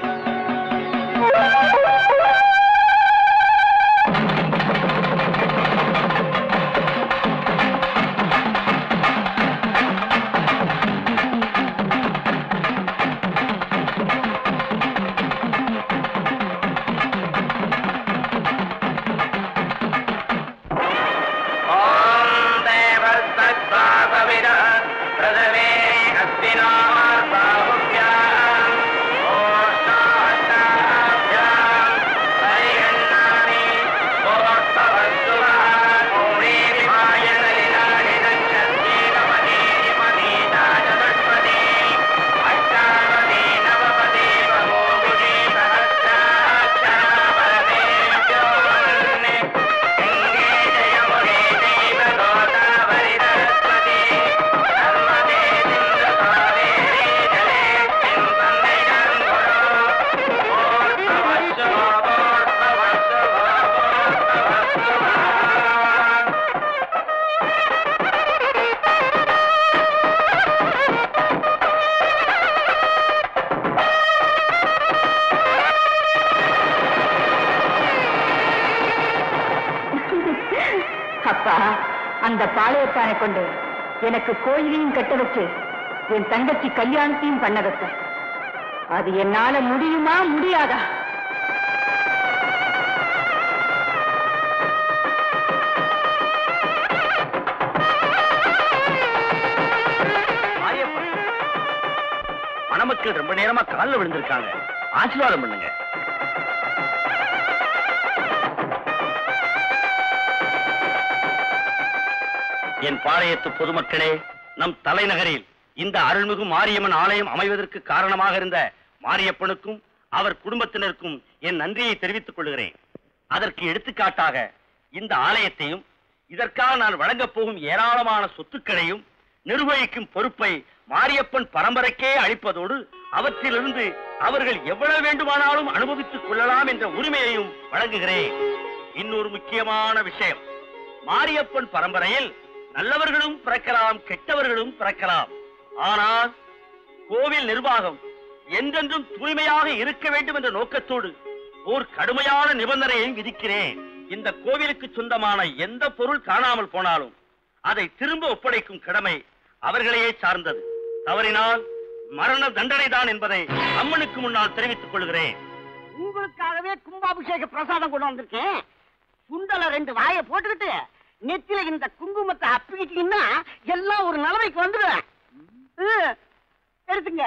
ஓம் தேவஸ்தத்வாபவித பிரதமே அஸ்தினார் பாபுப்யாம் ஓஷ்டாஷ்டாப்யாம் பரிகண்ணாமி ஓஷ்டவஸ்துவான் ஓமே விமாய நலினானி தச்சந்தி நவதீதி மதீதா சதுஷ்பதி அஷ்டாவதி நவபதி பகோபுஜி சஹஸ்ராட்சரா பரமே ஜோன்னே गङ्गे जयमुने देवगोदावरि सरस्वती பாளையத்தானை கொண்டு எனக்கு கோயிலையும் கட்ட வச்சு என் தங்கச்சி கல்யாணத்தையும் பண்ண வைக்க அது என்னால முடியுமா முடியாதா மணமக்கள் ரொம்ப நேரமா கால்ல விழுந்திருக்காங்க ஆசீர்வாதம் பண்ணுங்க என் பாளையத்து பொதுமக்களே நம் தலைநகரில் இந்த அருள்மிகு மாரியம்மன் ஆலயம் அமைவதற்கு காரணமாக இருந்த மாரியப்பனுக்கும் அவர் குடும்பத்தினருக்கும் என் நன்றியை தெரிவித்துக் கொள்கிறேன் அதற்கு எடுத்துக்காட்டாக இந்த ஆலயத்தையும் இதற்காக நான் வழங்கப் போகும் ஏராளமான சொத்துக்களையும் நிர்வகிக்கும் பொறுப்பை மாரியப்பன் பரம்பரைக்கே அளிப்பதோடு அவற்றிலிருந்து அவர்கள் எவ்வளவு வேண்டுமானாலும் அனுபவித்துக் கொள்ளலாம் என்ற உரிமையையும் வழங்குகிறேன் இன்னொரு முக்கியமான விஷயம் மாரியப்பன் பரம்பரையில் நல்லவர்களும் பிறக்கலாம் கெட்டவர்களும் பிறக்கலாம் ஆனால் கோவில் நிர்வாகம் என்றென்றும் தூய்மையாக இருக்க வேண்டும் என்ற நோக்கத்தோடு ஓர் கடுமையான நிபந்தனையை விதிக்கிறேன் இந்த கோவிலுக்கு சொந்தமான எந்த பொருள் காணாமல் போனாலும் அதை திரும்ப ஒப்படைக்கும் கடமை அவர்களையே சார்ந்தது தவறினால் மரண தண்டனை தான் என்பதை அம்மனுக்கு முன்னால் தெரிவித்துக் கொள்கிறேன் உங்களுக்காகவே கும்பாபிஷேக பிரசாதம் கொண்டு வந்திருக்கேன் சுண்டல ரெண்டு வாயை போட்டுக்கிட்டு நெத்தில இந்த குங்குமத்தை அப்பிக்கிட்டீங்கன்னா எல்லாம் ஒரு நிலைமைக்கு வந்துடுவேன் ம், எடுத்துங்க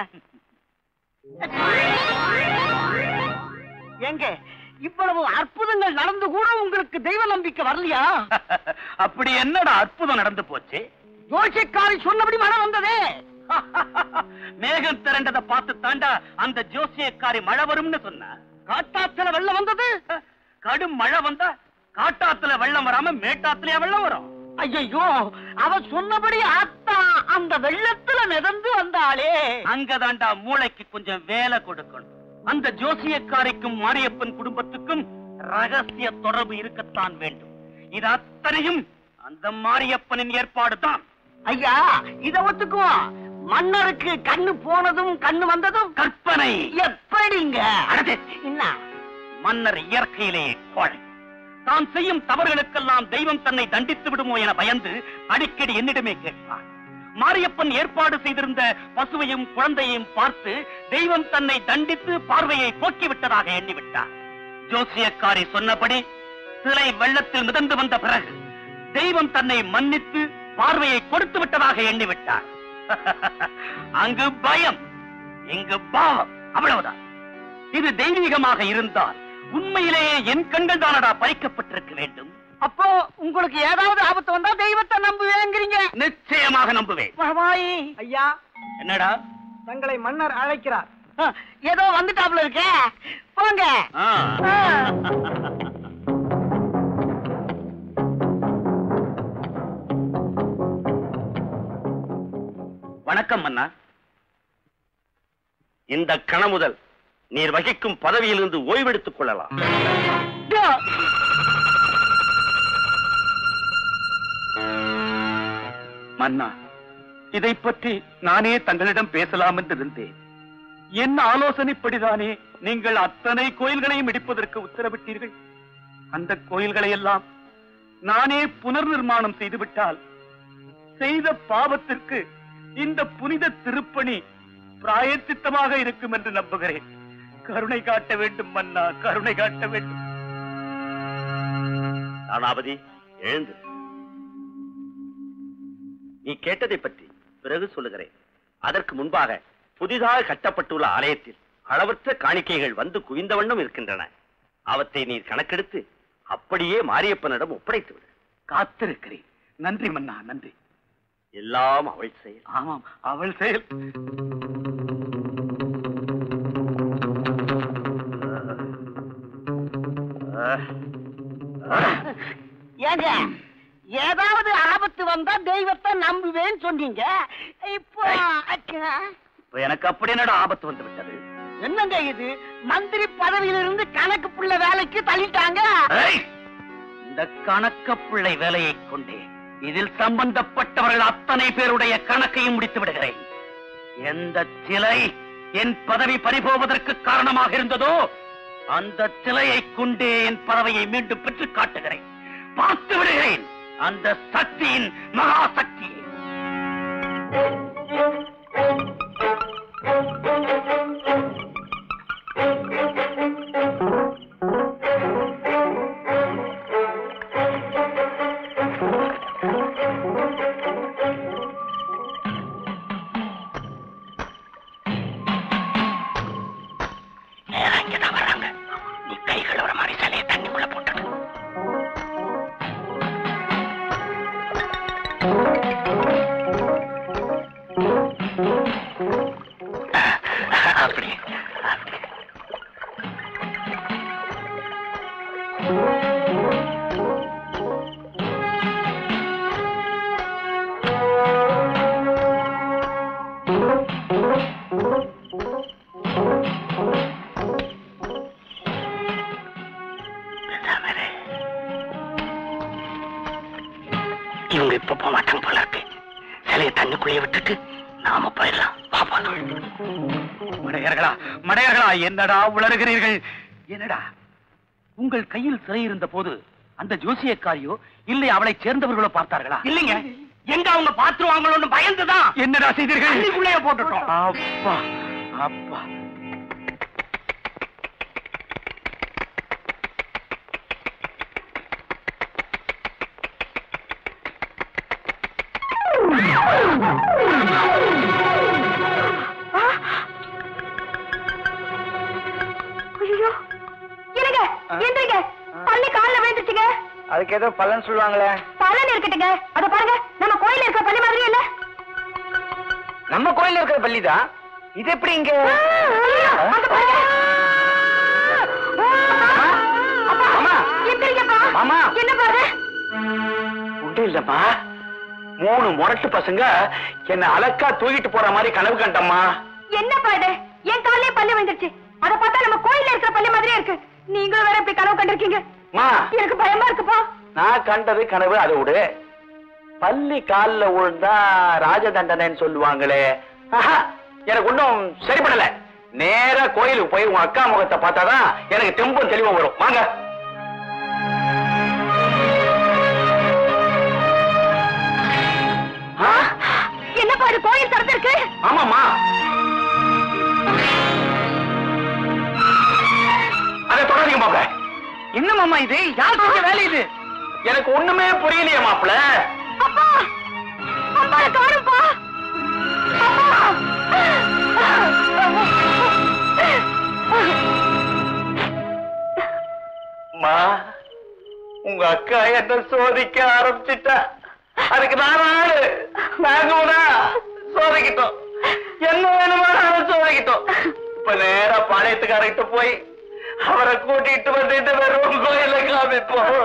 எங்க இவ்வளவு அற்புதங்கள் நடந்து கூட உங்களுக்கு தெய்வ நம்பிக்கை வரலையா அப்படி என்னடா அற்புதம் நடந்து போச்சு ஜோசியக்காரி சொன்னபடி மழை வந்ததே மேகம் திரண்டதை பார்த்து தாண்டா அந்த ஜோசியக்காரி மழை வரும்னு சொன்ன காட்டாத்துல வெள்ளம் வந்தது கடும் மழை வந்தா காட்டாத்துல வெள்ளம் வராம மேட்டாத்துலயா வெள்ளம் வரும் ஐயோ அவ சொன்னபடி ஆத்தா அந்த வெள்ளத்துல மிதந்து வந்தாளே அங்கதாண்டா மூளைக்கு கொஞ்சம் வேலை கொடுக்கணும் அந்த ஜோசியக்காரிக்கும் மாரியப்பன் குடும்பத்துக்கும் ரகசிய தொடர்பு இருக்கத்தான் வேண்டும் இது அத்தனையும் அந்த மாரியப்பனின் ஏற்பாடு தான் ஐயா இத ஒத்துக்குவோம் மன்னருக்கு கண்ணு போனதும் கண்ணு வந்ததும் கற்பனை எப்படிங்க அடடே. என்ன மன்னர் இயற்கையிலேயே கோழை தான் செய்யும் தவறுகளுக்கெல்லாம் தெய்வம் தன்னை தண்டித்து விடுமோ என பயந்து அடிக்கடி என்னிடமே கேட்பார் மாரியப்பன் ஏற்பாடு செய்திருந்த பசுவையும் குழந்தையையும் பார்த்து தெய்வம் தன்னை தண்டித்து பார்வையை போக்கிவிட்டதாக எண்ணிவிட்டார் ஜோசியக்காரி சொன்னபடி சிலை வெள்ளத்தில் மிதந்து வந்த பிறகு தெய்வம் தன்னை மன்னித்து பார்வையை கொடுத்து விட்டதாக எண்ணிவிட்டார் அங்கு பயம் இங்கு பாவம் அவ்வளவுதான் இது தெய்வீகமாக இருந்தால் உண்மையிலேயே என் கண்கள் தானடா பறிக்கப்பட்டிருக்க வேண்டும் அப்போ உங்களுக்கு ஏதாவது ஆபத்து வந்தா தெய்வத்தை நம்புவேங்கிறீங்க நிச்சயமாக நம்புவேன் பவாயி ஐயா என்னடா தங்களை மன்னர் அழைக்கிறார் ஏதோ வந்துட்டாப்ல இருக்கே போங்க ஆ. வணக்கம் மன்னா இந்த கணமுதல் நீர் வகிக்கும் பதவியிலிருந்து ஓய்வெடுத்துக் கொள்ளலாம் மன்னா இதை பற்றி நானே தங்களிடம் பேசலாம் என்று இருந்தேன் என் ஆலோசனைப்படிதானே நீங்கள் அத்தனை கோயில்களையும் இடிப்பதற்கு உத்தரவிட்டீர்கள் அந்த கோயில்களை எல்லாம் நானே புனர் நிர்மாணம் செய்துவிட்டால் செய்த பாவத்திற்கு இந்த புனித திருப்பணி பிராயச்சித்தமாக இருக்கும் என்று நம்புகிறேன் கருணை காட்ட வேண்டும் மன்னா கருணை காட்ட வேண்டும் தானாபதி எழுந்து நீ கேட்டதை பற்றி பிறகு சொல்லுகிறேன் அதற்கு முன்பாக புதிதாக கட்டப்பட்டுள்ள ஆலயத்தில் அளவற்ற காணிக்கைகள் வந்து குவிந்த வண்ணம் இருக்கின்றன அவற்றை நீர் கணக்கெடுத்து அப்படியே மாரியப்பனிடம் ஒப்படைத்து விடு காத்திருக்கிறேன் நன்றி மன்னா நன்றி எல்லாம் அவள் செயல் ஆமாம் அவள் செயல் ஏங்க ஏதாவது ஆபத்து வந்தா தெய்வத்தை நம்புவேன்னு சொன்னீங்க இப்போ அக்கா, இப்ப எனக்கு அப்படி என்னடா ஆபத்து வந்து விட்டது என்னங்க இது மந்திரி பதவியிலிருந்து கணக்கு புள்ள வேலைக்கு தள்ளிட்டாங்க ஏய்! இந்த கணக்க பிள்ளை வேலையை கொண்டே இதில் சம்பந்தப்பட்டவர்கள் அத்தனை பேருடைய கணக்கையும் முடித்து விடுகிறேன் எந்த சிலை என் பதவி பறிபோவதற்கு காரணமாக இருந்ததோ அந்த சிலையை கொண்டே என் பதவியை மீண்டும் பெற்று காட்டுகிறேன் பார்த்து விடுகிறேன் அந்த சக்தியின் மகாசக்தி நேரா இங்கதான் வர்றாங்க நீ கை கழுவுற மாதிரி சிலையை தண்ணிக்குள்ள போட்டுடு அப்படி அப்படி தாமரை. இவங்க இப்ப போக மாட்டாங்க போல இருக்கு சிலையை தண்ணிக்குள்ளேயே விட்டுட்டு நாம போயிடலாம் பாப்பா மடையர்களா மடையர்களா என்னடா உளறுகிறீர்கள் என்னடா உங்கள் கையில் சிலை இருந்த போது அந்த ஜோசியக்காரியோ இல்லை அவளை சேர்ந்தவர்களோ பார்த்தார்களா இல்லைங்க எங்க அவங்க பாத்துருவாங்களோன்னு பயந்துதான் என்னடா செய்தீர்கள் தண்ணிக்குள்ளேயே போட்டுட்டோம் அப்பா அப்பா ஐயோ இருங்க எந்திரிங்க பள்ளி கால்ல விழுந்துச்சுங்க அதுக்கு ஏதோ பலன் சொல்லுவாங்களே பலன் இருக்கட்டுங்க அத பாருங்க நம்ம கோயில்ல இருக்கிற பள்ளி மாதிரியே இல்ல நம்ம கோயில்ல இருக்கிற பள்ளிதான் இது எப்படி இங்க ஐயோ, அங்க பாருங்க. அப்பா, மாமா. எந்திரிங்கப்பா. மாமா. என்ன பாரு உண்டு இல்லம்மா மூணு முரட்டு பசங்க என்ன அலக்கா தூக்கிட்டு போற மாதிரி கனவு கண்டம்மா என்னப்பா இது என் காலே பல்லு விழுந்துருச்சு அத பார்த்தா நம்ம கோயில்ல இருக்கிற பள்ளி மாதிரியே இருக்கு நீங்களும் வேற இப்படி கனவு கண்டிருக்கீங்க மா எனக்கு பயமா இருக்குப்பா நான் கண்டது கனவு அதை விடு பள்ளி கால்ல விழுந்தா ராஜ தண்டனைன்னு சொல்லுவாங்களே ஆஹா, எனக்கு ஒன்றும் சரிப்படல நேரா கோயிலுக்கு போய் உன் அக்கா முகத்தை பார்த்தாதான் எனக்கு தெம்பும் தெளிவும் வரும் வாங்க ஆ, என்னப்பா இது கோயில் திறந்திருக்கு ஆமாம்மா அதை தொடர்ந்து மாப்பிள என்ன மாமா இது யார் செஞ்ச வேலை இது எனக்கு ஒண்ணுமே புரியலையே மாப்பிள அப்பா அப்பா காணும்பா மா உங்க அக்கா என்ன சோதிக்க ஆரம்பிச்சிட்டா அதுக்கு நான் ஆளு நாங்க கூட சோதிக்கிட்டோம் என்ன வேணுமானாலும் சோதிக்கிட்டோம் இப்ப நேரா பாளையத்துக்காரர்கிட்ட போய் அவரை கூட்டிட்டு வந்து இந்த வெறும் கோயில காமிப்போம்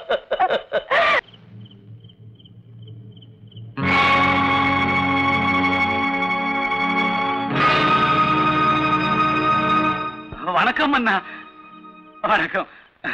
வணக்கம் அண்ணா வணக்கம்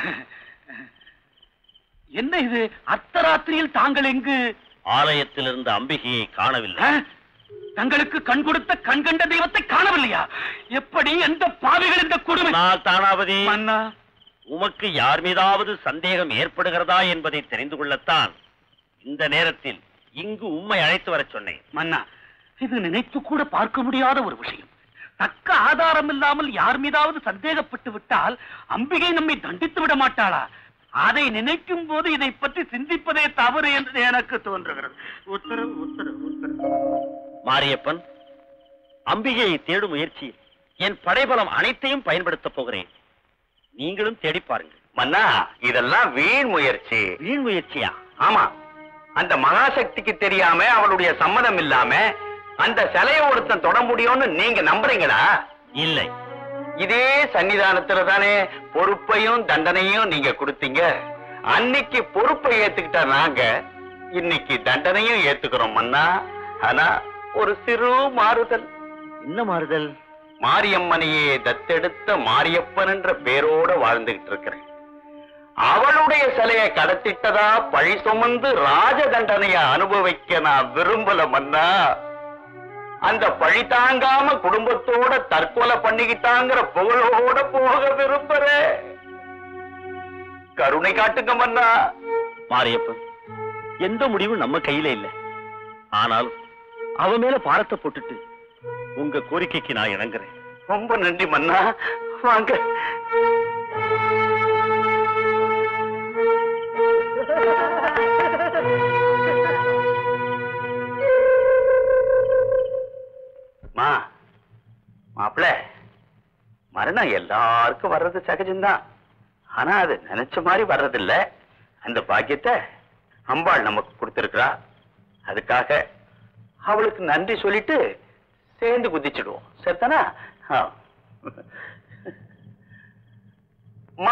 என்ன இது அர்த்தராத்திரியில் தாங்கள் எங்கு ஆலயத்தில் இருந்த அம்பிகையை காணவில்லை ஆ? தங்களுக்கு கண் கொடுத்த கண் கண்ட தெய்வத்தை காணவில்லையா எப்படி எந்த பாவிகள் இந்த கொடுமை ஆனால் தானாவதி மன்னா உமக்கு யார் மீதாவது சந்தேகம் ஏற்படுகிறதா என்பதை தெரிந்து கொள்ளத்தான் இந்த நேரத்தில் இங்கு உம்மை அழைத்து வரச் சொன்னேன் மன்னா இது நினைத்து கூட பார்க்க முடியாத ஒரு விஷயம் தக்க ஆதாரம் இல்லாமல் யார் மீதாவது சந்தேகப்பட்டு விட்டால் அம்பிகை நம்மை தண்டித்து விட மாட்டாளா அதை நினைக்கும் போது இதை பற்றி சிந்திப்பதே தவறு என்று எனக்கு தோன்றுகிறது உத்தரவு உத்தரவு உத்தரவு மாரியப்பன் அம்பிகையை தேடும் முயற்சியில் என் படைபலம் அனைத்தையும் பயன்படுத்தப் போகிறேன் நீங்களும் தேடி பாருங்கள் மன்னா இதெல்லாம் வீண் முயற்சி வீண் முயற்சியா ஆமா அந்த மகாசக்திக்கு தெரியாம அவளுடைய சம்மதம் இல்லாம அந்த சிலையை ஒருத்தன் தொட முடியும்னு நீங்க நம்புறீங்களா இல்லை இதே சன்னிதானத்துல தானே பொறுப்பையும் தண்டனையும் நீங்க கொடுத்தீங்க அன்னைக்கு பொறுப்பை ஏத்துக்கிட்ட நாங்க இன்னைக்கு தண்டனையும் ஏத்துக்கிறோம் மன்னா ஆனா ஒரு சிறு மாறுதல் என்ன மாறுதல் மாரியம்மனையே தத்தெடுத்த மாரியப்பன் என்ற பேரோட வாழ்ந்துகிட்டு இருக்கிறேன் அவளுடைய சிலையை கடத்திட்டதா பழி சுமந்து ராஜ தண்டனைய அனுபவிக்க நான் விரும்பல மன்னா அந்த பழி தாங்காம குடும்பத்தோட தற்கொலை பண்ணிக்கிட்டாங்கிற புகழோட போக விரும்புறேன் கருணை காட்டுங்க மன்னா மாரியப்பன் எந்த முடிவும் நம்ம கையில இல்ல ஆனாலும் அவ மேல பாரத்தை போட்டுட்டு உங்க கோரிக்கைக்கு நான் இணங்குறேன் ரொம்ப நன்றி மன்னா வாங்க மா மாப்பிள மரணம் எல்லாருக்கும் வர்றது சகஜம்தான் ஆனா அது நினைச்ச மாதிரி வர்றதில்ல அந்த பாக்கியத்தை அம்பாள் நமக்கு கொடுத்திருக்கிறா அதுக்காக அவளுக்கு நன்றி சொல்லிட்டு சேர்ந்து குதிச்சிடுவோம் சரிதானா ஆ. மா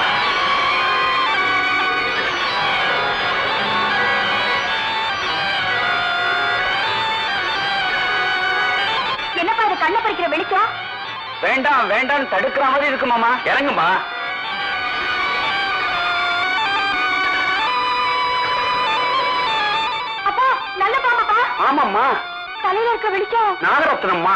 என்னப்பா அது கண்ணை பறிக்கிற வெளிச்சம் வேண்டாம் வேண்டாம் தடுக்கிற மாதிரி இருக்கு மாமா இறங்குமா அப்பா நல்ல பாம்பப்பா ஆமாம்மா தலையில இருக்க வெளிச்சம் நாகரத்னம்மா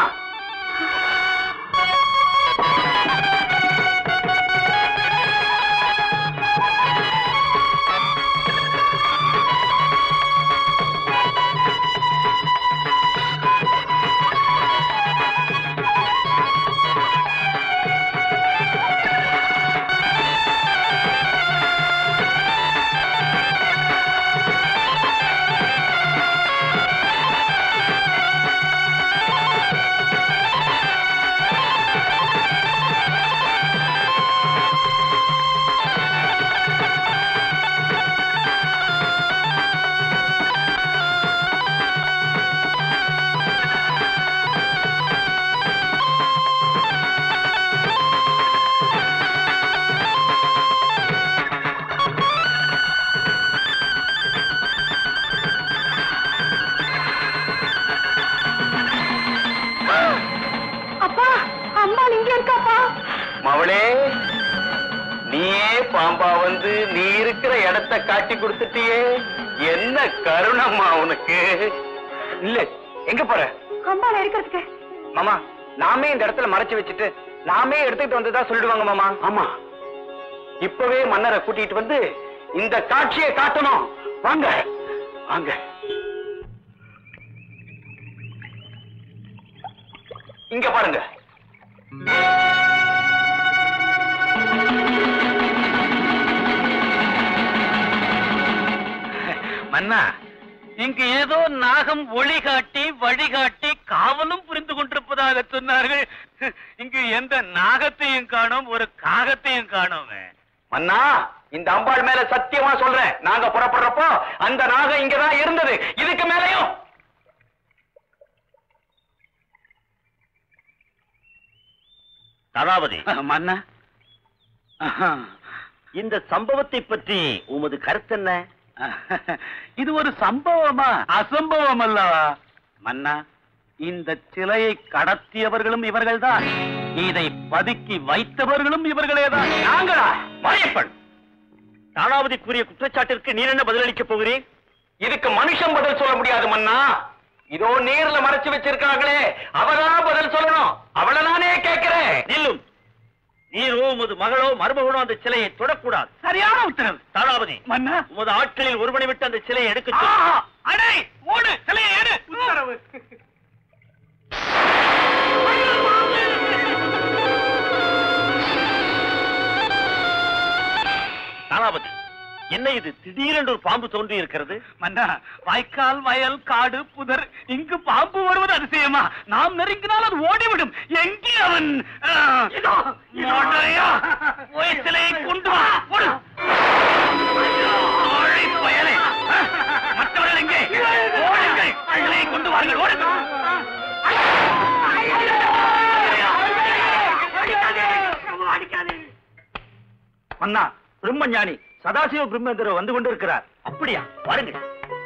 அப்பா அம்மா இங்க இருக்காப்பா மவளே நீயே பாம்பா வந்து நீ இருக்கிற இடத்த காட்டி கொடுத்துட்டியே என்ன கருணம்மா உனக்கு இல்ல எங்க போற அம்பால இருக்கிறதுக்கு மாமா நாமே இந்த இடத்துல மறைச்சு வச்சுட்டு நாமே எடுத்துக்கிட்டு வந்ததா சொல்லிடுவாங்க மாமா ஆமா இப்பவே மன்னரை கூட்டிட்டு வந்து இந்த காட்சியை காட்டணும் வாங்க வாங்க இங்க பாருங்க மன்னா இங்கு ஏதோ நாகம் ஒளிகாட்டி வழிகாட்டி காவலும் புரிந்து கொண்டிருப்பதாக சொன்னார்கள் இங்கு எந்த நாகத்தையும் காணோம் ஒரு காகத்தையும் காணோம் மன்னா இந்த அம்பாள் மேல சத்தியமா சொல்றேன் நாங்க புறப்படுறப்போ அந்த நாகம் இங்கதான் இருந்தது இதுக்கு மேலயும் ததாவதி மன்னா இந்த சம்பவத்தை பற்றி உமது கருத்து என்ன இது ஒரு சம்பவமா அசம்பவம் அல்லவா மன்னா இந்த சிலையை கடத்தியவர்களும் இவர்கள்தான் இதை பதுக்கி வைத்தவர்களும் இவர்களேதான் நாங்களா மாரியப்பன் தானாவதி கூறிய குற்றச்சாட்டிற்கு நீர் என்ன பதிலளிக்க போகிறீர் இதுக்கு மனுஷன் பதில் சொல்ல முடியாது மன்னா இதோ நீர்ல மறைச்சு வச்சிருக்காங்களே அவதான் பதில் சொல்லணும் அவளை நானே கேட்கிறேன் நில்லும் நீரோ உமது மகளோ மருமகனோ அந்த சிலையை தொடக்கூடாது சரியான உத்தரவு தாராவதி மன்னா உமது ஆட்களில் ஒருவனை விட்டு அந்த சிலையை எடுக்க அடை ஓடு சிலையை எடு உத்தரவு தாராவதி என்ன இது திடீரென்று ஒரு பாம்பு தோன்றி இருக்கிறது மன்னா வாய்க்கால் வயல் காடு புதர் இங்கு பாம்பு வருவது அதிசயமா நாம் நெருங்கினால் அது ஓடிவிடும் எங்கே அவன் ஆ, மோட்டையா, போய் சிலையை கொண்டு வா ஓடு. ஐயோ, ஆழை பயலே. ஆ, மற்றவர்கள் எங்கே ஓடுங்கள் சிலையை கொண்டு வாருங்கள் ஓடு அண்ணா பிரம்மஞானி சதாசிவ பிரம்மேந்திரர் வந்து கொண்டிருக்கிறார் அப்படியா பாருங்கள்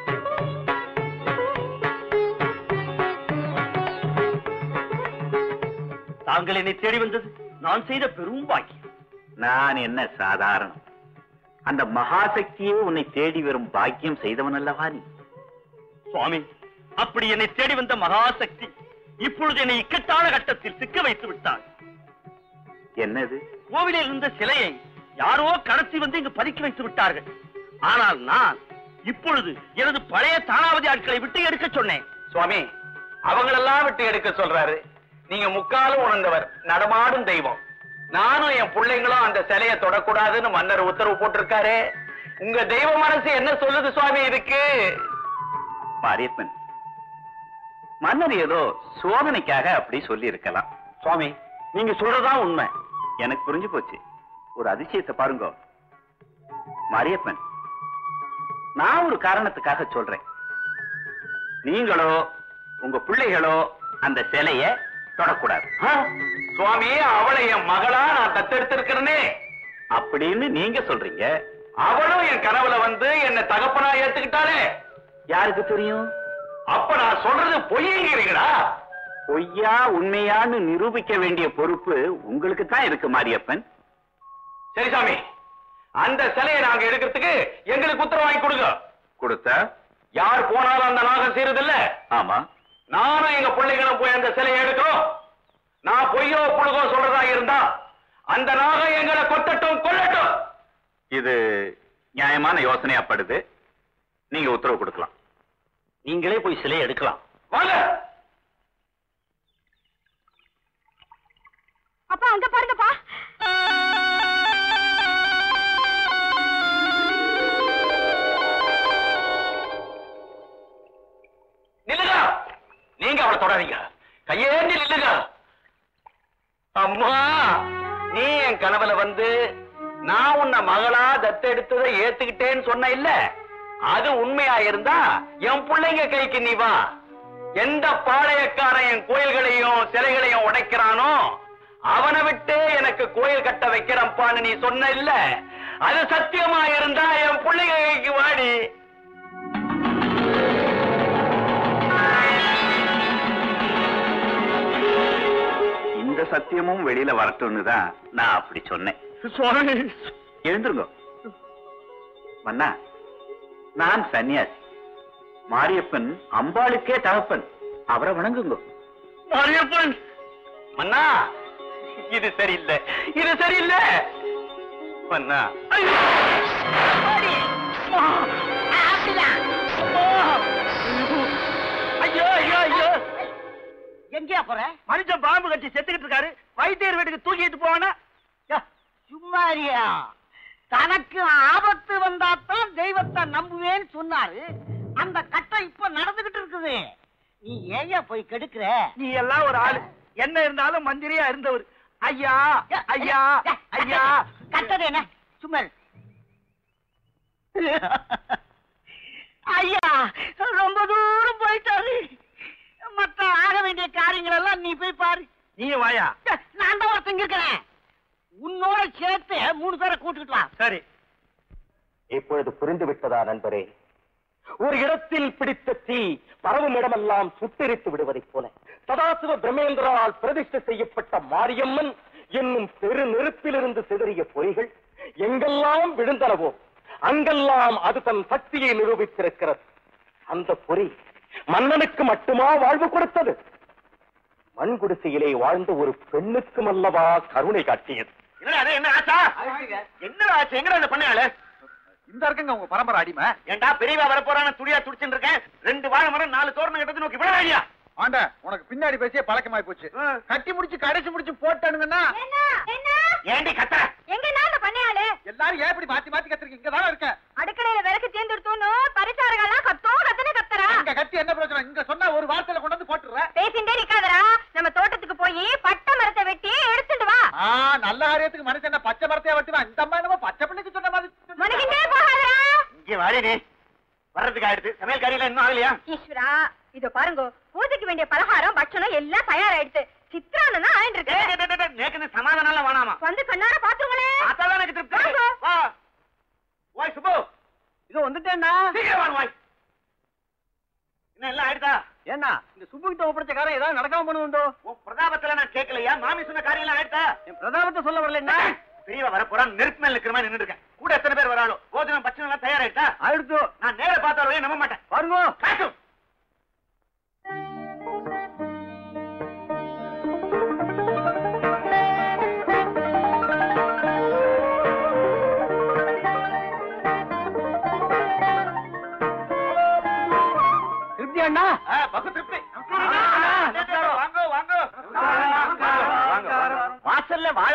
தாங்கள் என்னை தேடி வந்தது நான் செய்த பெரும் பாக்கியம் நான் என்ன சாதாரணம் அந்த மகாசக்தியே உன்னை தேடி வரும் பாக்கியம் செய்தவன் அல்லவா நீ சுவாமி அப்படி என்னை தேடி வந்த மகாசக்தி இப்பொழுது என்னை இக்கட்டான கட்டத்தில் சிக்க வைத்து விட்டார் என்னது கோவிலில் இருந்த சிலையை யாரோ கடத்தி வந்து இங்கு பதுக்கி வைத்து விட்டார்கள் ஆனால் நான் இப்பொழுது எனது பழைய தானாவதி ஆட்களை விட்டு எடுக்க சொன்னேன் சுவாமி அவங்களெல்லாம் விட்டு எடுக்க சொல்றாரு நீங்க முக்காலும் உணர்ந்தவர் நடமாடும் தெய்வம் நானும் என் பிள்ளைங்களும் அந்த சிலையை தொடக்கூடாதுன்னு மன்னர் உத்தரவு போட்டிருக்காரு உங்க தெய்வ மனசு என்ன சொல்லுது சுவாமி இதுக்கு மாரியப்பன் மன்னர் ஏதோ சோதனைக்காக அப்படி சொல்லி இருக்கலாம் சுவாமி நீங்க சொல்றதுதான் உண்மை எனக்கு புரிஞ்சு போச்சு ஒரு அதிசயத்தை பாருங்க மாரியப்பன் நான் ஒரு காரணத்துக்காக சொல்றேன் நீங்களோ உங்க பிள்ளைகளோ அந்த சிலைய தொடக்கூடாது ஆ, சுவாமி அவளை என் மகளா நான் தத்தெடுத்திருக்கிறேனே அப்படின்னு நீங்க சொல்றீங்க அவளும் என் கனவுல வந்து என்ன தகப்பனா ஏத்துக்கிட்டாளே யாருக்கு தெரியும் அப்ப நான் சொல்றது பொய்யுங்கிறீங்களா பொய்யா உண்மையான்னு நிரூபிக்க வேண்டிய பொறுப்பு உங்களுக்கு தான் இருக்கு மாரியப்பன் சரி சாமி அந்த சிலையை நாங்க எடுக்கிறதுக்கு எங்களுக்கு உத்தரவு வாங்கி கொடுங்க கொடுத்த யார் போனாலும் அந்த நாகம் செய்யறதில்ல ஆமா நானும் எங்க பிள்ளைகளும் போய் அந்த சிலையை எடுக்கிறோம் நான் பொய்யோ புழுகோ சொல்றதா இருந்தா அந்த நாகம் எங்களை கொத்தட்டும் கொல்லட்டும் இது நியாயமான யோசனையாப்படுது நீங்க உத்தரவு கொடுக்கலாம் நீங்களே போய் சிலையை எடுக்கலாம் வாங்க அப்பா அங்க பாருங்கப்பா நில்லுங்க நீங்க அவளை தொடாதீங்க கையேந்தி நில்லுங்க அம்மா நீ என் கனவுல வந்து நான் உன்னை மகளா தத்தெடுத்ததை ஏத்துக்கிட்டேன்னு சொன்ன இல்ல அது உண்மையா இருந்தா என் பிள்ளைங்க கைக்கு நீ வா எந்த பாளையக்காரன் என் கோயில்களையும் சிலைகளையும் உடைக்கிறானோ அவனை விட்டு எனக்கு கோயில் கட்ட வைக்கிறப்பான்னு நீ சொன்ன இல்ல அது சத்தியமா இருந்தா என் பிள்ளைங்க கைக்கு வாடி இந்த சத்தியமும் வெளியில வரட்டும்னு தான் நான் அப்படி சொன்னேன் சுவாமி எழுந்துருங்க மன்னா நான் சன்னியாசி மாரியப்பன் அம்பாளுக்கே தகப்பன் அவரை வணங்குங்க மாரியப்பன் மன்னா இது சரியில்லை இது சரியில்லை மன்னா ஐயோ ஐயோ ஐயோ எங்கேயா போற மனுஷன் பாம்பு கட்டி செத்துக்கிட்டு இருக்காரு வைத்தியர் வீட்டுக்கு தூக்கிட்டு போவானா சும்மாரியா தனக்கு ஆபத்து வந்தாத்தான் தெய்வத்தை நம்புவேன்னு சொன்னாரு அந்த கட்டம் இப்ப நடந்துகிட்டு இருக்குது நீ ஏயா போய் கெடுக்கிற நீ எல்லாம் ஒரு ஆளு என்ன இருந்தாலும் மந்திரியா இருந்தவர் ஐயா ஐயா ஐயா கட்டது என்ன சும்மா இரு. ஐயா ரொம்ப தூரம் போயிட்டாரு மத்த ஆக வேண்டிய காரியங்கள் எல்லாம் நீ போய் பாரு நீ வாயா நான் தான் ஒருத்தங்க இருக்கிறேன் உன்னோட சேர்த்து மூணு பேரை கூட்டுக்கிட்டு வா சரி இப்பொழுது புரிந்து விட்டதா நண்பரே ஒரு இடத்தில் பிடித்த தீ பரவும் இடமெல்லாம் சுட்டெரித்து விடுவதைப் போல சதாசிவ பிரம்மேந்திரால் பிரதிஷ்டை செய்யப்பட்ட மாரியம்மன் என்னும் பெரு நெருப்பிலிருந்து சிதறிய பொறிகள் எங்கெல்லாம் விழுந்தனவோ அங்கெல்லாம் அது தன் சக்தியை நிரூபித்திருக்கிறது அந்த பொறி மன்னனுக்கு மட்டுமா வாழ்வு கொடுத்தது மண் குடிசையிலே வாழ்ந்த ஒரு பெண்ணுக்கும் அல்லவா கருணை காட்டியது என்னடா என்ன ஆச்சா என்னடா ஆச்சு எங்கடா இந்த பண்ணையாளு இந்த இருக்குங்க உங்க பரம்பரை அடிமை ஏன்டா பெரியவா வர போறான்னு துடியா துடிச்சுட்டு இருக்கேன் ரெண்டு வாழை மரம் நாலு தோரணம் கட்டது நோக்கி விட ஐயா ஆண்ட உனக்கு பின்னாடி பேசிய பழக்கமாய் போச்சு கட்டி முடிச்சு கடைசி முடிச்சு போட்டானுங்கன்னா என்ன என்ன ஏண்டி கத்துற எங்க நான் பண்ணையாளு எல்லாரும் ஏன் இப்படி மாத்தி மாத்தி கத்துறீங்க இங்க தானே இருக்க அடுக்கலையில விளக்கு தேர்ந்தெடுத்தோன்னு பரிசாரங்கள்லாம் கத்தோ கத்துன்னு கத்துறா இங்க கட்டி என்ன பிரச்சனை இங்க சொன்னா ஒரு வார்த்தையில கொண்டு வந்து போட்டுற பேசிண்டே நிக்காதடா நம்ம தோட்டத்துக்கு போய் பட்டை மரத்தை வெட்டி எடுத்துட்டு வா ஆ நல்ல காரியத்துக்கு மனுஷன் என்ன பச்சை மரத்தையா வெட்டுவான் இந்த அம்மா என்னமோ பச்சை பிள்ளைக்கு சொன்ன மாதிரி முனகிண்டே போகாதடா இங்க வாடி நீ வர்றதுக்கு ஆயிடுது சமையல் காரியெல்லாம் இன்னும் ஆகலையா ஈஸ்வரா இதோ பாருங்க பூஜைக்கு வேண்டிய பலகாரம் பட்சணம் எல்லாம் தயாராயிடுச்சு சித்ரான்னு தான் ஆயிட்டு டேய், இருக்கு டேய், டேய், டேய், நேக்கு இந்த சமாதானம் எல்லாம் வேணாமா வந்து கண்ணார பாத்துங்களே அதான் எனக்கு திருப்தி வாங்க. வா ஓய் சுப்பு இது வந்துட்டேன்னா சீக்கிரம் வாங்க ஓய் என்ன எல்லாம் ஆயிடுதா என்ன இந்த சுப்பு கிட்ட ஒப்படைச்ச காரம் ஏதாவது நடக்காம பண்ணுவோம் உன் பிரதாபத்துல நான் கேட்கலையா மாமி சொன்ன காரியம் எல்லாம் ஆயிடுதா என் பிரதாபத்தை சொல்ல வரல என்ன பெரியவா வர போறான் நெருப்பு மேல இருக்கிற மாதிரி நின்று இருக்கேன் கூட எத்தனை பேர் வராலும் போஜனம் பச்சனை எல்லாம் தயாராயிட்டா ஆயிடுத்து நான் நேர பார்த்தாலும் நம்ப மாட்டேன் பாருங்க காட்டும்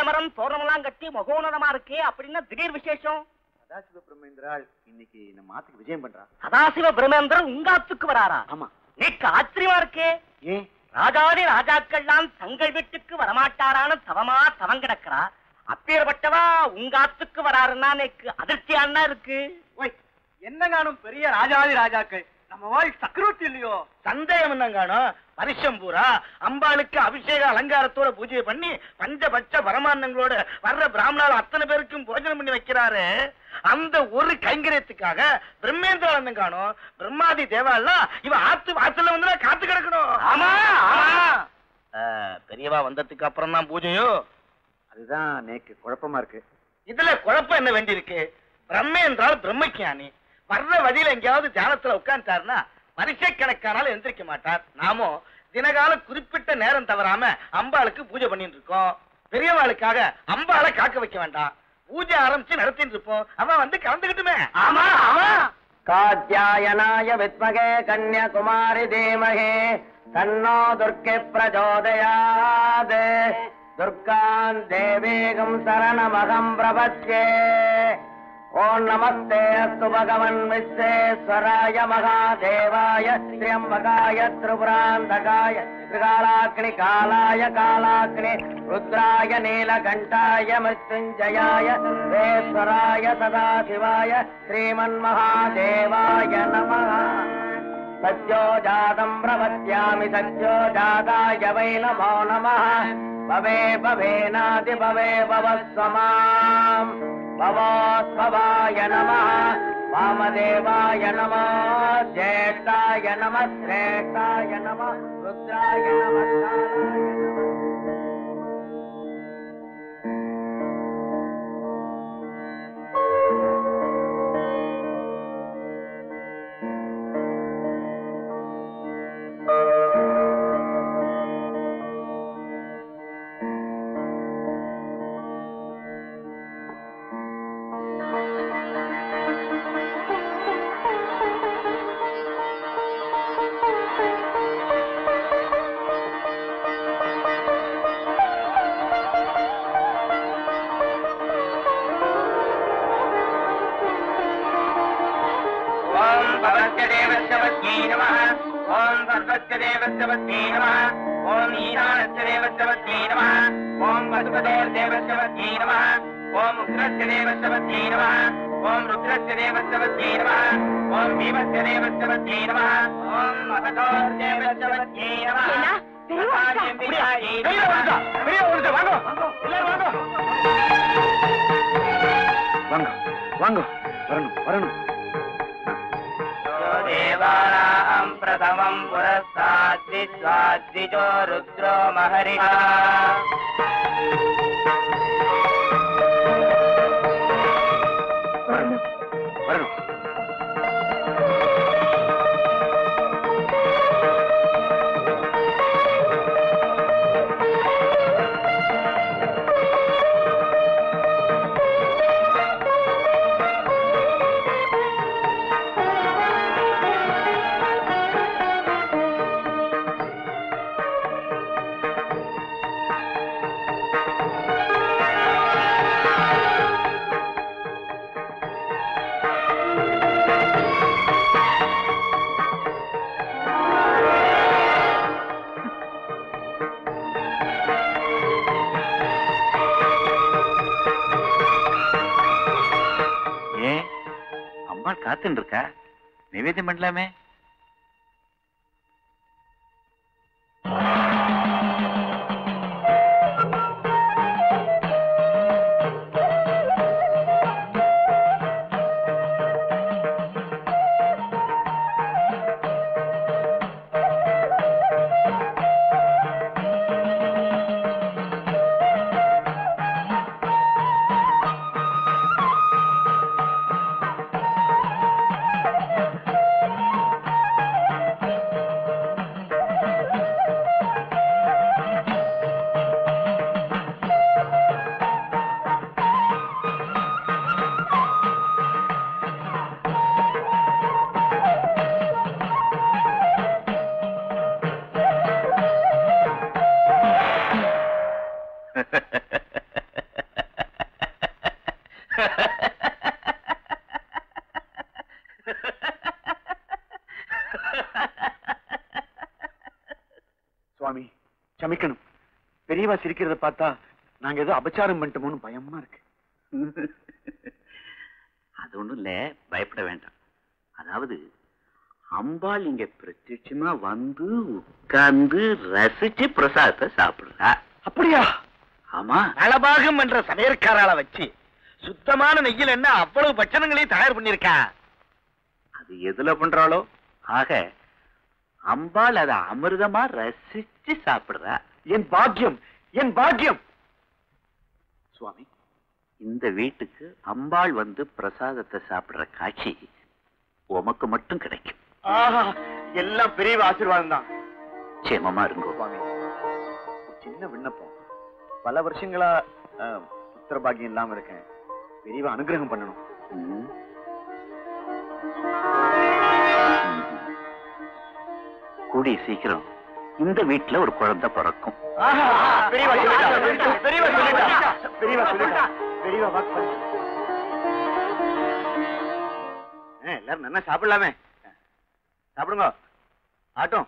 ஆலமரம் தோரணமெல்லாம் கட்டி மகோனதமா இருக்கே அப்படின்னா திடீர் விசேஷம் சதாசிவ பிரம்மேந்திராள் இன்னைக்கு நம்ம ஆத்துக்கு விஜயம் பண்றா சதாசிவ பிரமேந்திரன் உங்காத்துக்கு வராரா ஆமா நீக்கு ஆச்சரியமா இருக்கே ஏன் ராஜாதி ராஜாக்கள்லாம் தங்கள் வீட்டுக்கு வரமாட்டாரான்னு தவமா தவம் கிடக்கிறா அப்பேற்பட்டவா உங்காத்துக்கு வராருன்னா எனக்கு அதிர்ச்சியானா இருக்கு என்ன காணும் பெரிய ராஜாதி ராஜாக்கள் நம்ம வாழ் சக்கரவர்த்தி இல்லையோ சந்தேகம் என்ன காணும் வருஷம் பூரா அம்பாளுக்கு அபிஷேக அலங்காரத்தோட பூஜை பண்ணி பஞ்சபட்ச பரமானங்களோட வர்ற பிராமணால் அத்தனை பேருக்கும் போஜனம் பண்ணி வைக்கிறாரு அந்த ஒரு கைங்கரியத்துக்காக பிரம்மேந்திரானந்தம் காணும் பிரம்மாதி தேவாலாம் இவ ஆத்து வாசல்ல வந்து காத்து கிடக்கணும் ஆமா ஆமா பெரியவா வந்ததுக்கு அப்புறம் தான் பூஜையோ அதுதான் நேக்கு குழப்பமா இருக்கு இதுல குழப்பம் என்ன வேண்டியிருக்கு பிரம்ம என்றால் பிரம்மஞானி வர்ற வழியில எங்கேயாவது தியானத்துல உட்கார்ந்தாருன்னா வருஷக்கணக்கானாலும் எந்திரிக்க மாட்டார் நாமும் தினகால குறிப்பிட்ட நேரம் தவறாம அம்பாளுக்கு பூஜை பண்ணிட்டு இருக்கோம் பெரியவாளுக்காக அம்பாளை காக்க வைக்க வேண்டாம் பூஜை ஆரம்பிச்சு நடத்திட்டு இருப்போம் அவன் வந்து கலந்துக்கிட்டுமே ஆமா ஆமா காத்யாயனாய வித்மகே கன்யாகுமாரி தீமகே தன்னோ துர்க்கே பிரச்சோதயாத் துர்கான் தேவீகம் சரணமகம் பிரபத்யே ஓம் நமஸ்தே அஸ்து பகவன் விஸ்வேஸ்வராய மகாதேவாய திரியம்பகாய திரிபுராந்தகாய திரிகாலாக்னி காலாய காலாக்னி ருத்ராய நீலகண்டாய மிருத்யுஞ்சயாய வேஸ்வராய சதாசிவாய ஸ்ரீமன்மகாதேவாய நமः सद्यो जातम् प्रपद्यामि सद्यो जाताय वै नमो नमः भवे भवेनादि भवे भवस्वमाम् भवोत्भवाय नमः वामदेवाय नमः ज्येष्ठाय नमः श्रेष्ठाय नमः रुद्राय नमः कालाय नमः ॐ भवस्य देवस्य वद्यै नमः ॐ सर्वस्य देवस्य वद्यै नमः ॐ ईशानस्य देवस्य वद्यै नमः ॐ वसुपतेर्देवस्य वद्यै नमः ॐ उग्रस्य देवस्य वद्यै नमः ॐ रुद्रस्य देवस्य वद्यै नमः ॐ भीमस्य देवस्य वद्यै नमः ॐ महतोर्देवस्य वद्यै नमः என்ன? பெரியவா வந்துட்டா? பெரிய வாங்க வாங்க வரணும் வரணும் देवानाम् प्रथमम् पुरस्ताद्विद्वाद्विजो रुद्रो महरिः வரணும் வரணும் ஏன் அம்மா காத்துன்னு இருக்கா நிவேதம் பண்ணலாமே சுவாமி சமிக்கணும் பெரியவா சிரிக்கிறத பார்த்தா நாங்க ஏதோ அபச்சாரம் பண்ணிட்டோமோன்னு பயமா இருக்கு அது ஒண்ணும் இல்ல பயப்பட வேண்டாம் அதாவது அம்பாள் இங்க பிரத்யட்சமா வந்து உட்கார்ந்து ரசிச்சு பிரசாதத்தை சாப்பிடுறா அப்படியா ஆமா நலபாகம் என்ற சமையற்காரால வச்சு சுத்தமான நெய்யில் என்ன அவ்வளவு பட்சணங்களையும் தயார் பண்ணிருக்கா அது எதுல பண்றாளோ ஆக அம்பாள் அதை அமிர்தமா ரசிச்சு சாப்பிடுறா என் பாக்கியம் என் பாக்கியம் சுவாமி இந்த வீட்டுக்கு அம்பாள் வந்து பிரசாதத்தை சாப்பிடுற காட்சி உமக்கு மட்டும் கிடைக்கும் ஆஹா எல்லாம் பெரியவா ஆசீர்வாதம் தான் க்ஷேமமா இருங்கோ சுவாமி ஒரு சின்ன விண்ணப்பம் பல வருஷங்களா அஹ், புத்திர பாக்கியம் இல்லாம இருக்கேன் பெரியவா அனுகிரகம் பண்ணணும் ம். ம். கூடிய சீக்கிரம் இந்த வீட்டுல ஒரு குழந்தை பிறக்கும் பெரியவா சொல்லிட்டா பெரியவா சொல்லிட்டா பெரியவா சொல்லிட்டா பெரியவா வாக்கு பண்ணு. ஆ, எல்லாரும் நல்லா சாப்பிடலாமே சாப்பிடுங்க ஆட்டம்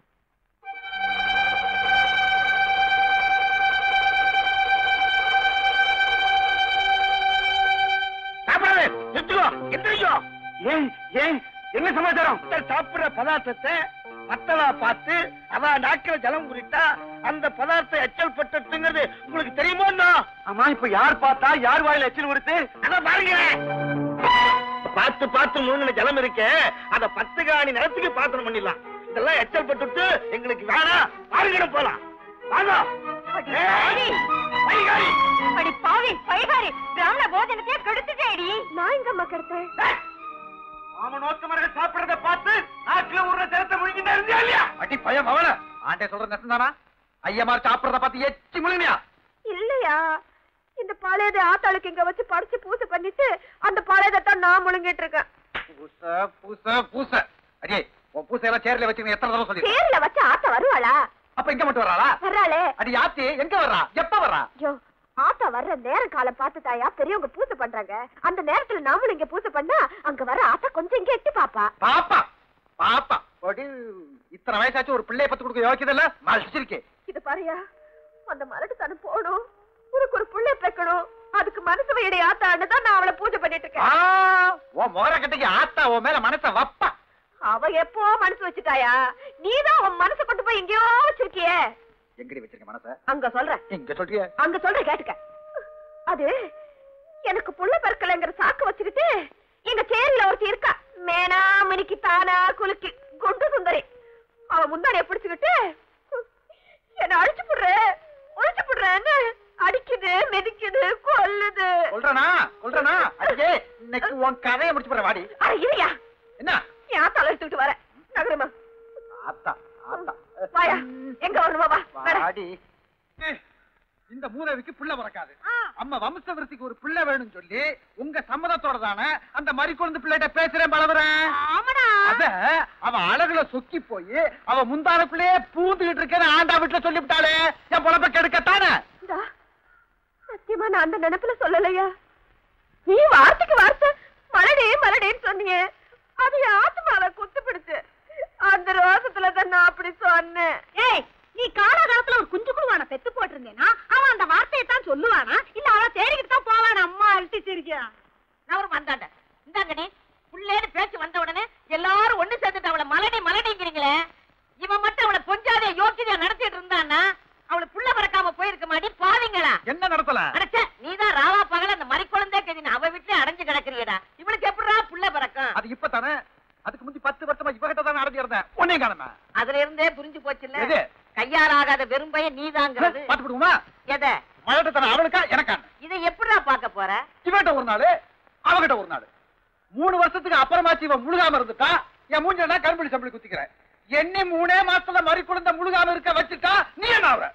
சாப்பிடாத நிறுத்துக்கோ எந்திரிக்கோ ஏன் ஏன் என்ன சமாச்சாரம் ஒருத்தர் சாப்பிடுற பதார்த்தத்தை மத்தவா பார்த்து அவ நாக்கில ஜலம் குறிட்டா அந்த பதார்த்தம் எச்சல் பட்டுங்கிறது உங்களுக்கு தெரியுமோ ஆமா இப்ப யார் பார்த்தா யார் வாயில எச்சில் கொடுத்து அதான் பாருங்க பார்த்து பார்த்து மூணுன ஜலம் இருக்கே அத பத்து காணி நேரத்துக்கு பாத்திரம் பண்ணிடலாம் இதெல்லாம் எச்சல் பட்டுட்டு எங்களுக்கு வேணாம் பாருங்க போலாம் வாங்க ஏய், வைகாரி. அடி பாவி பைகாரி பிராமண போஜனத்தையே கெடுத்துட்டேடி நான் எங்க அம்மா கெடுத்தேன் ஏய், மாமனோத்தமர்கள் சாப்பிடுறத பார்த்து நாட்டுல ஒரு ஜலத்தை முழுங்கிட்டா இருந்தியா இல்லையா அடி பயம் அவன ஆண்டே சொல்ற நெசந்தானா ஐயமார் சாப்பிடுறத பார்த்து எச்சி முழுங்கியா இல்லையா இந்த பாளையத்தை ஆத்தாளுக்கு இங்க வச்சு படைச்சு பூசை பண்ணிட்டு அந்த பாளையத்தை தான் நான் முழுங்கிட்டு இருக்கேன் பூச பூச பூச அடியே உன் பூசை எல்லாம் சேர்ல வச்சு எத்தனை தடவை சொல்லி தேர்ல வச்சு ஆத்தா வருவாளா அப்ப இங்க மட்டும் வர்றாளா வர்றாளே அடி யாத்தி எங்க வர்றா எப்ப வர்றா ஐயோ ஆத்தா வர்ற நேர காலம் பார்த்து தாயா பெரியவங்க பூசை பண்றாங்க அந்த நேரத்துல நாமளும் இங்க பூசை பண்ணா அங்க வர ஆத்தா கொஞ்சம் இங்க எட்டி பாப்பா பாப்பா பாப்பா ஒடி இத்தனை வயசாச்சு ஒரு பிள்ளைய பத்து கொடுக்க யோக்கியதில்ல மலிச்சிருக்கே இது பாருயா அந்த மலட்டு தானே போகணும் உனக்கு ஒரு புள்ள பெக்கணும் அதுக்கு மனசு வையடி ஆத்தான்னு தான் நான் அவளை பூஜை பண்ணிட்டு இருக்கேன் உன் மோர கட்டைக்கு ஆத்தா உன் மேல மனச வப்பா அவ எப்போ மனசு வச்சுட்டாயா நீதான் உன் மனசை கொண்டு போய் எங்கேயோ வச்சிருக்கியே எங்கடி வச்சிருக்க மனச அங்க சொல்றேன் இங்க சொல்றிய அங்க சொல்ற கேட்டுக்க அது எனக்கு புள்ள பிறக்கலைங்கிற சாக்கு வச்சுக்கிட்டு எங்க சேரியில ஒருத்தி இருக்கா மேனா மினிக்கு தானா குலுக்கி குண்டு சுந்தரி அவ முந்தாடிய பிடிச்சுக்கிட்டு என்ன அழிச்சு புடுற ஒழிச்சு புடுறேன்னு அடிக்குது மிதிக்குது கொல்லுது சொல்றனா சொல்றனா அடியே இன்னைக்கு உன் கதையை முடிச்சு போற வாடி அட இல்லையா என்ன என் தலை எடுத்துக்கிட்டு வரேன் நகரமா ஆத்தா ஆத்தா வாயா எங்க வரணுமா வா வர வாடி இந்த மூதேவிக்கு பிள்ளை பிறக்காது அம்மா வம்ச விருத்திக்கு ஒரு பிள்ளை வேணும்னு சொல்லி உங்க சம்மதத்தோட தானே அந்த மறி குழந்தை பிள்ளைகிட்ட பேசுறேன் பலவரேன் அத அவ அழகுல சொக்கி போய் அவ முந்தான பிள்ளையே பூந்துகிட்டு இருக்கேன்னு ஆண்டா வீட்டுல சொல்லிவிட்டாளே என் பொழப்ப கெடுக்கத்தானே இந்தா, சத்தியமா நான் அந்த நினைப்புல சொல்லலையா நீ வார்த்தைக்கு வார்த்தை மலடே மலடேன்னு சொன்னீங்க அது என் ஆத்மால குத்து பிடிச்சு அந்த ரோசத்துல தான் நான் அப்படி சொன்னேன் ஏய் நீ காலாகாலத்துல ஒரு குஞ்சு குழுவான பெத்து போட்டிருந்தேனா அவன் அந்த வார்த்தையை தான் சொல்லுவானா இல்ல அவன் தேடிக்கிட்டு தான் போவான் அம்மா அழுத்திச்சிருக்கியா நான் ஒரு வந்தாண்ட இந்தாங்கடி புள்ளேன்னு பேச்சு வந்த உடனே எல்லாரும் ஒண்ணு சேர்ந்துட்டு அவளை மலடி மலடிங்கிறீங்களே இவன் மட்டும் அவளை பொஞ்சாதிய யோக்கியதையா நடத்திட்டு இருந்தான்னா அவளை புள்ள பறக்காம போயிருக்க மாட்டி பாவீங்களா என்ன நடத்தல அடைச்ச நீதான் ராவா பகல அந்த மறி குழந்தை கதின அவ வீட்டுல அடைஞ்சு கிடக்குறியடா இவளுக்கு எப்படிடா புள்ள பறக்கும் அது இப்பதானே அதுக்கு முந்தி பத்து வருஷமா இவகிட்ட தானே அடைஞ்சு இருந்தேன் உன்னையும் காணுமே அதுல இருந்தே புரிஞ்சு போச்சுல்ல எது? கையாலாகாத வெறும் பையன் நீதாங்கிறது பாத்து விடுவோமா எதை மழட்ட தானே அவளுக்கா எனக்கான இதை எப்படிடா பார்க்க போற இவகிட்ட ஒரு நாள் அவகிட்ட ஒரு நாள் மூணு வருஷத்துக்கு அப்புறமாச்சு இவன் முழுகாம இருந்துட்டா என் மூஞ்சா கரும்புடி சம்பளி குத்திக்கிறேன் என்னை மூணே மாசத்துல மறி குழந்தை முழுகாம இருக்க வச்சுட்டா நீ என்ன ஆகுற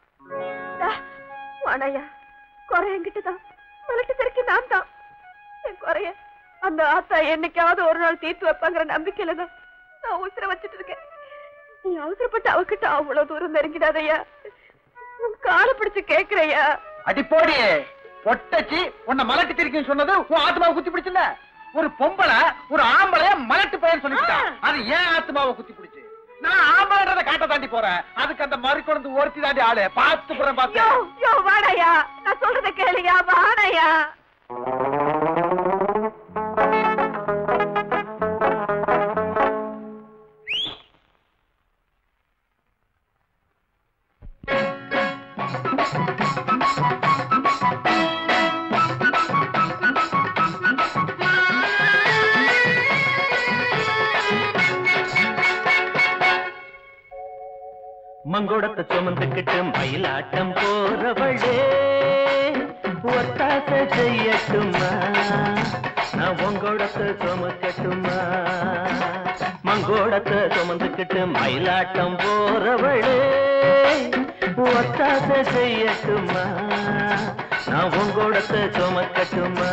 வாணையா குறை என்கிட்ட தான் மலட்டு சிரிக்கி நான் தான் என் குறைய அந்த ஆத்தா என்னைக்காவது ஒரு நாள் தீர்த்து வைப்பாங்கிற நம்பிக்கையில தான் நான் உசுர வச்சுட்டு இருக்கேன் நீ அவசரப்பட்டு அவகிட்ட அவ்வளவு தூரம் நெருங்கிடாதய்யா உன் காலை பிடிச்சு கேக்குறையா அடி போடி பொட்டச்சி உன்னை மலட்டு திரிக்குன்னு சொன்னது உன் ஆத்மாவை குத்தி பிடிச்சல ஒரு பொம்பளை ஒரு ஆம்பளைய மலட்டு பையன் சொல்லிட்டா அது ஏன் ஆத்மாவை குத்தி பிடிச்சு நான் ஆம்பளன்றத காட்ட தாண்டி போறேன் அதுக்கு அந்த மறு கொண்டு ஒருத்தி தாண்டி ஆளு பார்த்து போறேன் யோ பார்த்து யோ வாடையா நான் சொல்றத கேளுயா வாடையா மங்கோடத்தை சுமந்துக்கிட்டு மயிலாட்டம் போறவளே ஒத்தாச செய்யட்டுமா நான் உங்களோடத்தை சுமக்கட்டுமா மங்கோடத்தை சுமந்துக்கிட்டு மயிலாட்டம் போறவளே ஒத்தாச செய்யட்டுமா நான் உங்களோடத்தை சுமக்கட்டுமா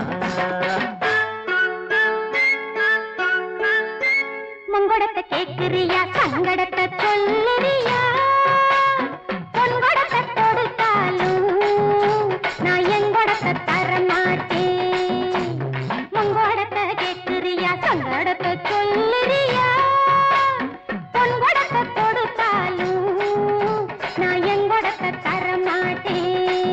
மங்கடத்தை கேக்குறியா சங்கடத்தை சொல்லுறியா பொன்கொடத்தை கொடுத்தாலும் நான் எங்கொடத்தை தர மாட்டேன் மங்கோடத்தை கேக்குறியா சங்கடத்தை சொல்லுறியா பொன்கொடத்தை கொடுத்தாலும் நான் எங்கொடத்தை தர மாட்டேன்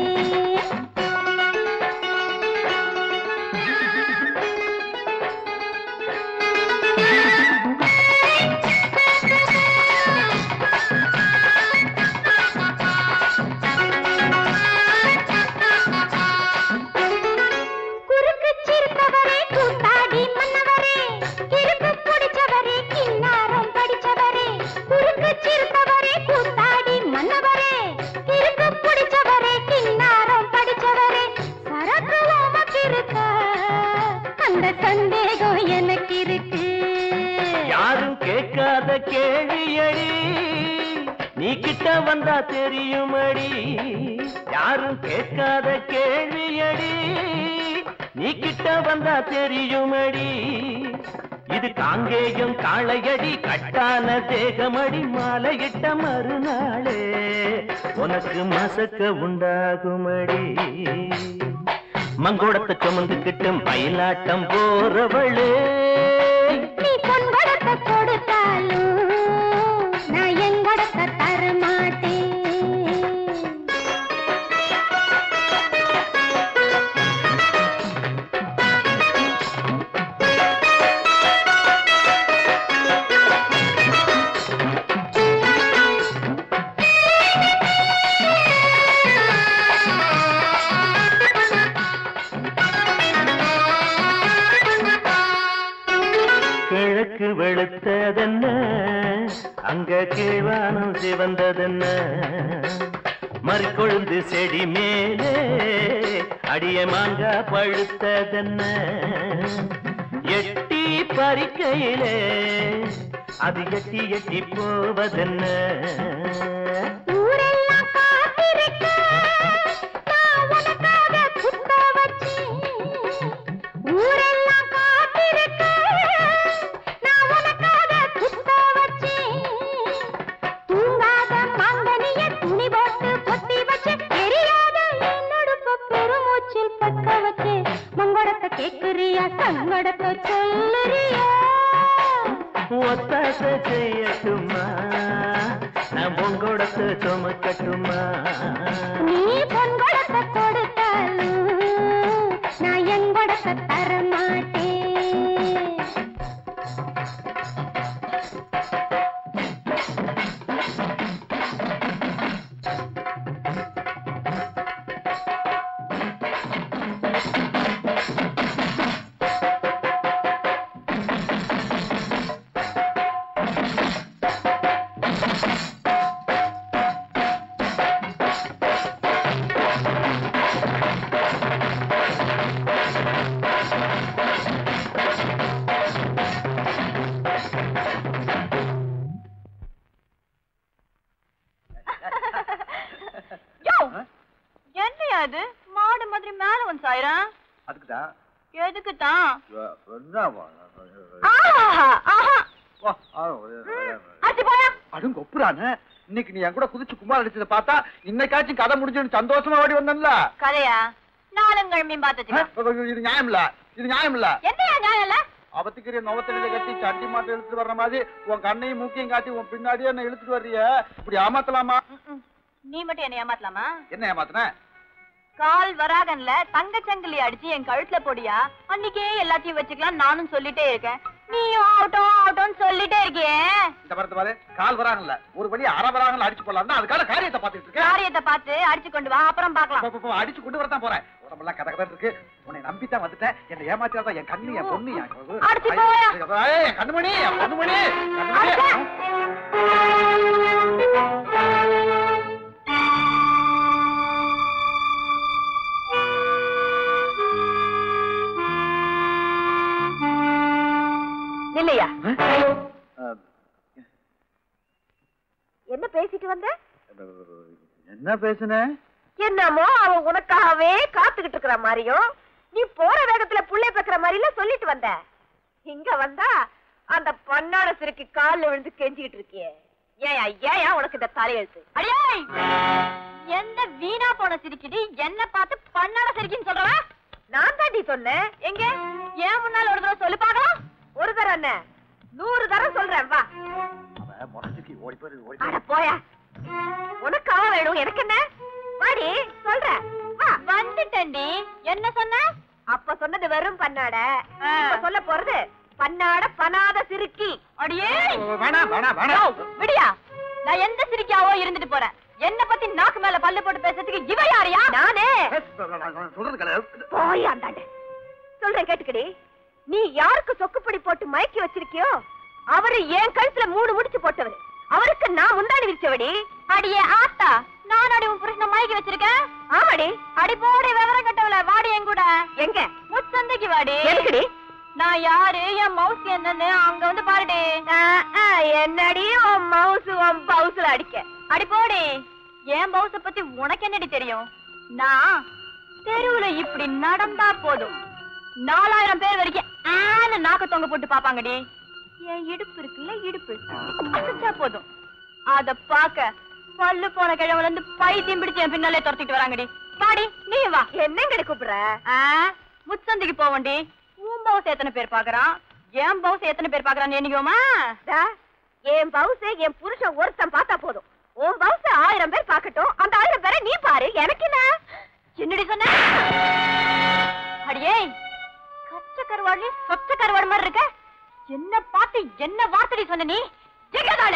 குறுக்கு சிரித்தவரே கூத்தாடி மன்னவரே கிறுக்கு பிடிச்சவரே கிண்ணாரம் படிச்சவரே குறுக்கு சிரித்தவரே கூத்தாடி மன்னவரே கிறுக்கு பிடிச்சவரே கிண்ணாரம் படிச்சவரே சரக்கு உமக்கு இருக்கா அந்த சந்தேகம் எனக்கு இருக்கு யாரும் கேட்காத கேள்வியடி நீ கிட்ட வந்தா தெரியுமடி யாரும் கேட்காத கேள்வியடி நீ கிட்ட வந்தா தெரியுமடி இது காங்கேயம் காளையடி கட்டான தேகமடி மாலையிட்ட மறுநாளே உனக்கு மசக்க உண்டாகுமடி மங்கோடத்தை சுமந்துக்கிட்டு மயிலாட்டம் போறவளே நீ பொன்கொடத்தை கொடுத்தாலும் நான் எங்கொடத்தை தர மாட்டேன் கிழக்கு வெளுத்ததென்ன அங்க கீழ்வானம் சிவந்ததென்ன மறுக்கொழுந்து செடி மேலே அடிய மாங்கா பழுத்ததென்ன எட்டி பறிக்கையிலே அது எட்டி எட்டி போவதென்ன ஊரெல்லாம் காத்திருக்க நான் உனக்காக புத்த வச்சேன் ஊரெல்லாம் காத்திருக்க நான் உனக்காக புத்த வச்சேன் தூங்காத மாங்கனிய துணி போட்டு பொத்தி வச்சு தெரியாத என்னடுப்ப பெருமூச்சில் பக்க வச்சு மங்கடத்தை கேக்குறியா சங்கடத்தை சொல்லுறியா ஒத்தாச செய்யட்டுமா நான் பொங்கோடத்தை சுமக்கட்டுமா நீ பொன்கொடத்தை கொடுத்தாலும் நான் எங்கொடத்தை தர மாட்டேன் யோ என்னையா அது மாடு மாதிரி மேல வந்து சாயிரம் அதுக்குதான் எதுக்கு தான் அடி போயா அடும் கொப்புறானு இன்னைக்கு நீ என் கூட குதிச்சு குமார் அடிச்சதை பார்த்தா இன்னைக்காச்சும் கதை முடிஞ்சுன்னு சந்தோஷமா ஓடி வந்தேன்ல கதையா நாலுங்கிழமையும் பார்த்துச்சு இது நியாயம் இல்ல இது நியாயம் இல்ல என்னையா நியாயம் இல்ல அவத்துக்கிற நுவத்தில கட்டி சண்டி மாட்டை இழுத்துட்டு வர்ற மாதிரி உன் கண்ணையும் மூக்கையும் காட்டி உன் பின்னாடியே என்ன இழுத்துட்டு வர்றிய இப்படி ஏமாத்தலாமா நீ மட்டும் என்ன ஏமாத்தலாமா என்ன ஏமாத்தின கால் வராகன்ல தங்கச்சங்கிலி அடிச்சு என் கழுத்துல போடியா அன்னைக்கே எல்லாத்தையும் வச்சுக்கலாம் நானும் சொல்லிட்டே இருக்கேன் நீயும் ஆகட்டும் ஆகட்டும்னு சொல்லிட்டே இருக்கியே இந்த மரத்து பாரு கால் வராங்கல்ல ஒரு வழி அரை வராங்கல்ல அடிச்சு போடலாம் அதுக்கான காரியத்தை பார்த்துட்டு இருக்கேன் காரியத்தை பார்த்து அடிச்சு கொண்டு வா அப்புறம் பார்க்கலாம் போ, போ, போ, அடிச்சு கொண்டு வரதான் போறேன் உடம்பெல்லாம் கதை கதை இருக்கு உன்னை நம்பித்தான் வந்துட்டேன் என்னை ஏமாத்தியாதான் என் கண்ணு என் பொண்ணு என் அடிச்சு போயா. ஏய், என் கண்ணுமணி என் பொண்ணுமணி கண்ணுமணி இல்லையா அஹ், என்ன பேசிட்டு வந்த என்ன பேசுன என்னமோ அவன் உனக்காகவே காத்துக்கிட்டு இருக்கிற மாதிரியும் நீ போற வேகத்துல புள்ளை பேக்கிற மாதிரில சொல்லிட்டு வந்த இங்க வந்தா அந்த பண்ணாட சிறுக்கு கால்ல விழுந்து கெஞ்சிக்கிட்டு இருக்கியே ஏன் ஏன் உனக்கு இந்த தலையெழுத்து அடியே எந்த வீணா போன சிரிக்கிடி என்ன பார்த்து பண்ணாட சிரிக்கின்னு சொல்றவா நான் தாண்டி சொன்னேன் எங்க ஏன் முன்னால ஒரு தடவை சொல்லி பார்க்கலாம் ஒரு தடவை என்ன நூறு தடவை சொல்றேன் வா அவன் முறைஞ்சுக்கு ஓடி போயிரு ஓடி அட போயா உனக்கு அவ வேணும் எனக்கு என்ன வாடி சொல்றேன் வா வந்துட்டேன்டி என்ன சொன்ன அப்ப சொன்னது வெறும் பண்ணாட இப்ப சொல்ல போறது பண்ணாட பனாத சிறுக்கி அடியே வேணாம் வேணாம் வேணாம் விடியா நான் எந்த சிரிக்காவோ இருந்துட்டு போறேன் என்ன பத்தி நாக்கு மேல பல்லு போட்டு பேசுறதுக்கு இவ யாரையா நானே சொல்றது கிடையாது போய் அந்தாண்ட சொல்றேன் கேட்டுக்கடி நீ யாருக்கு சொக்குப்படி போட்டு மயக்கி வச்சிருக்கியோ அவரு என் கழுத்துல மூணு முடிச்சு போட்டவரு அவருக்கு நான் முந்தாடி விரிச்சவடி அடியே ஆத்தா நான் அடி உன் புருஷனை மயக்கி வச்சிருக்கேன் ஆமாடி அடி போடி விவரம் கட்டவள வாடி என் கூட எங்க முச்சந்தைக்கு வாடி எதுக்குடி நான் யாரு என் மவுஸ் என்னன்னு அங்க வந்து பாருடி என்னடி உன் மவுஸ் உன் பவுஸ்ல அடிக்க அடி போடி என் பவுஸ பத்தி உனக்கு என்னடி தெரியும் நான் தெருவுல இப்படி நடந்தா போதும் நாலாயிரம் பேர் வரைக்கும் ஆன நாக்க தொங்க போட்டு பாப்பாங்கடி என் இடுப்பு இருக்குல்ல இடுப்பு அசைச்சா போதும் அத பாக்க பல்லு போன கிழவுல இருந்து பைத்தியம் பிடிச்சு என் பின்னாலே துரத்திட்டு வராங்கடி பாடி நீ வா என்னங்கடி கூப்பிடுற முச்சந்திக்கு போவண்டி உன் பவுஸ் எத்தனை பேர் பாக்குறான் என் பவுஸ் எத்தனை பேர் பாக்குறான்னு எண்ணிக்கோமா என் பவுஸ் என் புருஷன் ஒருத்தன் பார்த்தா போதும் உன் பவுஸ் ஆயிரம் பேர் பார்க்கட்டும் அந்த ஆயிரம் பேரை நீ பாரு எனக்கு என்ன என்னடி சொன்ன அடியே கச்ச கருவாடு சொச்ச கருவாடு மாதிரி இருக்க என்ன பார்த்து என்ன வார்த்தை சொன்ன நீ ஜெகதாளு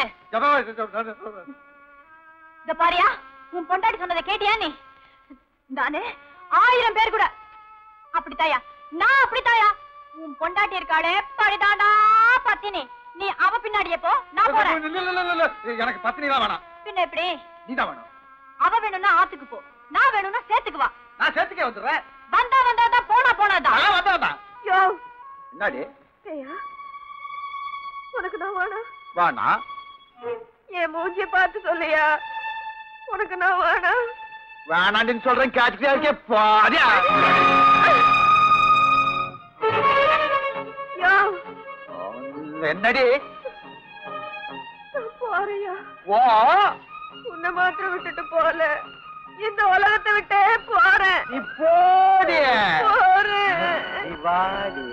இந்த பாரியா உன் பொண்டாட்டி சொன்னதை கேட்டியா நீ நானு ஆயிரம் பேர் கூட அப்படித்தாயா நான் அப்படித்தாயா உன் பொண்டாட்டி இருக்காளே படிதாண்டா பத்தினி நீ அவ பின்னாடியே போ நான் போறேன் இல்ல, இல்ல, இல்ல, இல்ல, எனக்கு பத்தினி தான் வேணாம் பின்ன எப்படி நீதான் வேணும் அவ வேணும்னா ஆத்துக்கு போ நான் வேணும்னா சேர்த்துக்கு வா நான் சேர்த்துக்கே வந்துடுறேன் வந்தா வந்தாதா போனா போனாதான் நான் வந்தா வந்தா யோ என்னடி உனக்கு நான் வேணா வாணா என் மூஞ்சிய பார்த்து சொல்லியா உனக்கு நான் வேணா வேணாண்டின்னு சொல்றேன் கேட்டுக்கிட்டே இருக்கே பாதியா யோ என்னடி போறியா ஓ உன்னை மாத்திரம் விட்டுட்டு போல இந்த உலகத்தை விட்டே போறேன் நீ போடி போறேன் நீ வாடி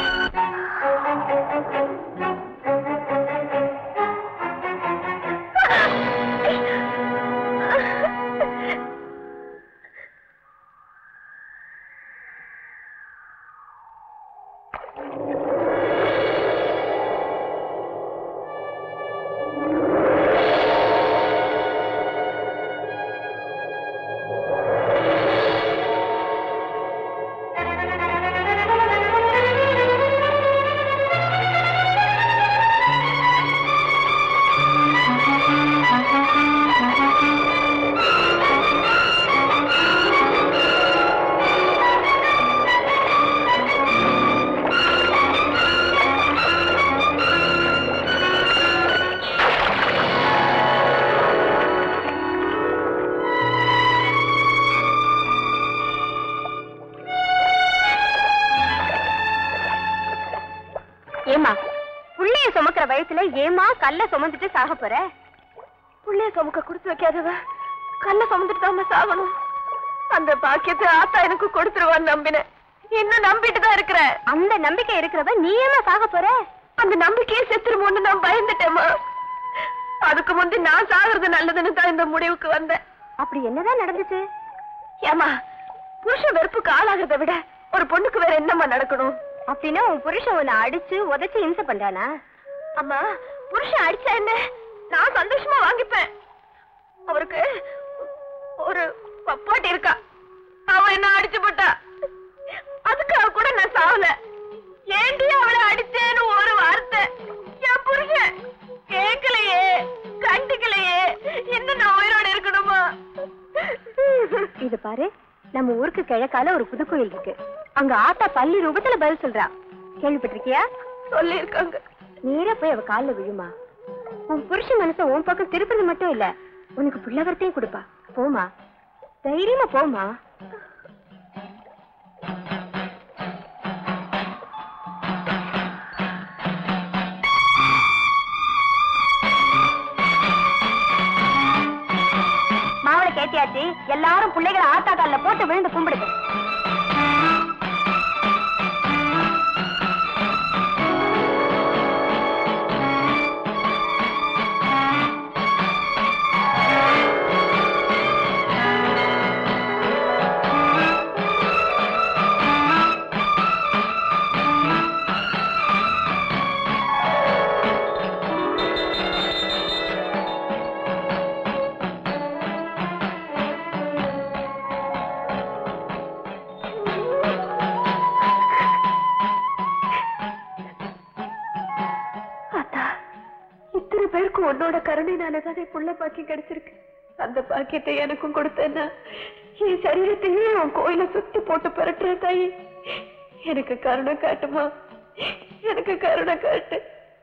ஏமா புள்ளைய சுமக்கிற வயசுல ஏமா கல்ல சுமந்துட்டு சாக போற புள்ளைய சுமக்க கொடுத்து வைக்காதவ கல்ல சுமந்துட்டு தான் சாகணும் அந்த பாக்கியத்தை ஆத்தா எனக்கு கொடுத்துருவான்னு நம்பினேன் இன்னும் நம்பிட்டு தான் இருக்கிற அந்த நம்பிக்கை இருக்கிறவ நீ ஏமா சாக போற அந்த நம்பிக்கையே செத்துருமோன்னு நான் பயந்துட்டேமா அதுக்கு முந்தி நான் சாகுறது நல்லதுன்னு தான் இந்த முடிவுக்கு வந்தேன் அப்படி என்னதான் நடந்துச்சு ஏமா புருஷன் வெறுப்புக்கு ஆளாகிறத விட ஒரு பொண்ணுக்கு வேற என்னம்மா நடக்கணும் அப்படின்னா உன் புருஷன் உன்னை அடிச்சு உதைச்சு இம்சை பண்றானா அம்மா புருஷன் அடிச்சா என்ன நான் சந்தோஷமா வாங்கிப்பேன் அவருக்கு ஒரு பப்பாட்டி இருக்கா அவ என்ன அடிச்சு போட்டா அதுக்காக கூட நான் சாவல ஏண்டி அவளை அடிச்சேன்னு ஒரு வார்த்தை என் புருஷன் கேட்கலையே கண்டுக்கலையே இன்னும் நான் உயிரோட இருக்கணுமா இது பாரு நம்ம ஊருக்கு கிழக்கால ஒரு புது கோயில் இருக்கு அங்க ஆத்தா பள்ளி ரூபத்துல பதில் சொல்றா கேள்விப்பட்டிருக்கியா சொல்லி இருக்காங்க நேரா போய் அவ கால்ல விழுமா உன் புருஷன் மனச உன் பக்கம் திருப்புறது மட்டும் இல்ல உனக்கு புள்ளவரத்தையும் கொடுப்பா போமா தைரியமா போமா மாவளை கேட்டியாச்சு எல்லாரும் பிள்ளைகளை ஆத்தா கால்ல போட்டு விழுந்து கும்பிடுது அத்தா இத்தனை பேருக்கு உன்னோட கருணைனால தானே புள்ள பாக்கியம் கிடைச்சிருக்கு அந்த பாக்கியத்தை எனக்கும் கொடுத்தேன்னா என் சரீரத்தையே உன் கோயில சுத்தி போட்டு பரட்டுறேன் தாயி எனக்கு கருணை காட்டுமா எனக்கு கருணை காட்டு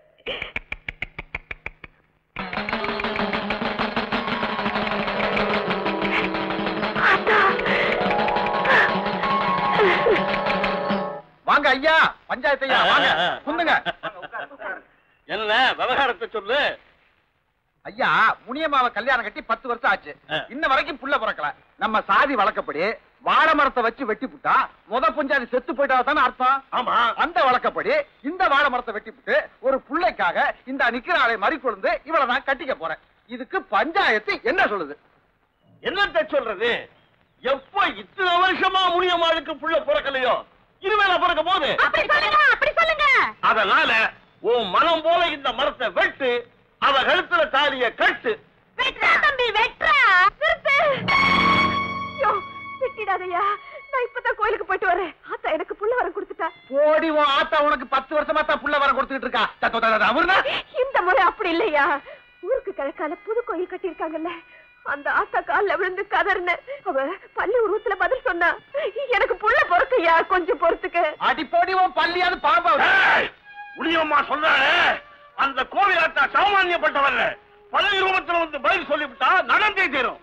வாங்க ஐயா பஞ்சாயத்து ஐயா வாங்க குந்துங்க என்ன விவகாரத்தை சொல்லு ஐயா முனியம்மாவை கல்யாணம் கட்டி பத்து வருஷம் ஆச்சு இன்ன வரைக்கும் புள்ள பிறக்கல நம்ம சாதி வழக்கப்படி வாழை மரத்தை வச்சு வெட்டி புட்டா முத புஞ்சாதி செத்து போயிட்டா தானே அர்த்தம் ஆமா அந்த வழக்கப்படி இந்த வாழை மரத்தை வெட்டி புட்டு ஒரு புள்ளைக்காக இந்த நிக்கிற ஆளை மறி கொழுந்து இவளை நான் கட்டிக்க போறேன் இதுக்கு பஞ்சாயத்து என்ன சொல்லுது என்னத்த சொல்றது எப்ப இத்தனை வருஷமா முனியம்மாளுக்கு புள்ள பிறக்கலையோ இருவேளை பிறக்க போது அப்படி சொல்லுங்க அப்படி சொல்லுங்க அதனால உன் மனம் போல இந்த மரத்தை வெட்டு அவ கழுத்துல தாலிய கட்டு வெட்றா தம்பி வெட்றா நிறுத்து ஐயோ வெட்டிடாதயா நான் இப்பதான் கோயிலுக்கு போயிட்டு வரேன் ஆத்தா எனக்கு புள்ள வரம் கொடுத்துட்டா போடி உன் ஆத்தா உனக்கு பத்து வருஷமா தான் புள்ள வர கொடுத்துட்டு இருக்கா தத்தோ, தத்தோ, தத்தோ, அவருனா இந்த முறை அப்படி இல்லையா ஊருக்கு கிழக்கால புது கோயில் கட்டியிருக்காங்கல்ல அந்த ஆத்தா கால்ல விழுந்து கதர்ன அவ பள்ளி உருவத்துல பதில் சொன்னா எனக்கு புள்ள பொறுக்கையா கொஞ்சம் பொறுத்துக்க அடி போடி உன் பள்ளியாவது பாம்பா முனியம்மா சொல்றாரு அந்த கோவிலாத்தா சாமானியப்பட்டவல்ல பள்ளி ரூபத்துல வந்து பதில் சொல்லிவிட்டா நடந்தே தீரும்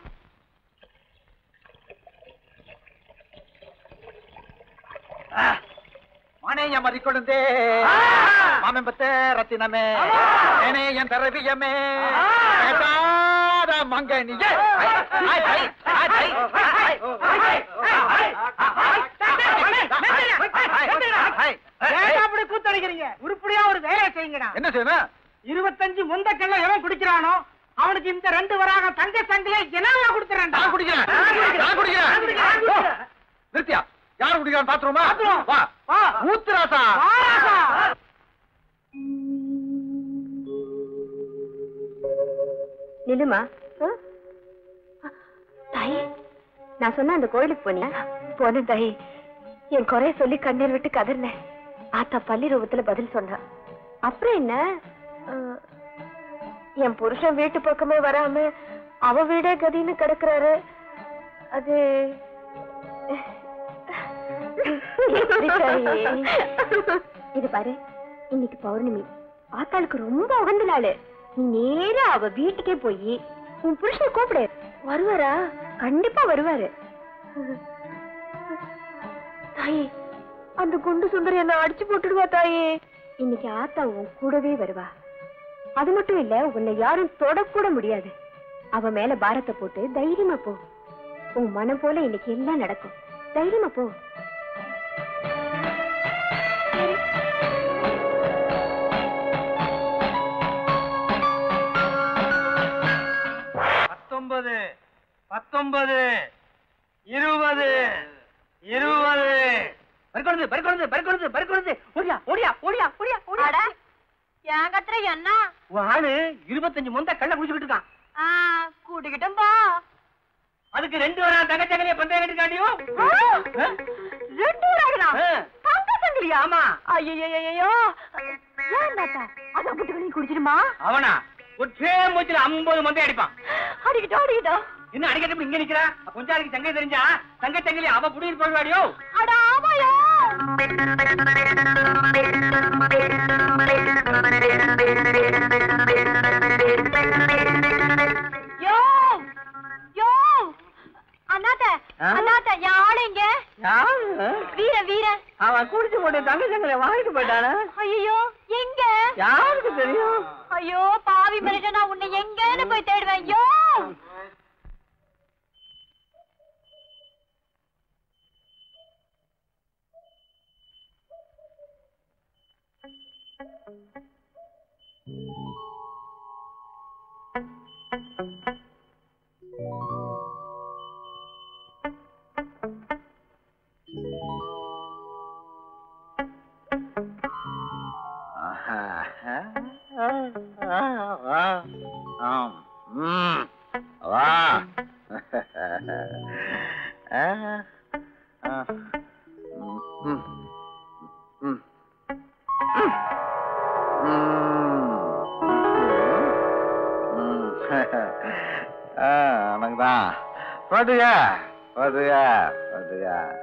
மனைய மறிக்கொழுந்தே மாமெம்பத்த ரத்தினமே ஏனையன் தரவியமே கேட்டாத மங்கனியே ஆய், ஆய், ஆய், ஆய், ஆய், ஆய், ஏன் அப்படி கூத்தடிக்கிறீங்க உருப்படியா ஒரு வேலையை செய்யுங்கடா என்ன செய்யணும் இருபத்தஞ்சு முந்தக்கல்ல எவன் குடிக்கிறானோ அவனுக்கு இந்த ரெண்டு வராக தங்க சங்கிலியை என்ன கொடுத்துறேன் நான் குடிக்கிறேன் நான் குடிக்கிறேன் ஓ, நிறுத்தியா யார் குடிக்கிறான்னு பாத்துருமா பாத்துருவோம். வா வா. ஊத்துராசா நிலுமா தாய் நான் சொன்ன அந்த கோயிலுக்கு போனியா போனேன் தாய் என் குறைய சொல்லி கண்ணீர் விட்டு கதறினேன் ஆத்தா பள்ளி ரூபத்துல பதில் சொன்னான் அப்புறம் என்ன அஹ், என் புருஷன் வீட்டு பக்கமே வராம அவ வீடே கதின்னு கிடக்குறாரு அது எப்படி தாயி? இது பாரு இன்னைக்கு பௌர்ணமி ஆத்தாளுக்கு ரொம்ப உகந்த நாள் நீ நேரா அவ வீட்டுக்கே போய் உன் புருஷனை கூப்பிடு வருவாரா கண்டிப்பா வருவாரு தாயே அந்த குண்டு சுந்தரி என்ன அடிச்சு போட்டுடுவா தாயே இன்னைக்கு ஆத்தா உன் கூடவே வருவா அது மட்டும் இல்ல உன்னை யாரும் தொடக்கூட முடியாது அவ மேல பாரத்தை போட்டு தைரியமா போ உன் மனம் போல இன்னைக்கு எல்லாம் நடக்கும் தைரியமா போ பத்தொன்பது பத்தொன்பது இருபது இருபது பறிக்கொழுது பறிக்கொழுது பறிக்கொழுது பறிக்கொழுது ஓடியா ஓடியா ஓடியா ஓடியா ஓடியா என் கத்திர என்ன ஆளு இருபத்தஞ்சு முந்த கள்ள குடிச்சுக்கிட்டு இருக்கான் ஆ, கூட்டிக்கிட்டும் போ அதுக்கு ரெண்டு வாரம் தங்கச்சங்கலைய பந்தயம் கட்டிருக்காண்டியும் ரெண்டு விடாடுனா ஆ. தங்க சங்கிலியா ஆமா ஐயோ ஏன் தாத்தா அத புட்டுக்களையும் குடிச்சிருமா அவனா ஒற்றே மூச்சுல ஐம்பது மந்தை அடிப்பான் அடிக்கிட்டோம் அடிக்கிட்டோம் இன்னும் அடிக்கடி இங்க நிக்கிறா கொஞ்ச நாளைக்கு தங்கை தெரிஞ்சா தங்க சங்கிலி அவ புடியில் போடுவாடியோ அட ஆமாயா யோ யோ அண்ணாத்த ஆ? அண்ணாத்த யாரு இங்க வீர வீர அவன் குடிச்சு போட்டு தங்க சங்கிலிய வாங்கிட்டு போயிட்டானா ஐயோ எங்க யாருக்கு தெரியும் ஐயோ பாவி மனுஷன் நான் உன்னை எங்கன்னு போய் தேடுவேன் ஐயோ எனக்குதான் பாத்துக்க பாத்துக்க பாத்துக்க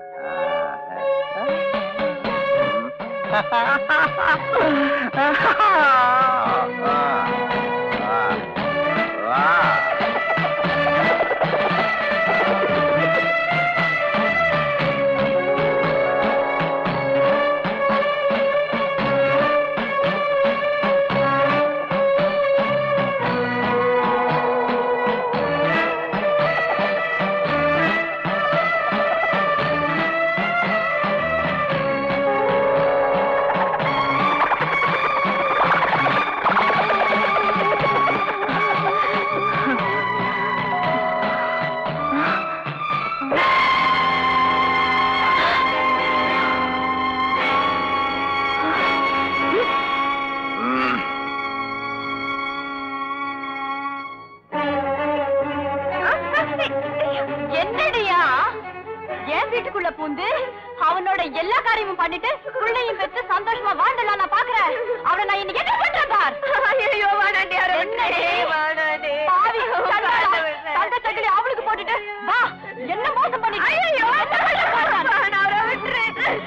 என்னடியா என் வீட்டுக்குள்ள பூந்து அவனோட எல்லா காரியமும் பண்ணிட்டு பிள்ளையும் பெற்று சந்தோஷமா வாழ்ந்தலாம் நான் பாக்குறேன் அவனை நான் இன்னைக்கு என்ன பண்றேன் பார் ஐயோ வாடாண்டி வாடாண்டி பாவி தந்த தகலி அவளுக்கு போட்டுட்டு வா என்ன மோசம் பண்ணிட்டு ஐயோ நான் அவரை விட்டுறேன்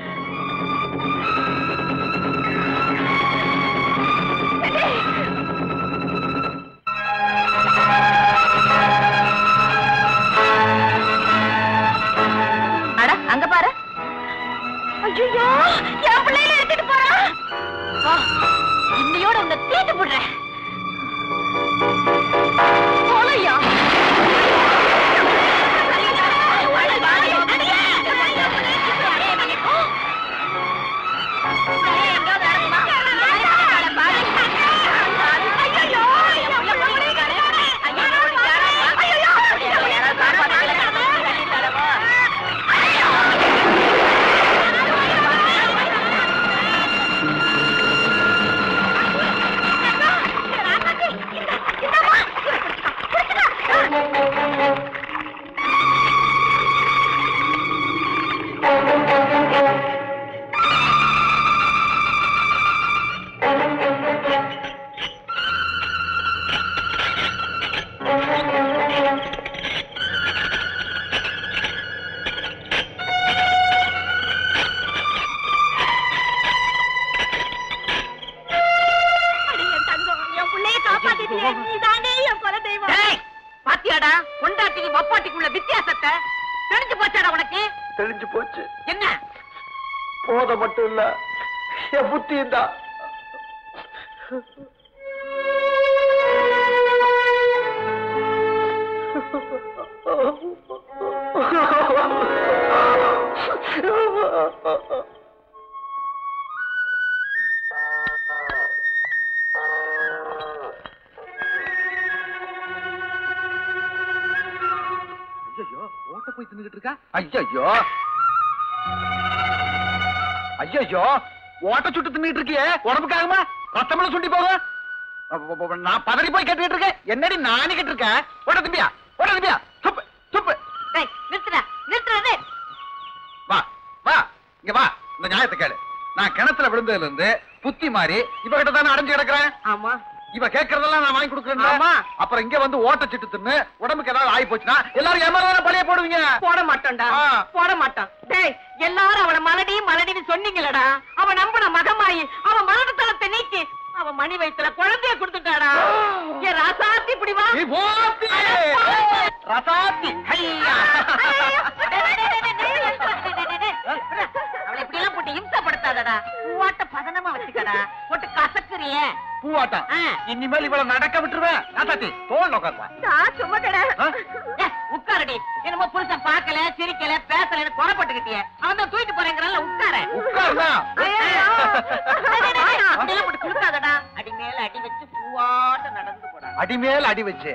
அட அங்க பாரு ஐயோ என் பிள்ளையில எடுத்துட்டு போறா வா இன்னையோட உன்னை தீட்டு போடுறேன் போலையா பாத்தியாடா பொண்டாட்டிக்கு மப்பாட்டிக்குள்ள வித்தியாசத்தை தெரிஞ்சு போச்சாடா உனக்கு தெளிஞ்சு போச்சு என்ன போத மட்டும் இல்ல என் புத்தியும் தான் ஓட்ட போய் தின்னுகிட்டு இருக்கா ஐயோ ஐயோ ஓட்ட சுட்டு தின்னுட்டு இருக்கியே உடம்புக்காகமா ரத்தமெல்லாம் சுண்டி போகும் அப்ப- அப்ப- அப்ப நான் பதறி போய் கேட்டுக்கிட்டு இருக்கேன் என்னடி நானிக்கிட்டு இருக்கேன் ஓட திம்பியா ஓட திம்பியா துப்பு துப்பு டேய், நிறுத்துடா நிறுத்துறது வா வா இங்க வா இந்த நியாயத்தை கேளு நான் கிணத்துல விழுந்ததுல இருந்து புத்தி மாறி இவ கிட்ட தானே அடைஞ்சு கிடக்குறேன் ஆமா இவ கேக்குறதெல்லாம் நான் வாங்கி கொடுக்குறேன் ஆமா. அப்புறம் இங்க வந்து ஓட்ட சிட்டு தின்னு உடம்புக்கு ஏதாவது ஆகி போச்சுன்னா எல்லாரும் என் மேல பழைய போடுவீங்க போட மாட்டோம்டா ஆ. போட மாட்டான் டேய் எல்லாரும் அவன மலடி மலடின்னு சொன்னீங்களடா அவன் நம்பின மகமாயி அவன் மலடத்தனத்தை நீக்கி அவன் மணி வயித்துல குழந்தைய கொடுத்துட்டாடா என் ராசாத்தி இப்படி வா நீ போத்தி ரசாத்தி ஐயா அவளை இப்படி எல்லாம் போட்டு இம்சப்படுத்தாதடா பூவாட்ட பதனமா வச்சுக்கடா போட்டு கசக்குறியே பூவாட்டம் ஆ. இனிமேல் இவ்வளவு நடக்க விட்டுருவேன் ராசாத்தி தோல் உட்காருவா சும்மா கடை உட்காரடி என்னமோ புருஷன் பார்க்கல சிரிக்கல பேசல குறப்பட்டுக்கிட்டியே அவன் தான் தூக்கிட்டு போறேங்கிறான்ல உட்கார உட்காருனா அப்படியெல்லாம் போட்டு குடுக்காதடா அடி மேல அடி வச்சு பூவாட்ட நடந்து போடா அடிமேல் அடி வச்சு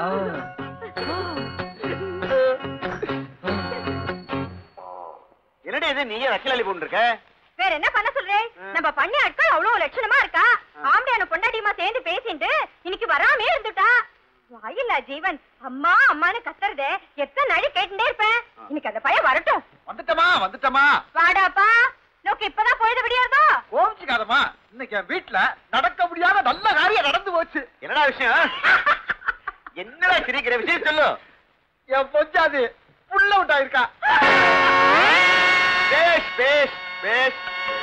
என்னடி இது நீயே வக்கீலாளி போட்டு இருக்க வேற என்ன பண்ண சொல்றேன் நம்ம பண்ணி ஆட்கள் அவ்வளவு லட்சணமா இருக்கா ஆம்பளையான பொண்டாட்டியமா சேர்ந்து பேசிட்டு இன்னைக்கு வராமே இருந்துட்டா வாயில்லா ஜீவன் அம்மா அம்மான்னு கத்துறதே எத்தனை நாளை கேட்டுட்டே இருப்பேன் இன்னைக்கு அந்த பையன் வரட்டும் வந்துட்டமா வந்துட்டமா வாடாப்பா நோக்கு இப்பதான் பொழுது விடியாதோ கோவிச்சுக்காதமா இன்னைக்கு என் வீட்டுல நடக்க முடியாத நல்ல காரியம் நடந்து போச்சு என்னடா விஷயம் என்னடா சிரிக்கிற விஷயம் சொல்லு என் பொஞ்சாது புள்ள விட்டாயிருக்கா பேஷ் பேஷ் பேஷ்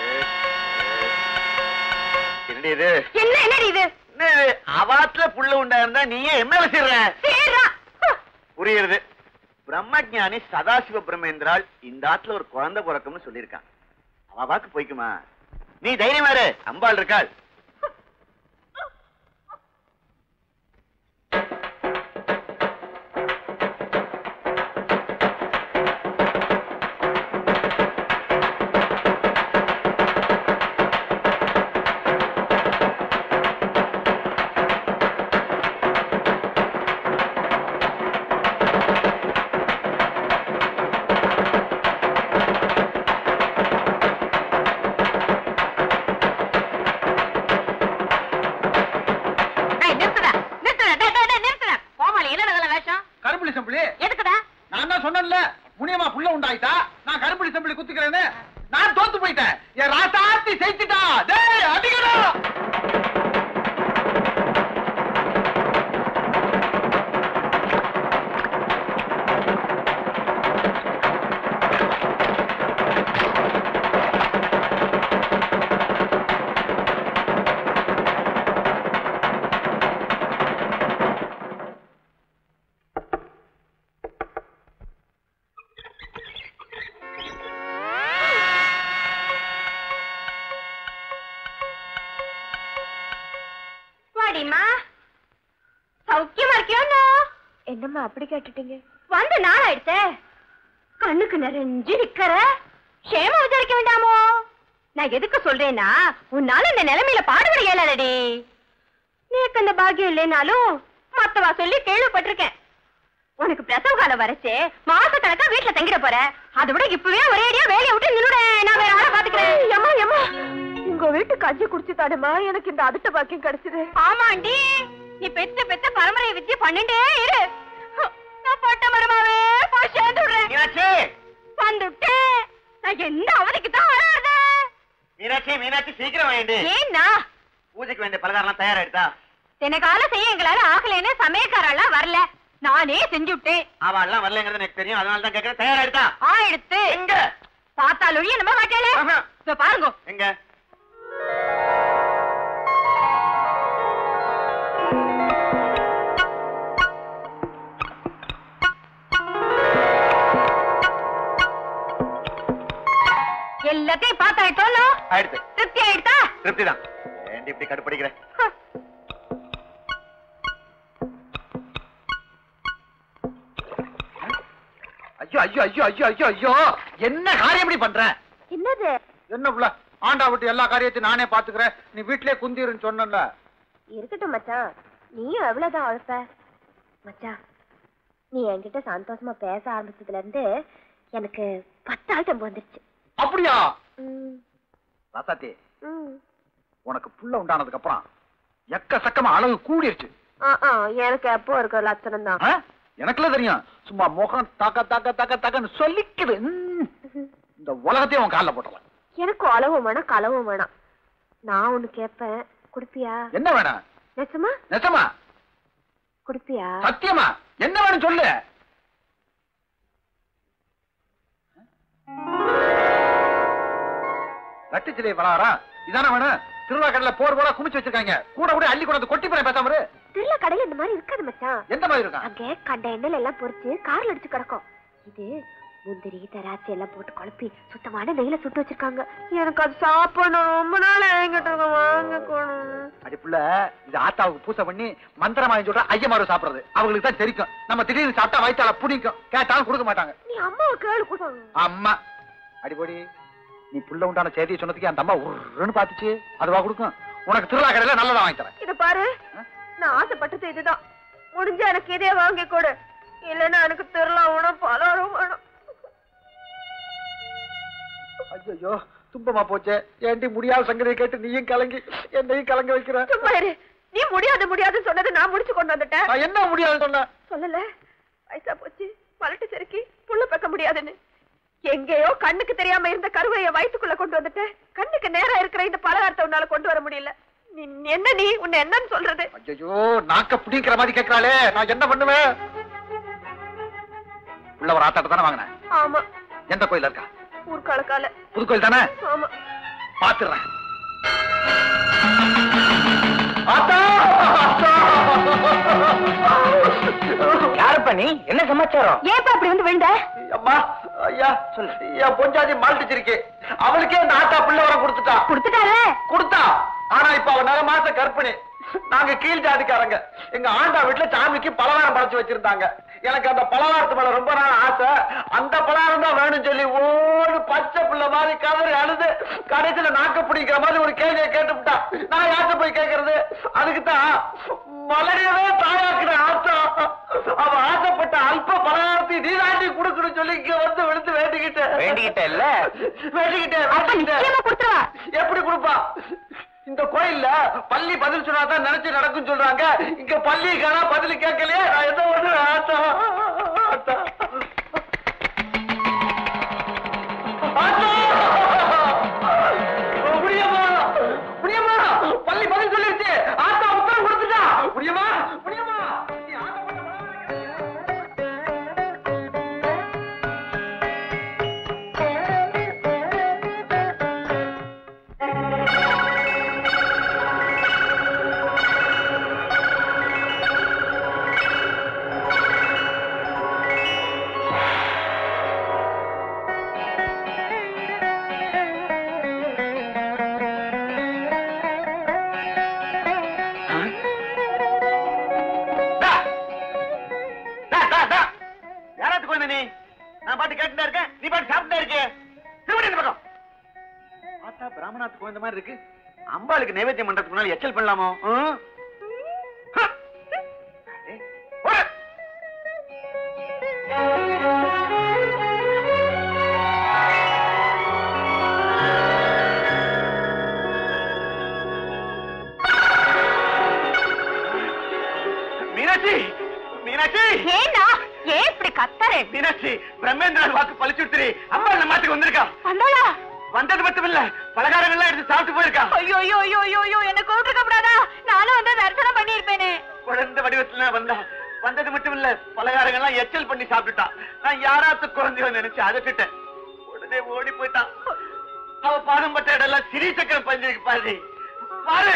என்னடி இது என்ன என்னடி இது என்ன இது? அவாத்துல புள்ள உண்டா இருந்தா நீயே என்ன வச்சிடுற சீரா புரியுது பிரம்மஜானி சதாசிவ பிரம்மேந்திரால் இந்த ஆத்துல ஒரு குழந்தை பிறக்கும்னு சொல்லியிருக்கான் அவ வாக்கு போய்க்குமா நீ தைரியமா இரு அம்பாள் இருக்காள் டேய் நிறுத்துடா நிறுத்துடா டேய் டேய் டேய் நிறுத்துடா கோமாளி என்ன நல்ல வேஷம் கருப்புளி சம்பளி எதுக்குடா நான் தான் சொன்னேன்ல முனியமா புள்ள உண்டாயிட்டா நான் கருப்புளி சம்பளி குத்துக்கிறேன்னு நான் தோத்து போயிட்டேன் என் ராசாத்தி ஜெயிச்சுட்டா டேய் அடிக்கடா வாடிமா சௌக்கியமா இருக்கியோண்ணா என்னம்மா அப்படி கேட்டுட்டீங்க வந்து நாள் ஆயிடுச்சே கண்ணுக்கு நிறைஞ்சு நிக்கிற க்ஷேமம் விசாரிக்க வேண்டாமோ நான் எதுக்கு சொல்றேன்னா உன்னால இந்த நிலைமையில பாடுபட இயலாதடி நீக்கு அந்த பாக்கியம் இல்லைனாலும் மத்தவா சொல்லி கேள்விப்பட்டிருக்கேன் உனக்கு பிரசவ காலம் வரச்சே மாச கணக்கா வீட்டுல தங்கிட போற அதை விட இப்பவே ஒரேடியா வேலையை விட்டு நின்னுட நான் வேற ஆளை பாத்துக்கிறேன் ஏமா ஏமா உங்க வீட்டு கஞ்சி குடிச்சு தாடுமா எனக்கு இந்த அதிர்ஷ்ட பாக்கியம் கிடைச்சது ஆமாண்டி நீ பெத்த பெத்த பரம்பரை வித்திய பண்ணிட்டே இரு நான் பட்ட மரமாவே போய் சேர்ந்து விடுறேன் மீனாட்சி வந்துட்டேன் நான் என்ன அவனுக்கு தான் வராத மீனாட்சி மீனாட்சி சீக்கிரம் வேண்டி ஏன்னா பூஜைக்கு வேண்டிய பலகாரம் தயாராயிட்டா தினக்கால செய்ய எங்களால ஆகலைன்னு சமயக்காரெல்லாம் வரல நானே செஞ்சு விட்டேன் அவ எல்லாம் வரலங்கிறது எனக்கு தெரியும் அதனால தான் கேட்கறேன் தயாராயிட்டா ஆயிடுத்து எங்க பார்த்தாலும் நம்ம மாட்டேல ஆஹா. இப்ப பாருங்க எங்க எல்லாத்தையும் பார்த்தாயிட்டோம் ஆயிடுச்சு திருப்தி ஆயிடுதா திருப்தி தான் ஏண்டி இப்படி கடுப்படிக்கிறேன் ஐயோ ஐயோ ஐயோ ஐயோ ஐயோ ஐயோ என்ன காரியம் இப்படி பண்ற என்னது என்ன புள்ள ஆண்டா விட்டு எல்லா காரியத்தையும் நானே பாத்துக்கிறேன் நீ வீட்லயே குந்திருன்னு சொன்னல இருக்கட்டும் மச்சான் நீயும் எவ்வளவுதான் அழைப்ப மச்சான் நீ என்கிட்ட சந்தோஷமா பேச ஆரம்பிச்சதுல இருந்து எனக்கு பத்தாள் தெம்பு வந்துருச்சு அப்படியா ம், ராசாத்தி ம். உனக்கு புள்ள உண்டானதுக்கு அப்புறம் எக்கச்சக்கமா அழகு கூடிருச்சு ஆ, ஆ, எனக்கு எப்போ இருக்கிற லட்சணம் தான் ஆ? எனக்குலாம் தெரியும் சும்மா முகம் தக்க தக்க தக்க தக்கன்னு சொல்லிக்குது ம். இந்த உலகத்தையும் உன் கால்ல போட்டலாம் எனக்கு அளவும் வேணாம் களவும் வேணாம் நான் ஒண்ணு கேட்பேன் குடுப்பியா என்ன வேணும் நிஜமா நிஜமா குடுப்பியா சத்தியமா என்ன வேணும் சொல்லு ரட்டிச்சிலை வளாரா இதானே வேணும் திருவிழா கடையில போர் போல குமிச்சு வச்சிருக்காங்க கூட கூட அள்ளி கொண்டு வந்து கொட்டி போறேன் பேசாம இரு. திருவிழா கடையில இந்த மாதிரி இருக்காது மச்சான் எந்த மாதிரி இருக்கான் அங்க கண்ட எண்ணெயில எல்லாம் பொரிச்சு கார்ல அடிச்சு கிடக்கும் இது முந்திரி திராட்சை எல்லாம் போட்டு குழப்பி சுத்தமான நெய்ல சுட்டு வச்சிருக்காங்க எனக்கு அது சாப்பிடணும் ரொம்ப நாள் என்கிட்ட இருக்கு, வாங்க கொடு. அடி புள்ள இது ஆத்தாவுக்கு பூசை பண்ணி மந்திரமாய் சொல்ற ஐயமாரு சாப்பிடுறது அவங்களுக்கு தான் தெரிக்கும் நம்ம திடீர்னு சாப்பிட்டா வயிற்றால புடிக்கும் கேட்டாலும் கொடுக்க மாட்டாங்க நீ அம்மாவை கேளு கொடு. அம்மா அடிபொடி நீ புள்ள உண்டான செய்தியை சொன்னதுக்கு அந்த அம்மா உருன்னு பாத்துச்சு அதுவா கொடுக்கும் உனக்கு திருவிழா கடையில நல்லதா வாங்கி தரேன் இத பாரு நான் ஆசைப்பட்டது இதுதான் முடிஞ்ச எனக்கு இதே வாங்கி கொடு இல்லைன்னா எனக்கு திருவிழா வேணும் பலரும் வேணும் ஐயோ துன்பமா போச்சே ஏண்டி முடியாத சங்கதியை கேட்டு நீயும் கலங்கி என்னையும் கலங்க வைக்கிற சும்மா இரு நீ முடியாது முடியாதுன்னு சொன்னதை நான் முடிச்சு கொண்டு வந்துட்டேன் நான் என்ன முடியாது சொன்ன சொல்லல வயசா போச்சு பலட்டு செருக்கி புள்ள பெக்க முடியாதுன்னு எங்கேயோ கண்ணுக்கு தெரியாம இருந்த கருவைய வயித்துக்குள்ள கொண்டு வந்துட்டேன் கண்ணுக்கு நேரா இருக்கிற இந்த பலகாரத்தை உன்னால கொண்டு வர முடியல நீ நீ என்ன நீ உன்னை என்னன்னு சொல்றது ஐயோ நாக்க பிடிக்கிற மாதிரி கேட்கறாளே நான் என்ன பண்ணுவேன் உள்ள ஒரு ஆத்தாட்ட தானே வாங்கினேன் ஆமா எந்த கோயில்ல இருக்கா ஊர்காலக்கால புதுக்கோயில் தானே ஆமா பாத்துறேன் ஆத்தா யாருப்பா நீ என்ன சமாச்சாரம் ஏப்பா அப்படி வந்து விழுந்த அம்மா ஐயா சொல்லு என் பொஞ்சாதி மால்டிச்சிருக்கே அவளுக்கே இந்த ஆத்தா பிள்ளை வர கொடுத்துட்டா கொடுத்துட்டால கொடுத்தா ஆனா இப்ப அவ நிறைய மாச கர்ப்பிணி நாங்க கீழ் ஜாதிக்காரங்க எங்க ஆண்டா வீட்டுல சாமிக்கு பலகாரம் படைச்சு வச்சிருந்தாங்க எனக்கு அந்த பலகாரத்து மேல ரொம்ப நாள் ஆசை அந்த பலகாரம் தான் வேணும்னு சொல்லி ஓடு பச்சை பிள்ளை மாதிரி கதறி அழுது கடைசியில நாக்க பிடிக்கிற மாதிரி ஒரு கேள்வியை கேட்டுவிட்டா நான் யார்கிட்ட போய் கேட்கறது அதுக்கு தான் மலரையவே தாயாக்குற ஆத்தா அவ ஆசைப்பட்ட அல்ப பலகாரத்தை நீ தாண்டி கொடுக்கணும்னு சொல்லி இங்க வந்து விழுந்து வேண்டிக்கிட்டேன் வேண்டிக்கிட்ட இல்ல வேண்டிக்கிட்டேன் அப்ப நிச்சயமா கொடுத்துருவா எப்படி கொடுப்பா இந்த கோயில்ல பள்ளி பதில் சொன்னாதான் நினைச்சு நடக்கும் சொல்றாங்க இங்க பள்ளி காணா பதில் கேட்கலையே நான் எந்த ஒண்ணு ஆத்தா ஆத்தா ஆத்தா! முடியுமா முடியுமா பள்ளி பதில் சொல்லிருச்சு ஆத்தா உத்தரவு கொடுத்துட்டா முடியுமா முடியுமா நீ ஆசைப்பட்ட பலகாரம் டா! டா, டா, டா! யாராத்துக்கு வந்த நீ நான் பாட்டு கேட்டுட்டே இருக்கேன் நீ பாட்டு சாப்பிட்டே இருக்க திரும்பி இந்த பக்கம் பார்த்தா பிராமணாத்துக்கு குழந்த மாதிரி இருக்கு அம்பாளுக்கு நைவேத்தியம் பண்றதுக்கு முன்னாடி எச்சல் பண்ணலாமோ ம்? ஹ! ஏய், ஓடு! மீனாட்சி மீனாட்சி ஏன்னா ஏன் இப்படி கத்தரே மீனாட்சி பிரம்மேந்திரன் வாக்கு பழிச்சுடுத்துறி அம்மா நம்ம மாட்டுக்கு வந்திருக்கா வந்தாளா வந்தது மட்டும் இல்ல பலகாரங்கள்லாம் எடுத்து சாப்பிட்டு போயிருக்கா ஐயோ ஐயோ ஐயோ ஐயோ ஐயோ என்ன கூப்பிட்டுக்க கூடாதா நானும் வந்து தரிசனம் பண்ணியிருப்பேனே குழந்தை வடிவத்துல வந்தா வந்தது மட்டும் இல்ல பலகாரங்கள்லாம் எச்சல் பண்ணி சாப்பிட்டுட்டான் நான் யாராத்து குழந்தையோ நினைச்சு அதட்டுட்டேன் உடனே ஓடி போயிட்டான் அவ பாதம் பட்ட இடம்லாம் சிறி சக்கரம் பஞ்சிருக்கு பாரு பாரு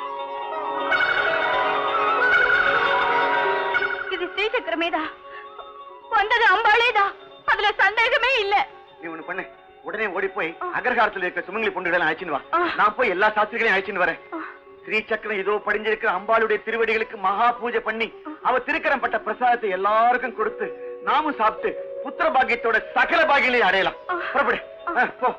இது ஸ்ரீசக்கரமேதா வந்தது அம்பாளேதான் அதுல சந்தேகமே இல்ல நீ ஒண்ணு பண்ணு உடனே ஓடி போய் அகர்காரத்துல இருக்க சுமங்கலி பொண்ணுகளை அழைச்சின்னு வா ஆ. நான் போய் எல்லா சாஸ்திரிகளையும் அழைச்சின்னு வரேன் ஸ்ரீ சக்கரம் இதோ படிஞ்சிருக்கிற அம்பாளுடைய திருவடிகளுக்கு மகா பூஜை பண்ணி அவ திருக்கரம் பட்ட பிரசாதத்தை எல்லாருக்கும் கொடுத்து நாமும் சாப்பிட்டு புத்திர பாக்கியத்தோட சகல பாகியலையும் அடையலாம் புறப்படு ஆ, போ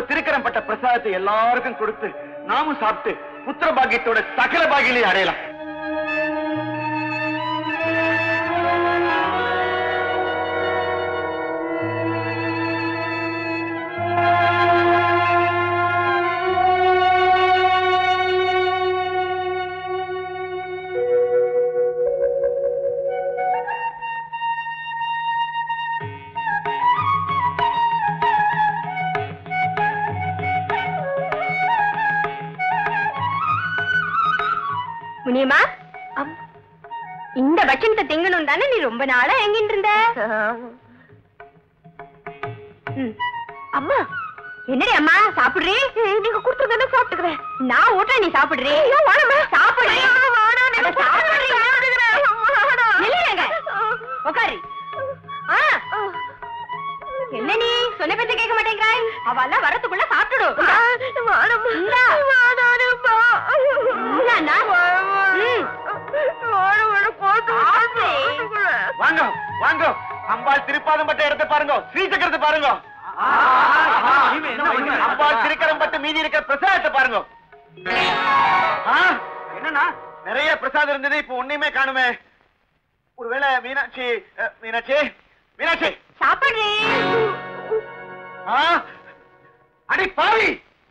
திருக்கரம் பட்ட பிரசாதத்தை எல்லாருக்கும் கொடுத்து நாமும் சாப்பிட்டு புத்திர பாக்கியத்தோட சகல பாகியலையும் அடையலாம் முனியம்மா அம்- இந்த பட்சணத்தை திங்கணும் தானே நீ ரொம்ப நாளா எங்கிட்டு இருந்த ம். அம்மா என்னடி அம்மா சாப்பிடுறீ நீங்க கொடுத்துருந்தா சாப்பிட்டுக்கிறேன் நான் ஊட்ட நீ சாப்பிடுறீ சாப்பிடுறீ அட, சாப்பிடுறீ. நில்லுங்க. உட்காரு ஆ. என்ன நீ சொன்ன பேச்ச கேட்க மாட்டேங்கிறாய் அவெல்லாம் வரத்துக்குள்ள சாப்பிட்டுடும் இந்தா. இந்தாண்ணா. ம். சாப்பிடு. வாங்க வாங்க அம்பாள் திருப்பாதம் பட்ட இடத்தை பாருங்க ஸ்ரீசக்கரத்தை பாருங்க அம்பாள் திருக்கரம் பட்டு மீதி இருக்கிற பிரசாதத்தை பாருங்க ஆ, என்னண்ணா நிறைய பிரசாதம் இருந்தது இப்ப ஒண்ணுமே காணுமே ஒருவேளை மீனாட்சி அஹ், மீனாட்சி மீனாட்சி சாப்பிடுறீ ஆ, அடி பாவி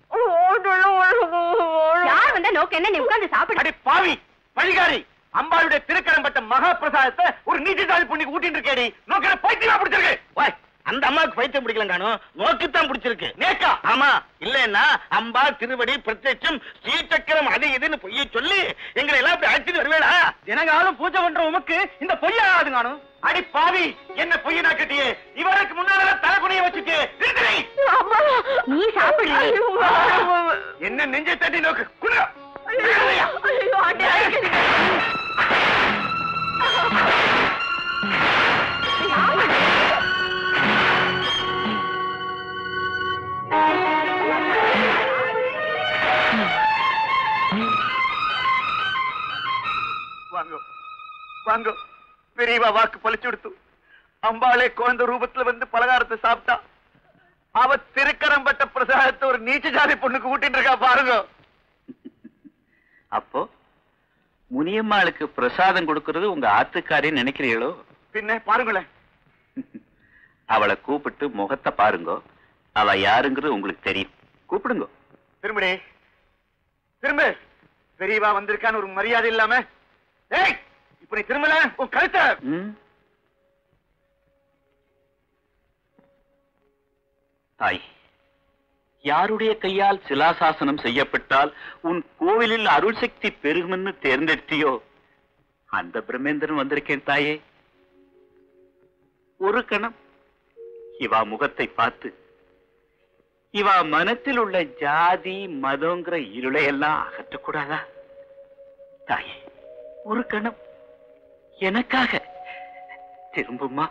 யார் வந்தா நோக்கு என்ன நீ உட்கார்ந்து சாப்பிடு அடி பாவி பழிகாரி அம்பாளுடைய திருக்கரம் பட்ட மகா பிரசாதத்தை ஒரு நீச்சல் புண்ணிக்கு ஊட்டிட்டு இருக்கேடி நோக்கிற பைத்தியமா பிடிச்சிருக்கு வாய் அந்த அம்மாவுக்கு பைத்தியம் பிடிக்கல காணும் நோக்குத்தான் பிடிச்சிருக்கு நேக்கா ஆமா இல்லன்னா அம்பா திருவடி பிரத்யட்சம் ஸ்ரீசக்கரம் அது இதுன்னு பொய்ய சொல்லி எங்களை எல்லாம் இப்படி அழைச்சிட்டு வருவேடா தினகாலம் பூஜை பண்ற உமக்கு இந்த பொய்யாகாது காணும் அடி பாவி என்ன பொய்யனா கட்டியே இவருக்கு முன்னால தலைக்குனிய வச்சுட்டு நிறுத்துறீ. நீ சாப்பிடுறீ என்ன நெஞ்சை தட்டி நோக்கு குடு வாங்க வாங்க பெரியவா வாக்கு பழிச்சு கொடுத்து அம்பாளே குழந்தை ரூபத்துல வந்து பலகாரத்தை சாப்பிட்டா அவ திருக்கரம் பட்ட பிரசாதத்தை ஒரு நீச்ச ஜாதி பொண்ணுக்கு ஊட்டிட்டு இருக்கா பாருங்க அப்போ முனியம்மாளுக்கு பிரசாதம் கொடுக்கறது உங்க ஆத்துக்காரின்னு நினைக்கிறீங்களோ பின்ன பாருங்களேன் அவளை கூப்பிட்டு முகத்தை பாருங்க அவ யாருங்கிறது உங்களுக்கு தெரியும் கூப்பிடுங்க திரும்படி திரும்ப பெரியவா வந்திருக்கான்னு ஒரு மரியாதை இல்லாம ஏய் இப்ப நீ திரும்பல உன் கழுத்த ம்? தாய் யாருடைய கையால் சிலாசாசனம் செய்யப்பட்டால் உன் கோவிலில் அருள் சக்தி பெருகும்னு தேர்ந்தெடுத்தியோ அந்த பிரம்மேந்திரன் வந்திருக்கேன் தாயே ஒரு கணம் இவா முகத்தை பார்த்து இவா மனத்தில் உள்ள ஜாதி மதங்கிற இருளை எல்லாம் அகற்றக்கூடாதா தாயே ஒரு கணம் எனக்காக திரும்புமா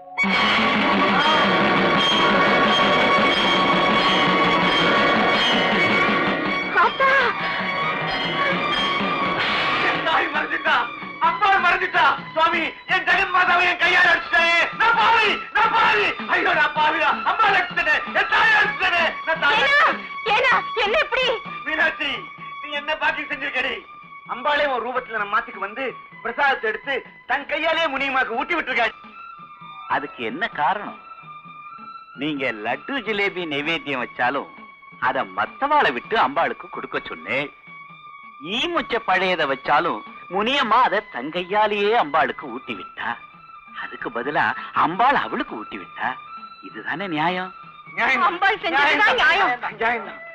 என் தாய் மறைஞ்சிட்டா அம்பாள் மறைஞ்சிட்டா சுவாமி என் ஜெகன் மாதாவை என் கையால் அடிச்சிட்டேன் நான் பாவி நான் பாவி ஐயோ நான் பாவியா அம்பாள் அடிச்சிட்டேன் என் தாயை அடிச்சிட்டேன் நான் தாயை ஏனா என்ன இப்படி மீனாட்சி நீ என்ன பாக்கி செஞ்சிருக்கடி அம்பாளே ஒரு ரூபத்துல நம்ம மாத்திக்கு வந்து பிரசாதத்தை எடுத்து தன் கையாலே முனியமாக்கு ஊட்டி விட்டுருக்காரு அதுக்கு என்ன காரணம் நீங்க லட்டு ஜிலேபி நைவேத்தியம் வச்சாலும் அத மத்தவாளை விட்டு அம்பாளுக்கு கொடுக்க சொன்னேன் ஈமுச்ச பழையத வச்சாலும் முனியம்மா அதை தங்கையாலேயே அம்பாளுக்கு ஊட்டி விட்டா அதுக்கு பதிலா அம்பாள் அவளுக்கு ஊட்டி விட்டா இதுதானே நியாயம் நியாயம் தான். அம்பாள் செஞ்சதுதான் நியாயம். தான், நியாயம் தான்.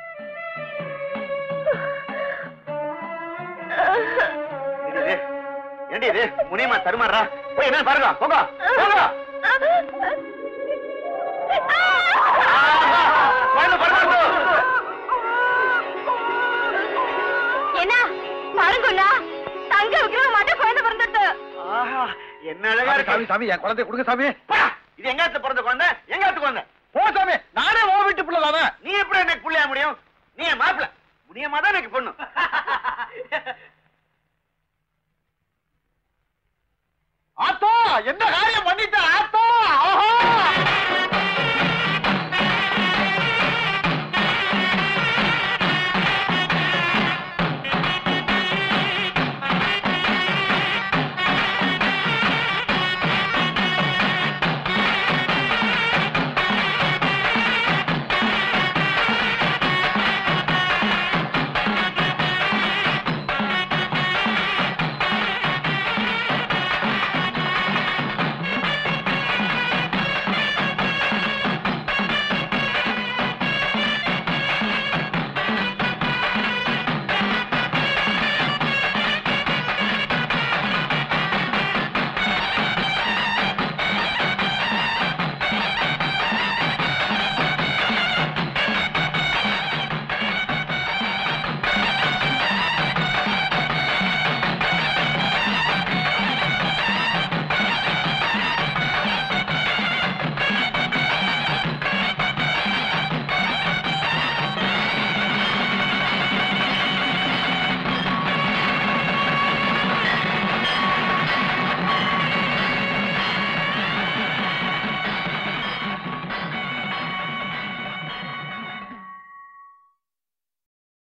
இது, இது. ஏண்டி இது முனியம்மா தருமாறா போய் என்ன பாருங்க போங்க போங்க குழந்தை பிறந்தாச்சு. என்ன பாருங்கண்ணா தங்க விக்கிரம மாட்ட குழந்தை பிறந்துட்டு ஆஹா, என்ன அழகா சாமி இருக்கு சாமி என் குழந்தை கொடுங்க சாமி போடா, இது எங்காத்து பிறந்த குழந்தை எங்காத்து குழந்தை போ சாமி நானே ஓ வீட்டு பிள்ளை தானே நீ எப்படி எனக்கு புள்ளையா முடியும் நீ என் மாப்பிள்ள முனியம்மா தான் எனக்கு பொண்ணு ஆத்தா என்ன காரியம்